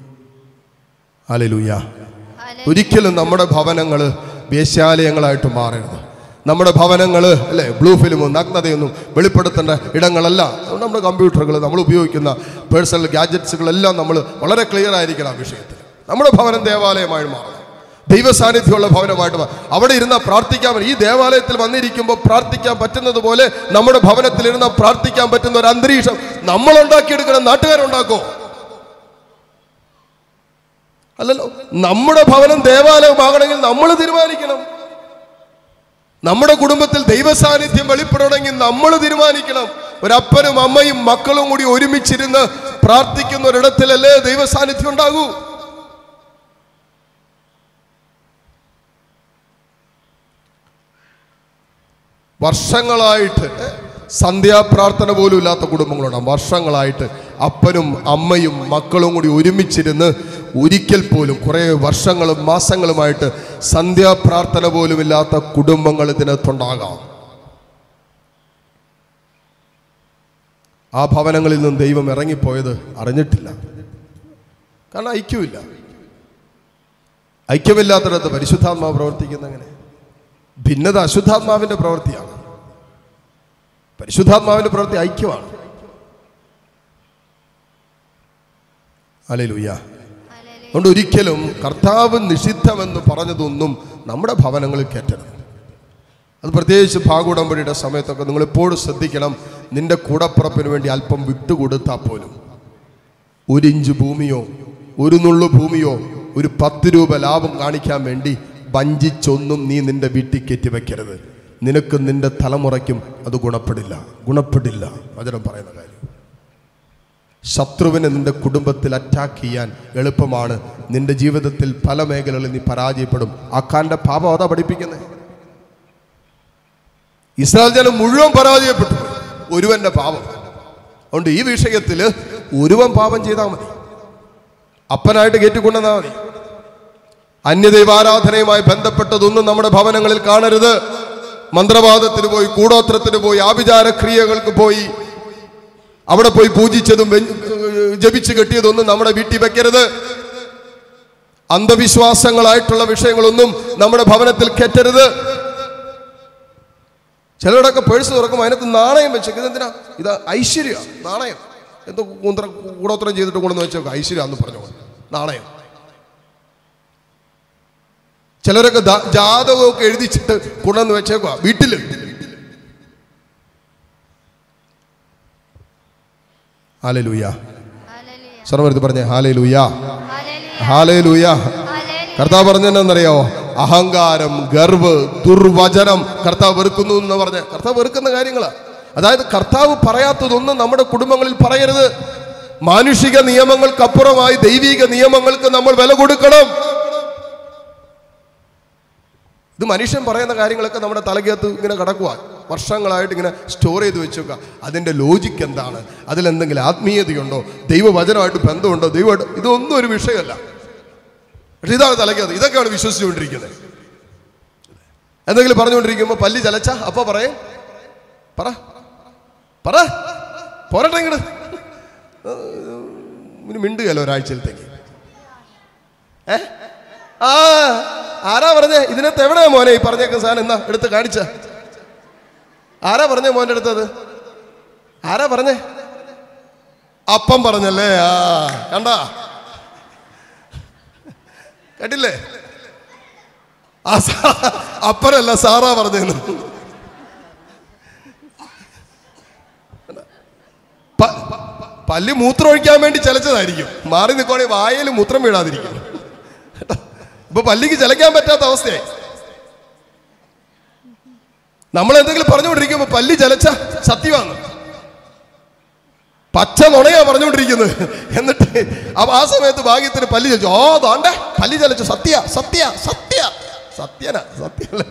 അലലൂയ ഹല്ലേലൂയ ഒരിക്കലും നമ്മുടെ ഭവനങ്ങൾ വേശ്യാലയങ്ങളായിട്ട് മാറരുത് നമ്മുടെ ഭവനങ്ങൾ അല്ലേ ബ്ലൂ ഫിലിമും നഗ്നതയൊന്നും വെളിപ്പെടുത്തേണ്ട ഇടങ്ങളല്ല അതുകൊണ്ട് നമ്മുടെ കമ്പ്യൂട്ടറുകൾ നമ്മൾ ഉപയോഗിക്കുന്ന പേഴ്സണൽ ഗാഡ്ജറ്റ്സുകളെല്ലാം നമ്മൾ വളരെ ക്ലിയർ ആയിരിക്കണം ആ വിഷയത്തിൽ നമ്മുടെ ഭവനം ദേവാലയമായി മാറണം ദൈവ സാന്നിധ്യമുള്ള ഭവനമായിട്ട് മാറും അവിടെ ഇരുന്ന പ്രാർത്ഥിക്കാൻ പറ്റും. ഈ ദേവാലയത്തിൽ വന്നിരിക്കുമ്പോൾ പ്രാർത്ഥിക്കാൻ പറ്റുന്നത് പോലെ നമ്മുടെ ഭവനത്തിൽ ഇരുന്ന പ്രാർത്ഥിക്കാൻ പറ്റുന്ന ഒരു അന്തരീക്ഷം നമ്മൾ ഉണ്ടാക്കിയെടുക്കണം നാട്ടുകാരുണ്ടാക്കോ അല്ലല്ലോ നമ്മുടെ ഭവനം ദേവാലയമാകണമെങ്കിൽ നമ്മൾ തീരുമാനിക്കണം നമ്മുടെ കുടുംബത്തിൽ ദൈവ സാന്നിധ്യം വെളിപ്പെടണമെങ്കിൽ നമ്മൾ തീരുമാനിക്കണം ഒരപ്പനും അമ്മയും മക്കളും കൂടി ഒരുമിച്ചിരുന്ന് പ്രാർത്ഥിക്കുന്ന ഒരിടത്തിലല്ലേ ദൈവ സാന്നിധ്യം ഉണ്ടാകൂ വർഷങ്ങളായിട്ട് സന്ധ്യാപ്രാർത്ഥന പോലും ഇല്ലാത്ത കുടുംബങ്ങളുണ്ടാകും വർഷങ്ങളായിട്ട് അപ്പനും അമ്മയും മക്കളും കൂടി ഒരുമിച്ചിരുന്ന് ഒരിക്കൽ പോലും കുറേ വർഷങ്ങളും മാസങ്ങളുമായിട്ട് സന്ധ്യാപ്രാർത്ഥന പോലും ഇല്ലാത്ത കുടുംബങ്ങൾ ഇതിനകത്തുണ്ടാകാം ആ ഭവനങ്ങളിൽ നിന്നും ദൈവം ഇറങ്ങിപ്പോയത് അറിഞ്ഞിട്ടില്ല കാരണം ഐക്യമില്ല ഐക്യമില്ലാത്തിടത്ത് പരിശുദ്ധാത്മാവ് പ്രവർത്തിക്കുന്ന എങ്ങനെ ഭിന്നത അശുദ്ധാത്മാവിന്റെ പ്രവൃത്തിയാണ് പരിശുദ്ധാത്മാവിന്റെ പ്രവൃത്തി ഐക്യമാണ് അലലുയ്യ ഹല്ലേലൂയ അതുകൊണ്ട് ഒരിക്കലും കർത്താവ് നിഷിദ്ധമെന്ന് പറഞ്ഞതൊന്നും നമ്മുടെ ഭവനങ്ങളിൽ കയറ്റരുത് അത് പ്രത്യേകിച്ച് ഭാഗുടമ്പടിയുടെ സമയത്തൊക്കെ നിങ്ങൾ എപ്പോഴും ശ്രദ്ധിക്കണം നിന്റെ കൂടപ്പുറപ്പിന് വേണ്ടി അല്പം വിട്ടുകൊടുത്താൽ പോലും ഒരു ഇഞ്ച് ഭൂമിയോ ഒരു നുള്ളു ഭൂമിയോ ഒരു പത്ത് രൂപ ലാഭം കാണിക്കാൻ വേണ്ടി വഞ്ചിച്ചൊന്നും നീ നിന്റെ വീട്ടിൽ കയറ്റി വെക്കരുത് നിനക്കും നിന്റെ തലമുറയ്ക്കും അത് ഗുണപ്പെടില്ല ഗുണപ്പെടില്ല വചനം പറയുന്ന കാര്യം ശത്രുവിനെ നിന്റെ കുടുംബത്തിൽ അറ്റാക്ക് ചെയ്യാൻ എളുപ്പമാണ് നിന്റെ ജീവിതത്തിൽ പല മേഖലകളിൽ നീ പരാജയപ്പെടും അക്കാന്റെ പാപം അതാ പഠിപ്പിക്കുന്നത് ഇസ്രായേൽ ജനം മുഴുവൻ പരാജയപ്പെട്ടു ഒരുവന്റെ പാപം അതുകൊണ്ട് ഈ വിഷയത്തിൽ ഒരുവൻ പാപം ചെയ്താൽ മതി അപ്പനായിട്ട് കയറ്റിക്കൊണ്ടെന്നാൽ മതി അന്യദൈവാരാധനയുമായി ബന്ധപ്പെട്ടതൊന്നും നമ്മുടെ ഭവനങ്ങളിൽ കാണരുത് മന്ത്രവാദത്തിന് പോയി കൂടോത്രത്തിന് പോയി ആഭിചാര ക്രിയകൾക്ക് പോയി അവിടെ പോയി പൂജിച്ചതും വെഞ്ഞ്- ജപിച്ച് കെട്ടിയതൊന്നും നമ്മുടെ വീട്ടിൽ വെക്കരുത് അന്ധവിശ്വാസങ്ങളായിട്ടുള്ള വിഷയങ്ങളൊന്നും നമ്മുടെ ഭവനത്തിൽ കെറ്റരുത് ചിലരുടെയൊക്കെ പേഴ്സ് തുറക്കുമ്പോൾ അതിനകത്ത് നാണയം വെച്ചേക്കും ഇതെന്തിനാ ഇത് ഐശ്വര്യ നാണയം എന്തോ കൂന്തറ കൂടോത്രം ചെയ്തിട്ട് കൊണ്ടുവന്ന് വെച്ചേക്കും ഐശ്വര്യ എന്ന് പറഞ്ഞു നാണയം ചിലരൊക്കെ ദാ- ജാതകമൊക്കെ എഴുതിച്ചിട്ട് കൊണ്ടുവന്ന് വെച്ചേക്കുക വീട്ടില് ഹാലലൂയ ഹല്ലേലൂയ സർവരുത്ത് പറഞ്ഞേ ഹാലലൂയ ഹല്ലേലൂയ ഹാലലൂയ ഹല്ലേലൂയ കർത്താവ് പറഞ്ഞെന്നറിയോ അഹങ്കാരം ഗർവ് ദുർവചനം കർത്താവ് വെറുക്കുന്നു എന്ന് പറഞ്ഞ കർത്താവ് വെറുക്കുന്ന കാര്യങ്ങളാ അതായത് കർത്താവ് പറയാത്തതൊന്നും നമ്മുടെ കുടുംബങ്ങളിൽ പറയരുത് മാനുഷിക നിയമങ്ങൾക്കപ്പുറമായി ദൈവിക നിയമങ്ങൾക്ക് നമ്മൾ വില കൊടുക്കണം ഇത് മനുഷ്യൻ പറയുന്ന കാര്യങ്ങളൊക്കെ നമ്മുടെ തലയ്ക്കകത്ത് ഇങ്ങനെ കിടക്കുക വർഷങ്ങളായിട്ട് ഇങ്ങനെ സ്റ്റോർ ചെയ്ത് വെച്ചേക്കുക അതിൻ്റെ ലോജിക്ക് എന്താണ് അതിലെന്തെങ്കിലും ആത്മീയതയുണ്ടോ ദൈവവചനമായിട്ട് ബന്ധമുണ്ടോ ദൈവമായിട്ട് ഇതൊന്നും ഒരു വിഷയമല്ല പക്ഷെ ഇതാണ് തലയ്ക്കകത്ത് ഇതൊക്കെയാണ് വിശ്വസിച്ചുകൊണ്ടിരിക്കുന്നത് എന്തെങ്കിലും പറഞ്ഞുകൊണ്ടിരിക്കുമ്പോൾ പല്ലി ചലച്ച അപ്പൊ പറയേ പറ പറ പോരട്ടെ ഇങ്ങോട്ട് ഇനി മിണ്ടുകയല്ലോ ഒരാഴ്ചയിലത്തേക്ക് ഏ ആ ആരാ പറഞ്ഞേ ഇതിനകത്ത് എവിടെയാ മോനെ ഈ പറഞ്ഞേക്കുന്ന സാധനം എന്നാ എടുത്ത് കാണിച്ച ആരാ പറഞ്ഞേ മോൻ്റെ അടുത്തത് ആരാ പറഞ്ഞേ അപ്പം പറഞ്ഞല്ലേ ആ കണ്ടാ കേട്ടില്ലേ ആ സാ- അപ്പനല്ല സാറാ പറഞ്ഞെന്ന് പ- പല്ലി മൂത്രം ഒഴിക്കാൻ വേണ്ടി ചലച്ചതായിരിക്കും മാറി നിൽക്കുവാണെങ്കിൽ വായയിൽ മൂത്രം വീഴാതിരിക്കും കേട്ടോ? ഇപ്പൊ പല്ലിക്ക് ചലക്കാൻ പറ്റാത്ത അവസ്ഥയായി നമ്മൾ എന്തെങ്കിലും പറഞ്ഞുകൊണ്ടിരിക്കുമ്പോ പല്ലി ചലച്ച സത്യമാണ് പച്ച നുണയാ പറഞ്ഞുകൊണ്ടിരിക്കുന്നത് എന്നിട്ട് അപ്പൊ ആ സമയത്ത് ഭാഗ്യത്തിന് പല്ലി ചലിച്ചു ഓ താണ്ടേ പല്ലി ചലിച്ചു സത്യ സത്യ സത്യ സത്യന സത്യല്ല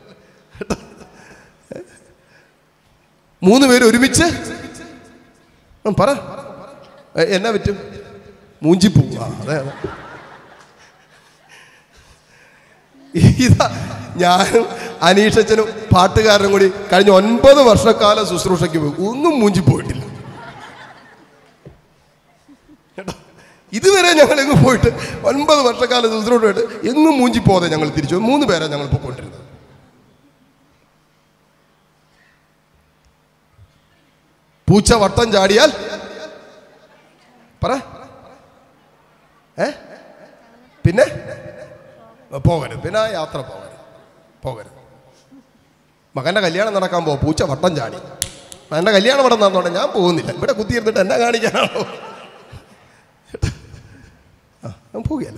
മൂന്ന് പേര് ഒരുമിച്ച് ഉം, പറ എ, എന്നാ പറ്റും മൂഞ്ചിപ്പൂ ആ അതെ അതെ ഇതാ ഞാനും അനീഷച്ചനും പാട്ടുകാരനും കൂടി കഴിഞ്ഞ ഒൻപത് വർഷക്കാലം ശുശ്രൂഷയ്ക്ക് പോയി ഒന്നും മൂഞ്ചിപ്പോയിട്ടില്ല കേട്ടോ ഇതുവരെ ഞങ്ങൾ എങ്ങും പോയിട്ട് ഒൻപത് വർഷക്കാലം ശുശ്രൂഷയായിട്ട് എങ്ങും മൂഞ്ചി പോകാതെ ഞങ്ങൾ തിരിച്ചു വന്നു. മൂന്ന് പേരെ ഞങ്ങൾ പോയിക്കൊണ്ടിരുന്നത് പൂച്ച വട്ടം ചാടിയാൽ പറ ഏ പിന്നെ പോകരുത് പിന്നെ ആ യാത്ര പോകരുത് പോകരുത് മകന്റെ കല്യാണം നടക്കാൻ പോ പൂച്ച വട്ടം ചാടി എന്റെ കല്യാണം ഇവിടെ നടന്നോട്ടെ ഞാൻ പോകുന്നില്ല ഇവിടെ കുത്തിയിരുന്നിട്ട് എന്നെ കാണിക്കാനാണോ ആ ഞാൻ പോവുകയല്ല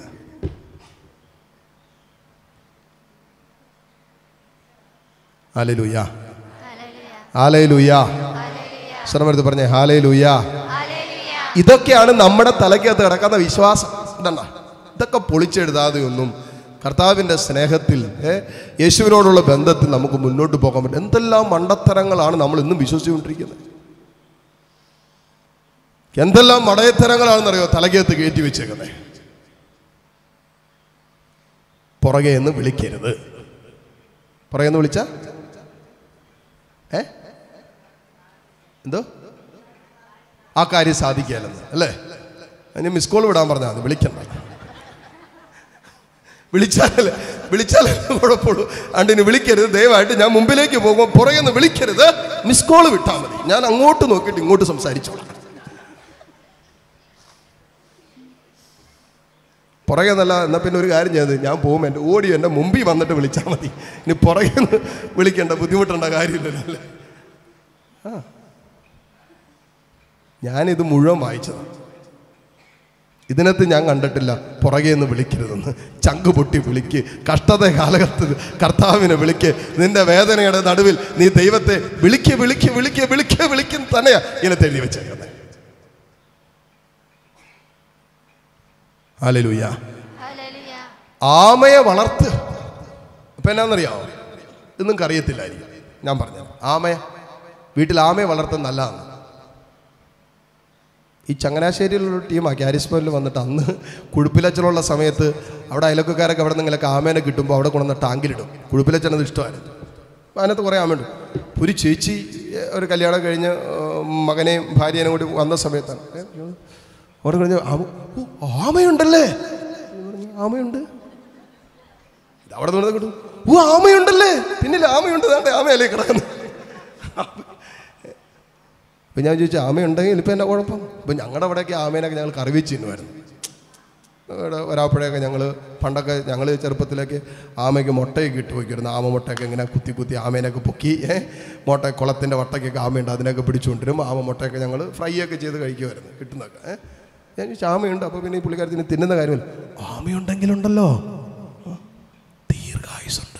ഹാലലൂയ ഹല്ലേലൂയ ഹാലലൂയ ഹല്ലേലൂയ ശ്രമമെടുത്ത് പറഞ്ഞേ ഹാലലൂയ ഹല്ലേലൂയ ഇതൊക്കെയാണ് നമ്മുടെ തലയ്ക്കകത്ത് കിടക്കുന്ന വിശ്വാസം ഇതണ്ട ഇതൊക്കെ പൊളിച്ചെഴുതാതെ ഒന്നും കർത്താവിൻ്റെ സ്നേഹത്തിൽ ഏ, യേശുവിനോടുള്ള ബന്ധത്തിൽ നമുക്ക് മുന്നോട്ട് പോകാൻ പറ്റും എന്തെല്ലാം മണ്ടത്തരങ്ങളാണ് നമ്മൾ ഇന്നും വിശ്വസിച്ചുകൊണ്ടിരിക്കുന്നത് എന്തെല്ലാം മടയത്തരങ്ങളാണെന്നറിയോ തലയ്ക്കകത്ത് കയറ്റി വെച്ചേക്കുന്നത് പുറകെ എന്ന് വിളിക്കരുത് പുറകെ എന്ന് വിളിച്ച ഏ എന്തോ ആ കാര്യം സാധിക്കുകയല്ലെന്ന് അല്ലേ അതിന് മിസ് കോൾ വിടാൻ പറഞ്ഞാൽ മതി വിളിക്കണ്ട വിളിച്ചാലല്ലേ വിളിച്ചാലേ കുഴപ്പമുള്ളൂ അണ്ടിന് വിളിക്കരുത് ദയവായിട്ട് ഞാൻ മുമ്പിലേക്ക് പോകുമ്പോൾ പുറകെ നിന്ന് വിളിക്കരുത് മിസ് കോൾ വിട്ടാൽ മതി ഞാൻ അങ്ങോട്ട് നോക്കിയിട്ട് ഇങ്ങോട്ട് സംസാരിച്ചോളാം പുറകെ എന്നല്ല എന്നാൽ പിന്നെ ഒരു കാര്യം ചെയ്തത് ഞാൻ പോകുമ്പോൾ എൻ്റെ ഓടി എൻ്റെ മുമ്പിൽ വന്നിട്ട് വിളിച്ചാൽ മതി ഇനി പുറകെ നിന്ന് വിളിക്കേണ്ട ബുദ്ധിമുട്ടേണ്ട കാര്യമില്ലല്ലോ അല്ലേ ഞാനിത് മുഴുവൻ വായിച്ചതാണ് ഇതിനകത്ത് ഞാൻ കണ്ടിട്ടില്ല പുറകെ നിന്ന് വിളിക്കരുതെന്ന് ചങ്ക് പൊട്ടി വിളിക്ക് കഷ്ടത കാലഘട്ടത്തിൽ കർത്താവിനെ വിളിക്ക് നിന്റെ വേദനയുടെ നടുവിൽ നീ ദൈവത്തെ വിളിക്ക് വിളിക്ക് വിളിക്ക് വിളിക്ക് വിളിക്കും തന്നെയാ ഇതിനകത്ത് എഴുതി വെച്ചേക്കുന്നത് ഹാലലൂയ ഹല്ലേലൂയ ആമയെ വളർത്ത് അപ്പൊ എന്നാന്നറിയാമോ ഇത് നിങ്ങൾക്ക് അറിയത്തില്ലായിരിക്കും ഞാൻ പറഞ്ഞു ആമയെ വീട്ടിൽ ആമയെ വളർത്തുന്ന നല്ലതാണ് ഈ ചങ്ങനാശ്ശേരിയിലുള്ള ടീമാണ് ക്യാരിസ്മോനിൽ വന്നിട്ട് അന്ന് കുഴുപ്പിലച്ചനുള്ള സമയത്ത് അവിടെ അയലക്കാരൊക്കെ അവിടെ നിങ്ങളൊക്കെ ആമേനെ കിട്ടുമ്പോൾ അവിടെ കൊണ്ടുവന്ന ടാങ്കിലിടും കുഴുപ്പിലച്ചനത് ഇഷ്ടമായിരുന്നു അപ്പോൾ അതിനകത്ത് കുറേ ആമയുണ്ട് ഒരു ചേച്ചി ഏ, ഒരു കല്യാണം കഴിഞ്ഞ് ഏ, മകനെയും ഭാര്യേനും കൂടി വന്ന സമയത്താണ് ഏ, അവിടെ കഴിഞ്ഞ് ആമ ഓ, ആമയുണ്ടല്ലേ ആമയുണ്ട് ഇത് അവിടെ നിന്ന് കിട്ടും ഓ ആമയുണ്ടല്ലേ പിന്നിൽ ആമയുണ്ട് ദാണ്ടെ ആമയല്ലേ കിടക്കുന്നു അപ്പം ഞാൻ ചോദിച്ചു ആമയുണ്ടെങ്കിൽ ഇപ്പം എന്നാ കുഴപ്പം ഇപ്പം ഞങ്ങളുടെ അവിടെയൊക്കെ ആമേനൊക്കെ ഞങ്ങൾ കറി വെച്ച് തിന്നുമായിരുന്നു ഇവിടെ ഒരാപ്പഴയൊക്കെ ഞങ്ങൾ പണ്ടൊക്കെ ഞങ്ങൾ ചെറുപ്പത്തിലേക്ക് ആമയ്ക്ക് മുട്ടയൊക്കെ ഇട്ട് വയ്ക്കുമായിരുന്നു ആമ മുട്ടയൊക്കെ ഇങ്ങനെ കുത്തി കുത്തി ആമേനൊക്കെ പൊക്കി ഏ മുട്ട കുളത്തിൻ്റെ വട്ടയ്ക്കൊക്കെ ആമയുണ്ട് അതിനൊക്കെ പിടിച്ചുകൊണ്ടിരും ആമ മുട്ടയൊക്കെ ഞങ്ങൾ ഫ്രൈ ഒക്കെ ചെയ്ത് കഴിക്കുമായിരുന്നു കിട്ടുന്നതൊക്കെ ഏ ഞാൻ ചോദിച്ചു ആമയുണ്ട് അപ്പോൾ പിന്നെ ഈ പുള്ളിക്കാരത്തിന് തിന്നുന്ന കാര്യമില്ല ആമയുണ്ടെങ്കിലുണ്ടല്ലോ ആ, ദീർഘായുസുണ്ട്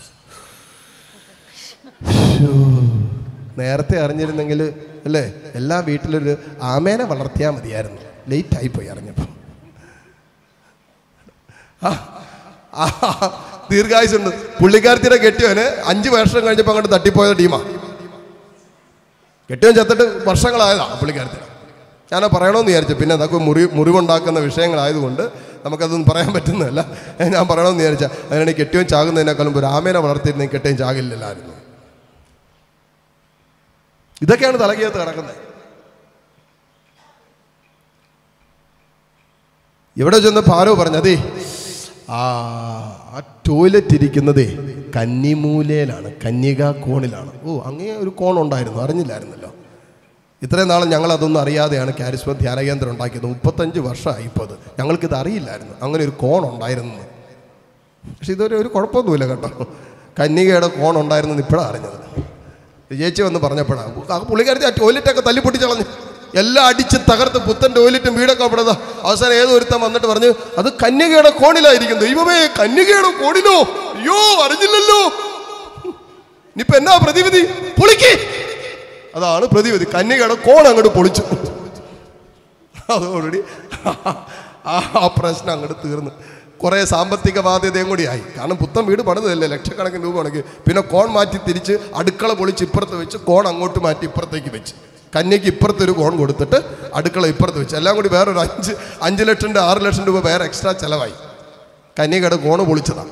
ശ്ശോ. നേരത്തെ അറിഞ്ഞിരുന്നെങ്കിൽ അല്ലേ എല്ലാ വീട്ടിലൊരു ആമേനെ വളർത്തിയാൽ മതിയായിരുന്നു ലേറ്റായി പോയി അറിഞ്ഞപ്പോൾ ആ, ആ, ദീർഘായുസുണ്ട് പുള്ളിക്കാരത്തിനെ കെട്ടിയവന് അഞ്ച് വർഷം കഴിഞ്ഞപ്പോൾ അങ്ങോട്ട് തട്ടിപ്പോയ ടീമാ കെട്ടിയവൻ ചത്തിട്ട് വർഷങ്ങളായതാ പുള്ളിക്കാരത്തിന് ഞാൻ പറയണമെന്ന് വിചാരിച്ചു പിന്നെ അതൊക്കെ മുറി മുറിവുണ്ടാക്കുന്ന വിഷയങ്ങളായതുകൊണ്ട് നമുക്കതൊന്നും പറയാൻ പറ്റുന്നതല്ല ഏ, ഞാൻ പറയണമെന്ന് വിചാരിച്ചാൽ അതിനാണ് ഈ കെട്ടിയവൻ ചാകുന്നതിനേക്കാളും ഒരു ആമേനെ വളർത്തിയിരുന്നെങ്കിൽ കെട്ടിയവൻ ചാകില്ലല്ലായിരുന്നു ഇതൊക്കെയാണ് തലകീയത്ത് കിടക്കുന്നത് ഇവിടെ ചെന്നപ്പോൾ ആരോ പറഞ്ഞു അതേ ആ ആ ടോയ്ലറ്റ് ഇരിക്കുന്നതേ കന്നിമൂലയിലാണ് കന്യകാ കോണിലാണ് ഓ അങ്ങേ ഒരു കോൺ ഉണ്ടായിരുന്നു അറിഞ്ഞില്ലായിരുന്നല്ലോ ഇത്രയും നാളും ഞങ്ങൾ അതൊന്നും അറിയാതെയാണ് കാരിസ്മ ധ്യാന കേന്ദ്രം ഉണ്ടാക്കിയത് മുപ്പത്തഞ്ച് വർഷമായി ഇപ്പോൾ അത് ഞങ്ങൾക്കിത് അറിയില്ലായിരുന്നു അങ്ങനെ ഒരു കോൺ ഉണ്ടായിരുന്നു പക്ഷെ ഇതൊരു ഒരു കുഴപ്പമൊന്നുമില്ല കേട്ടോ കന്യകയുടെ കോൺ ഉണ്ടായിരുന്നെന്ന് ഇപ്പോഴാണ് അറിഞ്ഞത് ചേച്ചി വന്ന് പറഞ്ഞപ്പോഴാണ് ആ പുള്ളിക്കാരത്തി ആ ടോയ്ലറ്റൊക്കെ തല്ലിപ്പൊട്ടിച്ചളഞ്ഞു എല്ലാം അടിച്ച് തകർത്ത് പുത്തൻ ടോയ്ലറ്റും വീടൊക്കെ അവിടെ ദാ അവസാനം ഏതോ ഒരുത്തൻ വന്നിട്ട് പറഞ്ഞു അത് കന്യകയുടെ കോണിലായിരിക്കും ദൈവമേ കന്യകയുടെ കോണിലോ അയ്യോ അറിഞ്ഞില്ലല്ലോ ഇനിയിപ്പോ എന്നാ പ്രതിവിധി പൊളിക്ക് അതാണ് പ്രതിവിധി കന്യകയുടെ കോൺ അങ്ങോട്ട് പൊളിച്ചു അതോടുകൂടി ആ പ്രശ്നം അങ്ങോട്ട് തീർന്നു കുറേ സാമ്പത്തിക ബാധ്യതയും കൂടിയായി കാരണം പുത്തൻ വീട് പണിതല്ലേ ലക്ഷക്കണക്കിന് രൂപ ആണെങ്കിൽ പിന്നെ കോൺ മാറ്റി തിരിച്ച് അടുക്കള പൊളിച്ച് ഇപ്പുറത്ത് വെച്ച് കോൺ അങ്ങോട്ട് മാറ്റി ഇപ്പുറത്തേക്ക് വെച്ച് കന്യക്ക് ഇപ്പുറത്തൊരു കോൺ കൊടുത്തിട്ട് അടുക്കള ഇപ്പുറത്ത് വെച്ച് എല്ലാം കൂടി വേറൊരു അഞ്ച് അഞ്ച് ലക്ഷം രൂപ ആറ് ലക്ഷം രൂപ വേറെ എക്സ്ട്രാ ചിലവായി കന്യകയുടെ കോണ് പൊളിച്ചതാണ്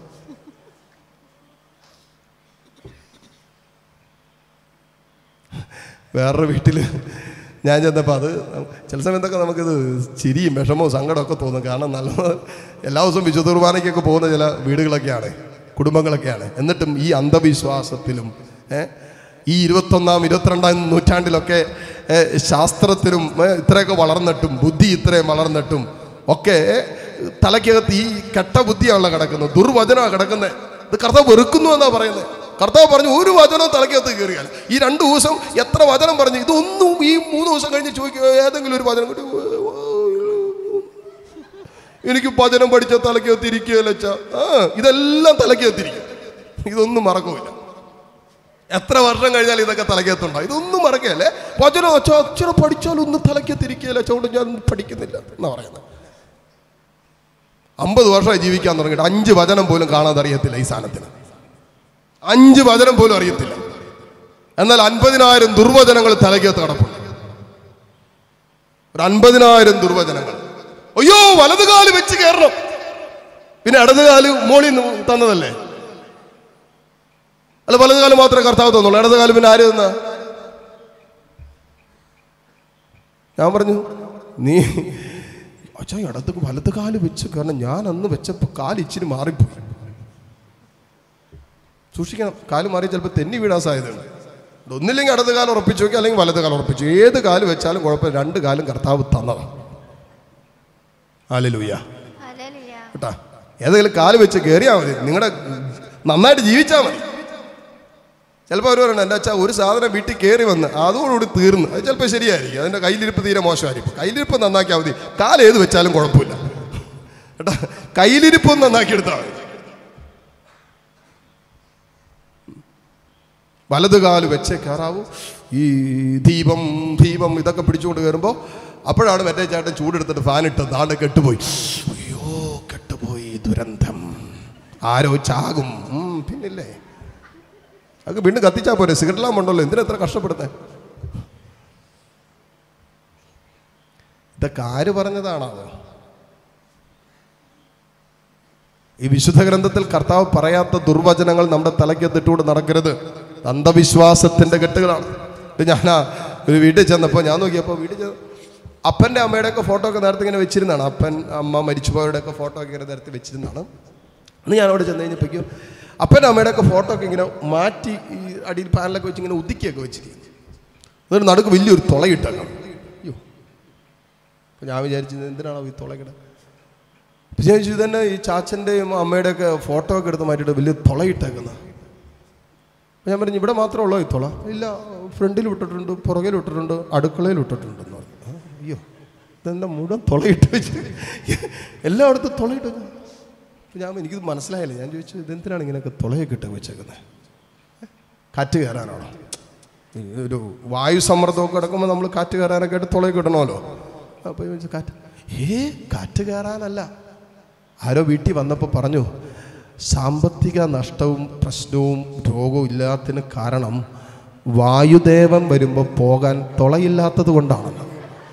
വേറൊരു വീട്ടിൽ ഞാൻ ചെന്നപ്പോൾ അത് ചില സമയത്തൊക്കെ നമുക്കിത് ചിരിയും വിഷമവും സങ്കടമൊക്കെ തോന്നും കാരണം നല്ല എല്ലാ ദിവസവും വിശുദ്ധ കുർബാനയ്ക്കൊക്കെ പോകുന്ന ചില വീടുകളൊക്കെയാണ് കുടുംബങ്ങളൊക്കെയാണ് എന്നിട്ടും ഈ അന്ധവിശ്വാസത്തിലും ഏ, ഈ ഇരുപത്തൊന്നാം ഇരുപത്തിരണ്ടാം നൂറ്റാണ്ടിലൊക്കെ ഏ, ശാസ്ത്രത്തിലും ഏ, ഇത്രയൊക്കെ വളർന്നിട്ടും ബുദ്ധി ഇത്രയും വളർന്നിട്ടും ഒക്കെ തലയ്ക്കകത്ത് ഈ കെട്ട ബുദ്ധിയാണല്ലോ കിടക്കുന്നത് ദുർവചനമാണ് കിടക്കുന്നത് ഇത് കർത്താവ് വെറുക്കുന്നു എന്നാ പറയുന്നത് കർത്താവ് പറഞ്ഞു ഒരു വചനവും തലയ്ക്കകത്ത് കയറിയാൽ ഈ രണ്ട് ദിവസം എത്ര വചനം പറഞ്ഞു ഇതൊന്നും ഈ മൂന്ന് ദിവസം കഴിഞ്ഞ് ചോദിക്കുക ഏതെങ്കിലും ഒരു വചനം കിട്ടി എനിക്ക് വചനം പഠിച്ച തലയ്ക്കകത്ത് ഇരിക്കുകയല്ല അച്ഛാ ആ ഇതെല്ലാം തലയ്ക്കകത്തിരിക്കും ഇതൊന്നും മറക്കൂല എത്ര വർഷം കഴിഞ്ഞാൽ ഇതൊക്കെ തലയ്ക്കകത്തുണ്ടാവും ഇതൊന്നും മറക്കുകയല്ലേ വചനം അച്ഛാ അച്ഛനെ പഠിച്ചാലൊന്നും തലയ്ക്കകത്തിരിക്കുകയല്ല അതുകൊണ്ട് ഞാൻ പഠിക്കുന്നില്ല എന്നാ പറയുന്നത് അമ്പത് വർഷമായി ജീവിക്കാൻ തുടങ്ങിയിട്ട് അഞ്ച് വചനം പോലും കാണാതെ അറിയത്തില്ല ഈ സാധനത്തിന് അഞ്ച് വചനം പോലും അറിയത്തില്ല എന്നാൽ അൻപതിനായിരം ദുർവചനങ്ങൾ തലയ്ക്കകത്ത് കിടപ്പുണ്ട് ഒരു അൻപതിനായിരം ദുർവചനങ്ങൾ അയ്യോ വലതുകാല് വെച്ച് കയറണം പിന്നെ ഇടതുകാല് മോളിൽ നിന്ന് തന്നതല്ലേ അല്ല വലതുകാല് മാത്രമേ കർത്താവ് തന്നുള്ളൂ ഇടതുകാല് പിന്നെ ആര് തന്ന ഞാൻ പറഞ്ഞു നീ അച്ഛാ ഇടത്ത് വലത് കാല് വെച്ച് കാരണം ഞാൻ അന്ന് വെച്ചപ്പോൾ കാല് ഇച്ചിരി മാറിപ്പോയി സൂക്ഷിക്കണം കാല് മാറി ചിലപ്പോൾ തെന്നി വീഴാൻ സാധ്യതയുണ്ട് ഒന്നില്ലെങ്കിൽ ഇടത് കാലം ഉറപ്പിച്ചു നോക്കി അല്ലെങ്കിൽ വലത് കാലം ഉറപ്പിച്ചു ഏത് കാല് വെച്ചാലും കുഴപ്പമില്ല രണ്ട് കാലും കർത്താവ് തന്നതാണ് ആലലൂയ ഹല്ലേലൂയ കേട്ടാ ഏതെങ്കിലും കാല് വെച്ച് കയറിയാൽ മതി നിങ്ങളുടെ നന്നായിട്ട് ജീവിച്ചാൽ മതി ചിലപ്പോൾ അവർ പറയണം എൻ്റെ അച്ഛാ ഒരു സാധനം വീട്ടിൽ കയറി വന്ന് അതോടുകൂടി തീർന്ന് അത് ചിലപ്പോൾ ശരിയായിരിക്കും അതിൻ്റെ കയ്യിലിരിപ്പ് തീരെ മോശമായിരിക്കും കയ്യിലിരിപ്പ് നന്നാക്കിയാൽ മതി കാല് ഏത് വെച്ചാലും കുഴപ്പമില്ല കേട്ടാ കയ്യിലിരിപ്പ് ഒന്ന് നന്നാക്കി എടുത്താൽ മതി വലത് കാല് വെച്ചേ കയറാവൂ ഈ ദീപം ദീപം ഇതൊക്കെ പിടിച്ചുകൊണ്ട് കയറുമ്പോൾ അപ്പോഴാണ് മറ്റേ ചേട്ടൻ ചൂടെടുത്തിട്ട് ഫാൻ ഇട്ട് നാട് കെട്ടുപോയി അയ്യോ കെട്ടുപോയി ദുരന്തം ആരോ ചാകും ഉം, പിന്നില്ലേ അത് വീണ്ടും കത്തിച്ചാൽ പോരെ സിഗരറ്റ് ഉണ്ടല്ലോ എന്തിനാ എത്ര കഷ്ടപ്പെടുന്നത് ഇതൊക്കെ ആര് പറഞ്ഞതാണത് ഈ വിശുദ്ധ ഗ്രന്ഥത്തിൽ കർത്താവ് പറയാത്ത ദുർവചനങ്ങൾ നമ്മുടെ തലയ്ക്കത്തിട്ടുകൊണ്ട് നടക്കരുത് അന്ധവിശ്വാസത്തിന്റെ കെട്ടുകളാണ് ഇത് ഞാൻ ആ ഒരു വീട്ടിൽ ചെന്നപ്പോൾ ഞാൻ നോക്കിയപ്പോൾ വീട്ടിൽ ചെന്ന് അപ്പൻ്റെ അമ്മയുടെയൊക്കെ ഫോട്ടോ ഒക്കെ നേരത്തെ ഇങ്ങനെ വെച്ചിരുന്നതാണ് അപ്പൻ അമ്മ മരിച്ചുപോയവരുടെയൊക്കെ ഫോട്ടോ ഒക്കെ ഇങ്ങനെ നേരത്തെ വെച്ചിരുന്നതാണ് അന്ന് ഞാൻ അവിടെ ചെന്ന് കഴിഞ്ഞപ്പോഴേക്കും അപ്പൻ്റെ അമ്മയുടെയൊക്കെ ഫോട്ടോ ഒക്കെ ഇങ്ങനെ മാറ്റി ഈ അടിയിൽ പാനലൊക്കെ വെച്ച് ഇങ്ങനെ ഉദിക്കിയൊക്കെ വെച്ചിരിക്കുന്നു എന്നിട്ട് നടുക്ക് വലിയൊരു തുളയിട്ടല്ലോ അയ്യോ അപ്പം ഞാൻ വിചാരിച്ചത് എന്തിനാണോ ഈ തുളകിട അപ്പം ഞാൻ ചോദിച്ചു തന്നെ ഈ ചാച്ചൻ്റെയും അമ്മയുടെയൊക്കെ ഫോട്ടോ ഒക്കെ എടുത്ത് മാറ്റിയിട്ട് വലിയ തുളയിട്ടേക്കുന്നത് അപ്പം ഞാൻ പറഞ്ഞു ഇവിടെ മാത്രമേ ഉള്ളൂ ഈ തുള ഇല്ല ഫ്രണ്ടിൽ വിട്ടിട്ടുണ്ട് പുറകിൽ വിട്ടിട്ടുണ്ട് അടുക്കളയിൽ വിട്ടിട്ടുണ്ട് എന്ന് പറഞ്ഞു ആ, അയ്യോ ഇതെന്താ മുഴുവൻ തുളയിട്ട് വെച്ച് എല്ലായിടത്തും തുളയിട്ട് വെച്ച്. അപ്പം ഞാൻ എനിക്കിത് മനസ്സിലായില്ല ഞാൻ ചോദിച്ചു ഇതെന്തിനാണ് ഇങ്ങനെയൊക്കെ തുളയൊക്കെ ഇട്ട് വെച്ചേക്കുന്നത് കാറ്റ് കയറാനാണോ ഈ ഒരു വായു സമ്മർദ്ദമൊക്കെ കിടക്കുമ്പോൾ നമ്മൾ കാറ്റ് കയറാനൊക്കെ ആയിട്ട് തുളയൊക്കെ ഇടണമല്ലോ അപ്പോൾ ചോദിച്ചു കാറ്റ് ഏ കാറ്റ് കയറാനല്ല ആരോ വീട്ടിൽ വന്നപ്പോൾ പറഞ്ഞു സാമ്പത്തിക നഷ്ടവും പ്രശ്നവും രോഗവും ഇല്ലാത്തതിന് കാരണം വായുദേവൻ വരുമ്പോൾ പോകാൻ തുളയില്ലാത്തത് കൊണ്ടാണെന്ന്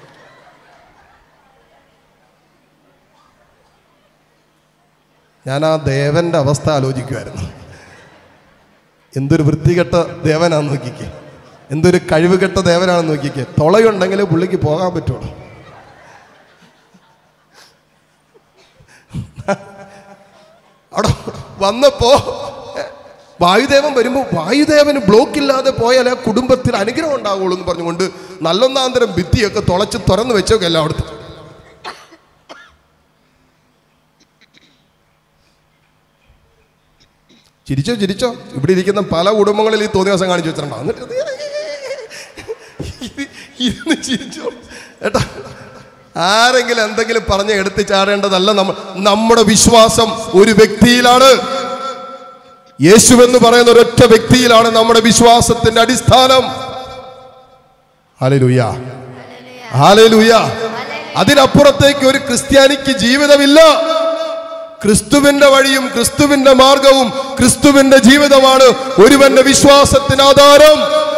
ഞാൻ ആ ദേവന്റെ അവസ്ഥ ആലോചിക്കുമായിരുന്നു എന്തൊരു വൃത്തികെട്ട ദേവനാന്ന് നോക്കിക്കേ എന്തൊരു കഴിവുകെട്ട ദേവനാണെന്ന് നോക്കിക്കേ തുളയുണ്ടെങ്കിൽ പുള്ളിക്ക് പോകാൻ പറ്റുള്ളൂ അവിടെ വന്നപ്പോ ഏ, വായുദേവൻ വരുമ്പോൾ വായുദേവന് ബ്ലോക്ക് ഇല്ലാതെ പോയാൽ ആ കുടുംബത്തിൽ അനുഗ്രഹം ഉണ്ടാവുള്ളൂ എന്ന് പറഞ്ഞുകൊണ്ട് നല്ലൊന്നാന്തരം ഭിത്തിയൊക്കെ തുളച്ച് തുറന്നു വെച്ചൊക്കെ എല്ലായിടത്തും ചിരിച്ചോ ചിരിച്ചോ ഇവിടെ ഇരിക്കുന്ന പല കുടുംബങ്ങളിൽ ഈ തോന്നിയ ദിവസം കാണിച്ചു വെച്ചിട്ടുണ്ടാവും എന്നിട്ട് ഇത് ഇരുന്ന് ചിരിച്ചോ ഏട്ടാ ആരെങ്കിലും എന്തെങ്കിലും പറഞ്ഞ് എടുത്ത് ചാടേണ്ടതല്ല നമ്മ നമ്മുടെ വിശ്വാസം ഒരു വ്യക്തിയിലാണ് യേശുവെന്ന് പറയുന്ന ഒരൊറ്റ വ്യക്തിയിലാണ് നമ്മുടെ വിശ്വാസത്തിന്റെ അടിസ്ഥാനം ഹാലലുയ്യ ഹാലലുയ്യ അതിനപ്പുറത്തേക്ക് ഒരു ക്രിസ്ത്യാനിക്ക് ജീവിതമില്ല ക്രിസ്തുവിന്റെ വഴിയും ക്രിസ്തുവിന്റെ മാർഗവും ക്രിസ്തുവിന്റെ ജീവിതമാണ് ഒരുവന്റെ വിശ്വാസത്തിന് ആധാരം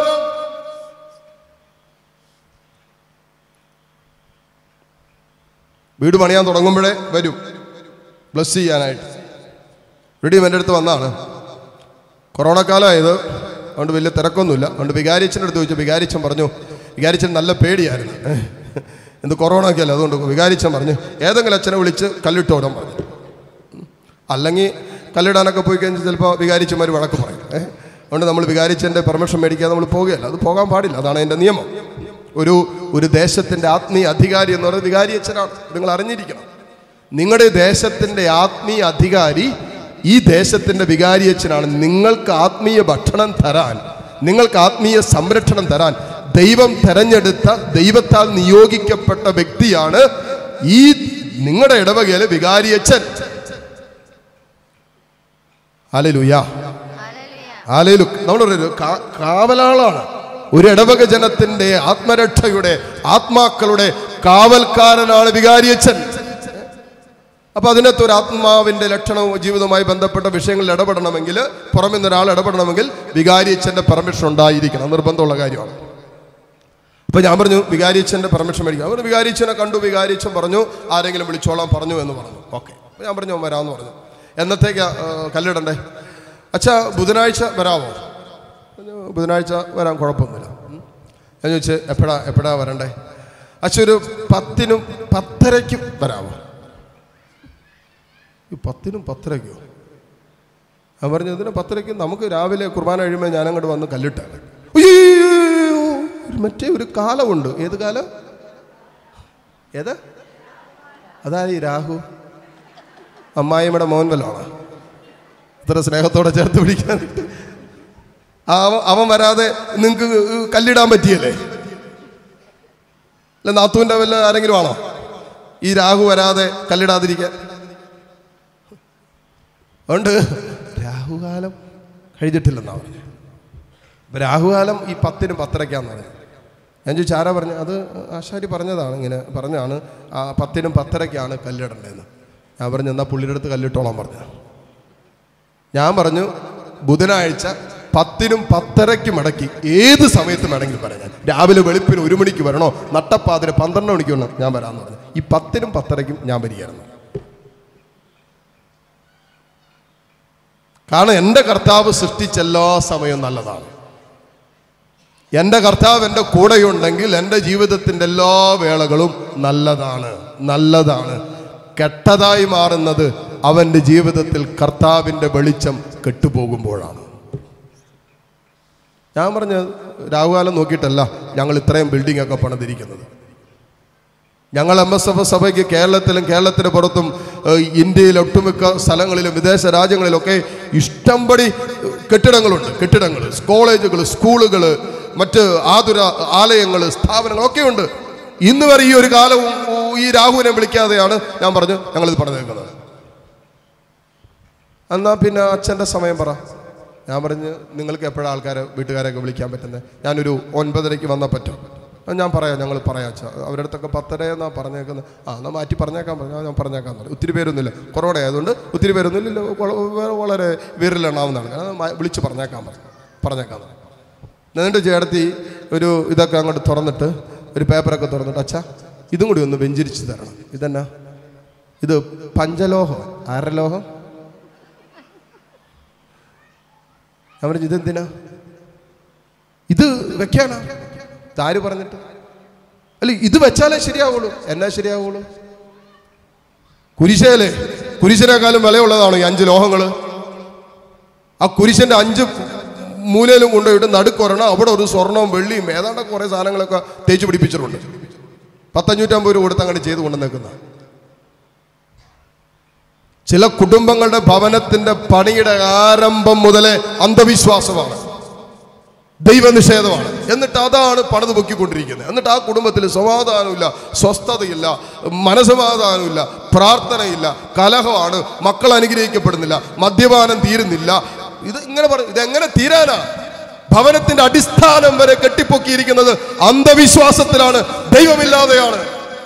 വീട് പണിയാൻ തുടങ്ങുമ്പോഴേ വരും ബ്ലസ് ചെയ്യാനായിട്ട് റെഡി എൻ്റെ അടുത്ത് വന്നാണ് കൊറോണ കാലമായത് അതുകൊണ്ട് വലിയ തിരക്കൊന്നുമില്ല അതുകൊണ്ട് വികാരിച്ചൻ്റെ അടുത്ത് ചോദിച്ചു വികാരിച്ചൻ പറഞ്ഞു വികാരിച്ചൻ നല്ല പേടിയായിരുന്നു ഏഹ്. എന്ത് കൊറോണ ഒക്കെ അല്ല അതുകൊണ്ട് വികാരിച്ചൻ പറഞ്ഞു ഏതെങ്കിലും അച്ഛനെ വിളിച്ച് കല്ലിട്ടോടാൻ പറഞ്ഞു അല്ലെങ്കിൽ കല്ലിടാനൊക്കെ പോയി കഴിഞ്ഞാൽ ചിലപ്പോൾ വികാരിച്ചന്മാർ വഴക്ക് പറയും ഏഹ് അതുകൊണ്ട് നമ്മൾ വികാരിച്ചൻ്റെ പെർമിഷൻ മേടിക്കാതെ നമ്മൾ പോവുകയല്ല അത് പോകാൻ പാടില്ല അതാണ് എൻ്റെ നിയമം ഒരു ഒരു ദേശത്തിൻ്റെ ആത്മീയ അധികാരി എന്ന് പറയുന്നത് വികാരി അച്ഛനാണ് നിങ്ങൾ അറിഞ്ഞിരിക്കണം നിങ്ങളുടെ ദേശത്തിൻ്റെ ആത്മീയ അധികാരി ഈ ദേശത്തിൻ്റെ വികാരി അച്ഛനാണ് നിങ്ങൾക്ക് ആത്മീയ ഭക്ഷണം തരാൻ നിങ്ങൾക്ക് ആത്മീയ സംരക്ഷണം തരാൻ ദൈവം തെരഞ്ഞെടുത്ത ദൈവത്താൽ നിയോഗിക്കപ്പെട്ട വ്യക്തിയാണ് ഈ നിങ്ങളുടെ ഇടവകയിലെ വികാരി അച്ഛൻ ഹാലലുയാ ഹാലേലു നമ്മളൊരു കാ- കാവലാളാണ് ഒരു ഇടവക ജനത്തിന്റെ ആത്മരക്ഷയുടെ ആത്മാക്കളുടെ കാവൽക്കാരനാണ് വികാരിയച്ഛൻ അപ്പൊ അതിനകത്ത് ഒരു ആത്മാവിന്റെ ലക്ഷണവും ജീവിതവുമായി ബന്ധപ്പെട്ട വിഷയങ്ങളിൽ ഇടപെടണമെങ്കിൽ പുറമെ നിന്ന് ഒരാൾ ഇടപെടണമെങ്കിൽ വികാരിയച്ഛന്റെ പെർമിഷൻ ഉണ്ടായിരിക്കണം നിർബന്ധമുള്ള കാര്യമാണ് അപ്പൊ ഞാൻ പറഞ്ഞു വികാരിയച്ഛന്റെ പെർമിഷൻ മേടിക്കാം അവർ വികാരിയച്ഛനെ കണ്ടു വികാരിയച്ഛൻ പറഞ്ഞു ആരെങ്കിലും വിളിച്ചോളാൻ പറഞ്ഞു എന്ന് പറഞ്ഞു ഓക്കെ അപ്പൊ ഞാൻ പറഞ്ഞു വരാമെന്ന് പറഞ്ഞു എന്നത്തേക്കാ ആ, കല്ലിടണ്ടേ അച്ഛാ ബുധനാഴ്ച വരാമോ പറഞ്ഞു, ബുധനാഴ്ച വരാൻ കുഴപ്പമൊന്നുമില്ല ഉം. ഞാൻ ചോദിച്ചു എപ്പോഴാ എപ്പോഴാ വരണ്ടേ അച്ഛൻ ഒരു പത്തിനും പത്തരയ്ക്കും വരാമോ ഈ പത്തിനും പത്തരയ്ക്കോ ഞാൻ പറഞ്ഞു ഇതിന് പത്തരയ്ക്ക് നമുക്ക് രാവിലെ കുർബാന കഴിയുമ്പോൾ ഞാൻ അങ്ങോട്ട് വന്ന് കല്ലിട്ടാണ് അയ്യോ ഒരു മറ്റേ ഒരു കാലമുണ്ട് ഏത് കാലം ഏത് അതാ ഈ രാഹു അമ്മായിമ്മയുടെ മോൻ വല്ലോണോ ഇത്ര സ്നേഹത്തോടെ ചേർത്ത് പിടിക്കാനായിട്ട് ആ അവൻ അവൻ വരാതെ നിങ്ങൾക്ക് കല്ലിടാൻ പറ്റിയല്ലേ അല്ല നാത്തുവിൻ്റെ വല്ല ആരെങ്കിലും ആണോ ഈ രാഹു വരാതെ കല്ലിടാതിരിക്കാൻ അതുകൊണ്ട് രാഹുകാലം കഴിഞ്ഞിട്ടില്ലെന്നാ പറഞ്ഞു അപ്പൊ രാഹുകാലം ഈ പത്തിനും പത്തരയ്ക്കാന്ന് പറഞ്ഞു ഞാൻ ചോദിച്ചു ആരാ പറഞ്ഞു അത് ആശാരി പറഞ്ഞതാണ് ഇങ്ങനെ പറഞ്ഞാണ് ആ പത്തിനും പത്തരയ്ക്കാണ് കല്ലിടേണ്ടതെന്ന് ഞാൻ പറഞ്ഞു എന്നാൽ പുള്ളിയുടെ അടുത്ത് കല്ലിട്ടോളാൻ പറഞ്ഞു ഞാൻ പറഞ്ഞു ബുധനാഴ്ച പത്തിനും പത്തരയ്ക്കും ഇടയ്ക്ക് ഏത് സമയത്തും വേണമെങ്കിലും പറയാം രാവിലെ വെളുപ്പിന് ഒരു മണിക്ക് വരണോ നട്ടപ്പാതിന് പന്ത്രണ്ട് മണിക്ക് വരണം ഞാൻ വരാമെന്ന് പറഞ്ഞു ഈ പത്തിനും പത്തരയ്ക്കും ഞാൻ വരികയായിരുന്നു കാരണം എൻ്റെ കർത്താവ് സൃഷ്ടിച്ച എല്ലാ സമയവും നല്ലതാണ് എൻ്റെ കർത്താവ് എൻ്റെ കൂടെയുണ്ടെങ്കിൽ എൻ്റെ ജീവിതത്തിൻ്റെ എല്ലാ വേളകളും നല്ലതാണ് നല്ലതാണ് കെട്ടതായി മാറുന്നത് അവൻ്റെ ജീവിതത്തിൽ കർത്താവിൻ്റെ വെളിച്ചം കെട്ടുപോകുമ്പോഴാണ് ഞാൻ പറഞ്ഞ രാഹുകാലം നോക്കിയിട്ടല്ല ഞങ്ങൾ ഇത്രയും ബിൽഡിംഗ് ഒക്കെ പണിതിരിക്കുന്നത് ഞങ്ങൾ എം എസ് എഫ് സഭയ്ക്ക് കേരളത്തിലും കേരളത്തിന് പുറത്തും ഏഹ്, ഇന്ത്യയിലെ ഒട്ടുമിക്ക സ്ഥലങ്ങളിലും വിദേശ രാജ്യങ്ങളിലൊക്കെ ഇഷ്ടംപടി കെട്ടിടങ്ങളുണ്ട് കെട്ടിടങ്ങൾ കോളേജുകൾ സ്കൂളുകൾ മറ്റ് ആതുര ആലയങ്ങൾ സ്ഥാപനങ്ങളൊക്കെ ഉണ്ട് ഇന്ന് വരെ ഈ ഒരു കാലവും ഈ രാഹുവിനെ വിളിക്കാതെയാണ് ഞാൻ പറഞ്ഞു ഞങ്ങളിത് പറഞ്ഞേക്കുന്നത് എന്നാ പിന്നെ അച്ഛൻ്റെ സമയം പറ ഞാൻ പറഞ്ഞ് നിങ്ങൾക്ക് എപ്പോഴാണ് ആൾക്കാരെ വീട്ടുകാരെയൊക്കെ വിളിക്കാൻ പറ്റുന്നത് ഞാനൊരു ഒൻപതരയ്ക്ക് വന്നാൽ പറ്റും ആ, ഞാൻ പറയാം ഞങ്ങൾ പറയാം അച്ഛാ അവരുടെ അടുത്തൊക്കെ പത്തര എന്നാ പറഞ്ഞേക്കുന്നത് ആ എന്നാൽ മാറ്റി പറഞ്ഞേക്കാൻ പറഞ്ഞു ഞാൻ പറഞ്ഞേക്കാൻ പറഞ്ഞു ഒത്തിരി പേരൊന്നുമില്ല കൊറോണ ആയതുകൊണ്ട് ഒത്തിരി പേരൊന്നുമില്ല വള- വളരെ വിരലെണ്ണാവുന്നതാണ് കാരണം മ- വിളിച്ച് പറഞ്ഞേക്കാൻ പറഞ്ഞു പറഞ്ഞേക്കാൻ പറഞ്ഞു എന്നിട്ട് ചേട്ടത്തി ഒരു ഇതൊക്കെ അങ്ങോട്ട് തുറന്നിട്ട് ഒരു പേപ്പറൊക്കെ തുറന്നിട്ട് അച്ഛാ ഇതും കൂടി ഒന്ന് വെഞ്ചരിച്ച് തരണം ഇതെന്നാ ഇത് പഞ്ചലോഹം അരലോഹം ഞാൻ പറഞ്ഞു ഇതെന്തിനാ ഇത് വെക്കാനാ ഇതാര് പറഞ്ഞിട്ട് അല്ല ഇത് വെച്ചാലേ ശരിയാവുള്ളൂ എന്നാ ശരിയാവുള്ളൂ കുരിശേലെ കുരിശിനേക്കാളും വിലയുള്ളതാണ് ഈ അഞ്ച് ലോഹങ്ങള് ആ കുരിശന്റെ അഞ്ച് മൂലയിലും കൊണ്ടുപോയിട്ട് നടുക്കൊരണം അവിടെ ഒരു സ്വർണവും വെള്ളിയും ഏതാണ്ട് കുറേ സാധനങ്ങളൊക്കെ തേച്ച് പിടിപ്പിച്ചിട്ടുണ്ട് പത്തഞ്ഞൂറ്റമ്പത് രൂപ കൊടുത്ത് അങ്ങനെ ചെയ്ത് കൊണ്ടുവന്നേക്കുന്ന ചില കുടുംബങ്ങളുടെ ഭവനത്തിന്റെ പണിയുടെ ആരംഭം മുതലേ അന്ധവിശ്വാസമാണ് ദൈവനിഷേധമാണ് എന്നിട്ട് അതാണ് പണിത് പൊക്കിക്കൊണ്ടിരിക്കുന്നത് എന്നിട്ട് ആ കുടുംബത്തിൽ സമാധാനമില്ല സ്വസ്ഥതയില്ല മനസമാധാനമില്ല പ്രാർത്ഥനയില്ല കലഹമാണ് മക്കൾ അനുഗ്രഹിക്കപ്പെടുന്നില്ല മദ്യപാനം തീരുന്നില്ല ഇത് ഇങ്ങനെ പറ ഇതെങ്ങനെ തീരാനാ ഭവനത്തിന്റെ അടിസ്ഥാനം വരെ കെട്ടിപ്പൊക്കിയിരിക്കുന്നത് അന്ധവിശ്വാസത്തിലാണ് ദൈവമില്ലാതെയാണ്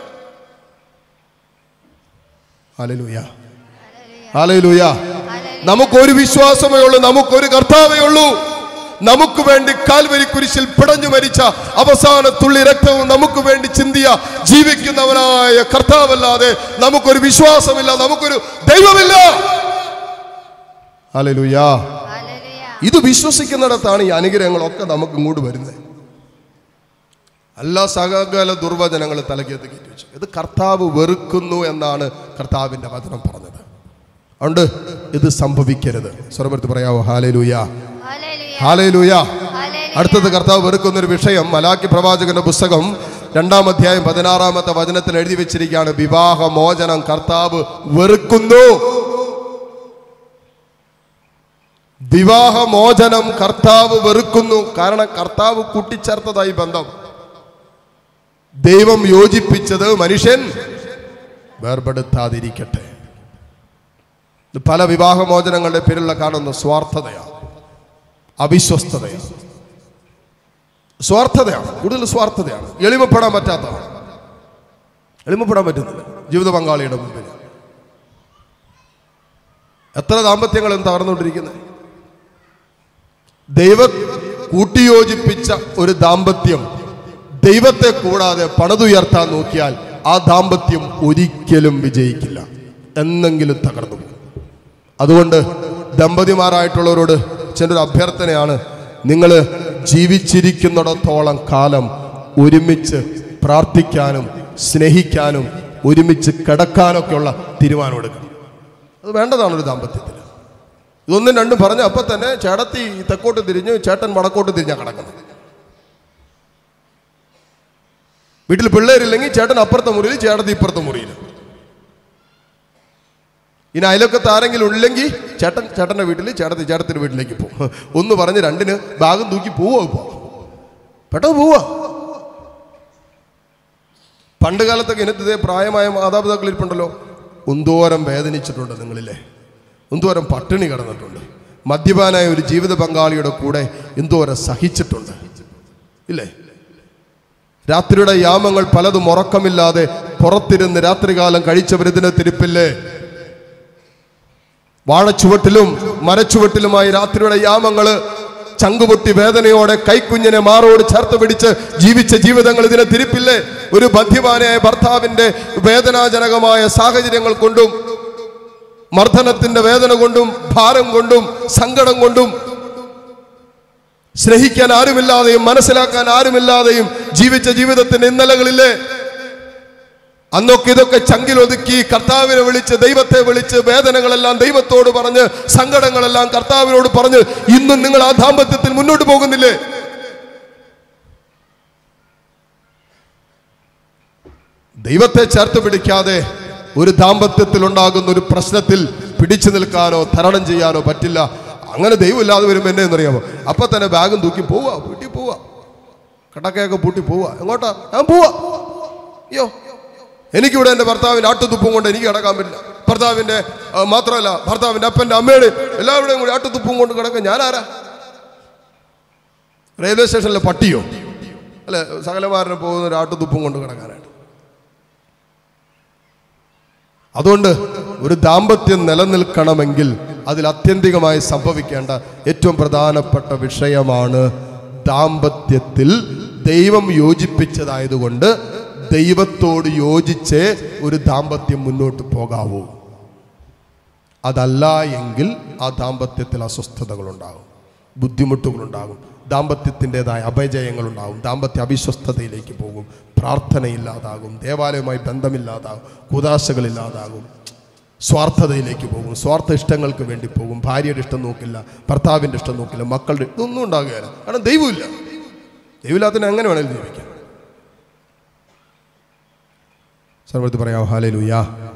ഹല്ലേലൂയ ഹല്ലേലൂയ നമുക്കൊരു വിശ്വാസമേ ഉള്ളൂ നമുക്കൊരു കർത്താവേ ഉള്ളൂ നമുക്ക് വേണ്ടി കാൽവരി കുരിശിൽ പിടഞ്ഞു മരിച്ച അവസാന തുള്ളി രക്തവും നമുക്ക് വേണ്ടി ചിന്തിയ ജീവിക്കുന്നവനായ കർത്താവല്ലാതെ നമുക്കൊരു വിശ്വാസമില്ല നമുക്കൊരു ദൈവമില്ല ഹല്ലേലൂയ ഹല്ലേലൂയ ഇത് വിശ്വസിക്കുന്നിടത്താണ് ഈ അനുഗ്രഹങ്ങളൊക്കെ നമുക്ക് ഇങ്ങോട്ട് വരുന്നത് എല്ലാ സകല ദുർവചനങ്ങൾ തലക്കേത്ത് കയറ്റി വെച്ചു ഇത് കർത്താവ് വെറുക്കുന്നു എന്നാണ് കർത്താവിന്റെ വചനം പറഞ്ഞത് അതുകൊണ്ട് ഇത് സംഭവിക്കരുത് സ്വരപുരത്ത് പറയാവോ ഹാലലൂയ ഹല്ലേലൂയ ഹാലലൂയ ഹല്ലേലൂയ അടുത്തത് കർത്താവ് വെറുക്കുന്ന ഒരു വിഷയം മലാക്കി പ്രവാചകന്റെ പുസ്തകം രണ്ടാം അധ്യായം പതിനാറാമത്തെ വചനത്തിൽ എഴുതി വെച്ചിരിക്കുകയാണ് വിവാഹ മോചനം കർത്താവ് വെറുക്കുന്നു വിവാഹ മോചനം കർത്താവ് വെറുക്കുന്നു കാരണം കർത്താവ് കൂട്ടിച്ചേർത്തതായി ബന്ധം ദൈവം യോജിപ്പിച്ചത് മനുഷ്യൻ വേർപെടുത്താതിരിക്കട്ടെ ഇത് പല വിവാഹമോചനങ്ങളുടെ പേരിലുള്ള കാണുന്ന സ്വാർത്ഥതയാണ് അവിശ്വസ്തതയാണ് സ്വാർത്ഥതയാണ് കൂടുതൽ സ്വാർത്ഥതയാണ് എളിമപ്പെടാൻ പറ്റാത്തതാണ് എളിമപ്പെടാൻ പറ്റുന്നില്ല ജീവിത പങ്കാളിയുടെ മുമ്പിൽ എത്ര ദാമ്പത്യങ്ങളും തകർന്നുകൊണ്ടിരിക്കുന്നത് ദൈവ കൂട്ടിയോജിപ്പിച്ച ഒരു ദാമ്പത്യം ദൈവത്തെ കൂടാതെ പണിതുയർത്താൻ നോക്കിയാൽ ആ ദാമ്പത്യം ഒരിക്കലും വിജയിക്കില്ല എന്നെങ്കിലും തകർന്നു പോകും അതുകൊണ്ട് ദമ്പതിമാരായിട്ടുള്ളവരോട് ചെൻ്റെ ഒരു അഭ്യർത്ഥനയാണ് നിങ്ങൾ ജീവിച്ചിരിക്കുന്നിടത്തോളം കാലം ഒരുമിച്ച് പ്രാർത്ഥിക്കാനും സ്നേഹിക്കാനും ഒരുമിച്ച് കിടക്കാനൊക്കെയുള്ള തീരുമാനം എടുക്കണം അത് വേണ്ടതാണ് ഒരു ദാമ്പത്യത്തിൽ ഇതൊന്നും രണ്ടും പറഞ്ഞ് അപ്പം തന്നെ ചേട്ടത്തി തെക്കോട്ട് തിരിഞ്ഞ് ചേട്ടൻ വടക്കോട്ട് തിരിഞ്ഞാണ് കിടക്കുന്നത് വീട്ടിൽ പിള്ളേരില്ലെങ്കിൽ ചേട്ടൻ അപ്പുറത്തെ മുറിയിൽ ചേട്ടത്തി ഇപ്പുറത്തെ മുറിയിൽ ഇനി അയലൊക്കത്ത് ആരെങ്കിലും ഉള്ളെങ്കിൽ ചേട്ടൻ ചേട്ടൻ്റെ വീട്ടിൽ ചേട്ടത്തി ചേട്ടത്തിൻ്റെ വീട്ടിലേക്ക് പോകും ഒന്ന് പറഞ്ഞ് രണ്ടിന് ബാഗും തൂക്കി പോവോ ഇപ്പോൾ പെട്ടെന്ന് പോവാ പണ്ട് കാലത്തൊക്കെ ഇന്നത്തെ ഇതേ പ്രായമായ മാതാപിതാക്കൾ ഇരിപ്പുണ്ടല്ലോ ഒന്തോരം വേദനിച്ചിട്ടുണ്ട് നിങ്ങളിലെ എന്തോരം പട്ടിണി കിടന്നിട്ടുണ്ട് മദ്യപാനായ ഒരു ജീവിത പങ്കാളിയുടെ കൂടെ എന്തോരം സഹിച്ചിട്ടുണ്ട് ഇല്ലേ രാത്രിയുടെ യാമങ്ങൾ പലതും ഉറക്കമില്ലാതെ പുറത്തിരുന്ന് രാത്രികാലം കഴിച്ചവരിതിനെ തിരിപ്പില്ലേ വാഴച്ചുവട്ടിലും മരച്ചുവട്ടിലുമായി രാത്രിയുടെ യാമങ്ങള് ചങ്കുപൊട്ടി വേദനയോടെ കൈക്കുഞ്ഞിനെ മാറോട് ചേർത്ത് പിടിച്ച് ജീവിച്ച ജീവിതങ്ങൾ ഇതിനെ തിരിപ്പില്ലേ ഒരു ബന്ധിമാനായ ഭർത്താവിന്റെ വേദനാജനകമായ സാഹചര്യങ്ങൾ കൊണ്ടും മർദ്ദനത്തിന്റെ വേദന കൊണ്ടും ഭാരം കൊണ്ടും സങ്കടം കൊണ്ടും സ്നേഹിക്കാൻ ആരുമില്ലാതെയും മനസ്സിലാക്കാൻ ആരുമില്ലാതെയും ജീവിച്ച ജീവിതത്തിന്റെ ഇന്നലകളില്ലേ അന്നൊക്കെ ഇതൊക്കെ ചങ്കിലൊതുക്കി കർത്താവിനെ വിളിച്ച് ദൈവത്തെ വിളിച്ച് വേദനകളെല്ലാം ദൈവത്തോട് പറഞ്ഞ് സങ്കടങ്ങളെല്ലാം കർത്താവിനോട് പറഞ്ഞ് ഇന്നും നിങ്ങൾ ആ ദാമ്പത്യത്തിൽ മുന്നോട്ട് പോകുന്നില്ലേ ദൈവത്തെ ചേർത്ത് പിടിക്കാതെ ഒരു ദാമ്പത്യത്തിൽ ഉണ്ടാകുന്ന ഒരു പ്രശ്നത്തിൽ പിടിച്ചു നിൽക്കാനോ തരണം ചെയ്യാനോ പറ്റില്ല അങ്ങനെ ദൈവമില്ലാതെ വരുമ്പോൾ എന്നെ എന്നറിയാമോ അപ്പൊ തന്നെ ബാഗും തൂക്കി പോവാ വീട്ടിൽ പോവാ കടക്കയൊക്കെ പൂട്ടി പോവാ എങ്ങോട്ടാ ഞാൻ പോവാ അയ്യോ എനിക്കിവിടെ എൻ്റെ ഭർത്താവിൻ്റെ ആട്ടുതുപ്പും കൊണ്ട് എനിക്ക് കിടക്കാൻ പറ്റില്ല ഭർത്താവിൻ്റെ ആ, മാത്രമല്ല ഭർത്താവിൻ്റെ അപ്പൻ്റെ അമ്മയുടെ എല്ലാവരുടെയും കൂടി ആട്ടുതുപ്പും കൊണ്ട് കിടക്കാൻ ഞാൻ ആരാ റെയിൽവേ സ്റ്റേഷനിലെ പട്ടിയോ അല്ലെ സകലമാരനെ പോകുന്ന ഒരു ആട്ടുതുപ്പും കൊണ്ട് കിടക്കാനായിട്ട് അതുകൊണ്ട് ഒരു ദാമ്പത്യം നിലനിൽക്കണമെങ്കിൽ അതിൽ അത്യന്തികമായി സംഭവിക്കേണ്ട ഏറ്റവും പ്രധാനപ്പെട്ട വിഷയമാണ് ദാമ്പത്യത്തിൽ ദൈവം യോജിപ്പിച്ചതായതുകൊണ്ട് ദൈവത്തോട് യോജിച്ച് ഒരു ദാമ്പത്യം മുന്നോട്ട് പോകാവൂ അതല്ല എങ്കിൽ ആ ദാമ്പത്യത്തിൽ അസ്വസ്ഥതകളുണ്ടാകും ബുദ്ധിമുട്ടുകളുണ്ടാകും ദാമ്പത്യത്തിൻ്റെതായ അപജയങ്ങളുണ്ടാകും ദാമ്പത്യ അവിശ്വസ്തതയിലേക്ക് പോകും പ്രാർത്ഥനയില്ലാതാകും ദേവാലയവുമായി ബന്ധമില്ലാതാകും കുതാശകളില്ലാതാകും സ്വാർത്ഥതയിലേക്ക് പോകും സ്വാർത്ഥ ഇഷ്ടങ്ങൾക്ക് വേണ്ടി പോകും ഭാര്യയുടെ ഇഷ്ടം നോക്കില്ല ഭർത്താവിൻ്റെ ഇഷ്ടം നോക്കില്ല മക്കളുടെ ഇതൊന്നും ഉണ്ടാകുകയില്ല കാരണം ദൈവമില്ല ദൈവമില്ലാത്തതിന് എങ്ങനെ വേണമെങ്കിലും ജീവിക്കാം സർവത്ത് പറയാം ഹാലേ ലുയാ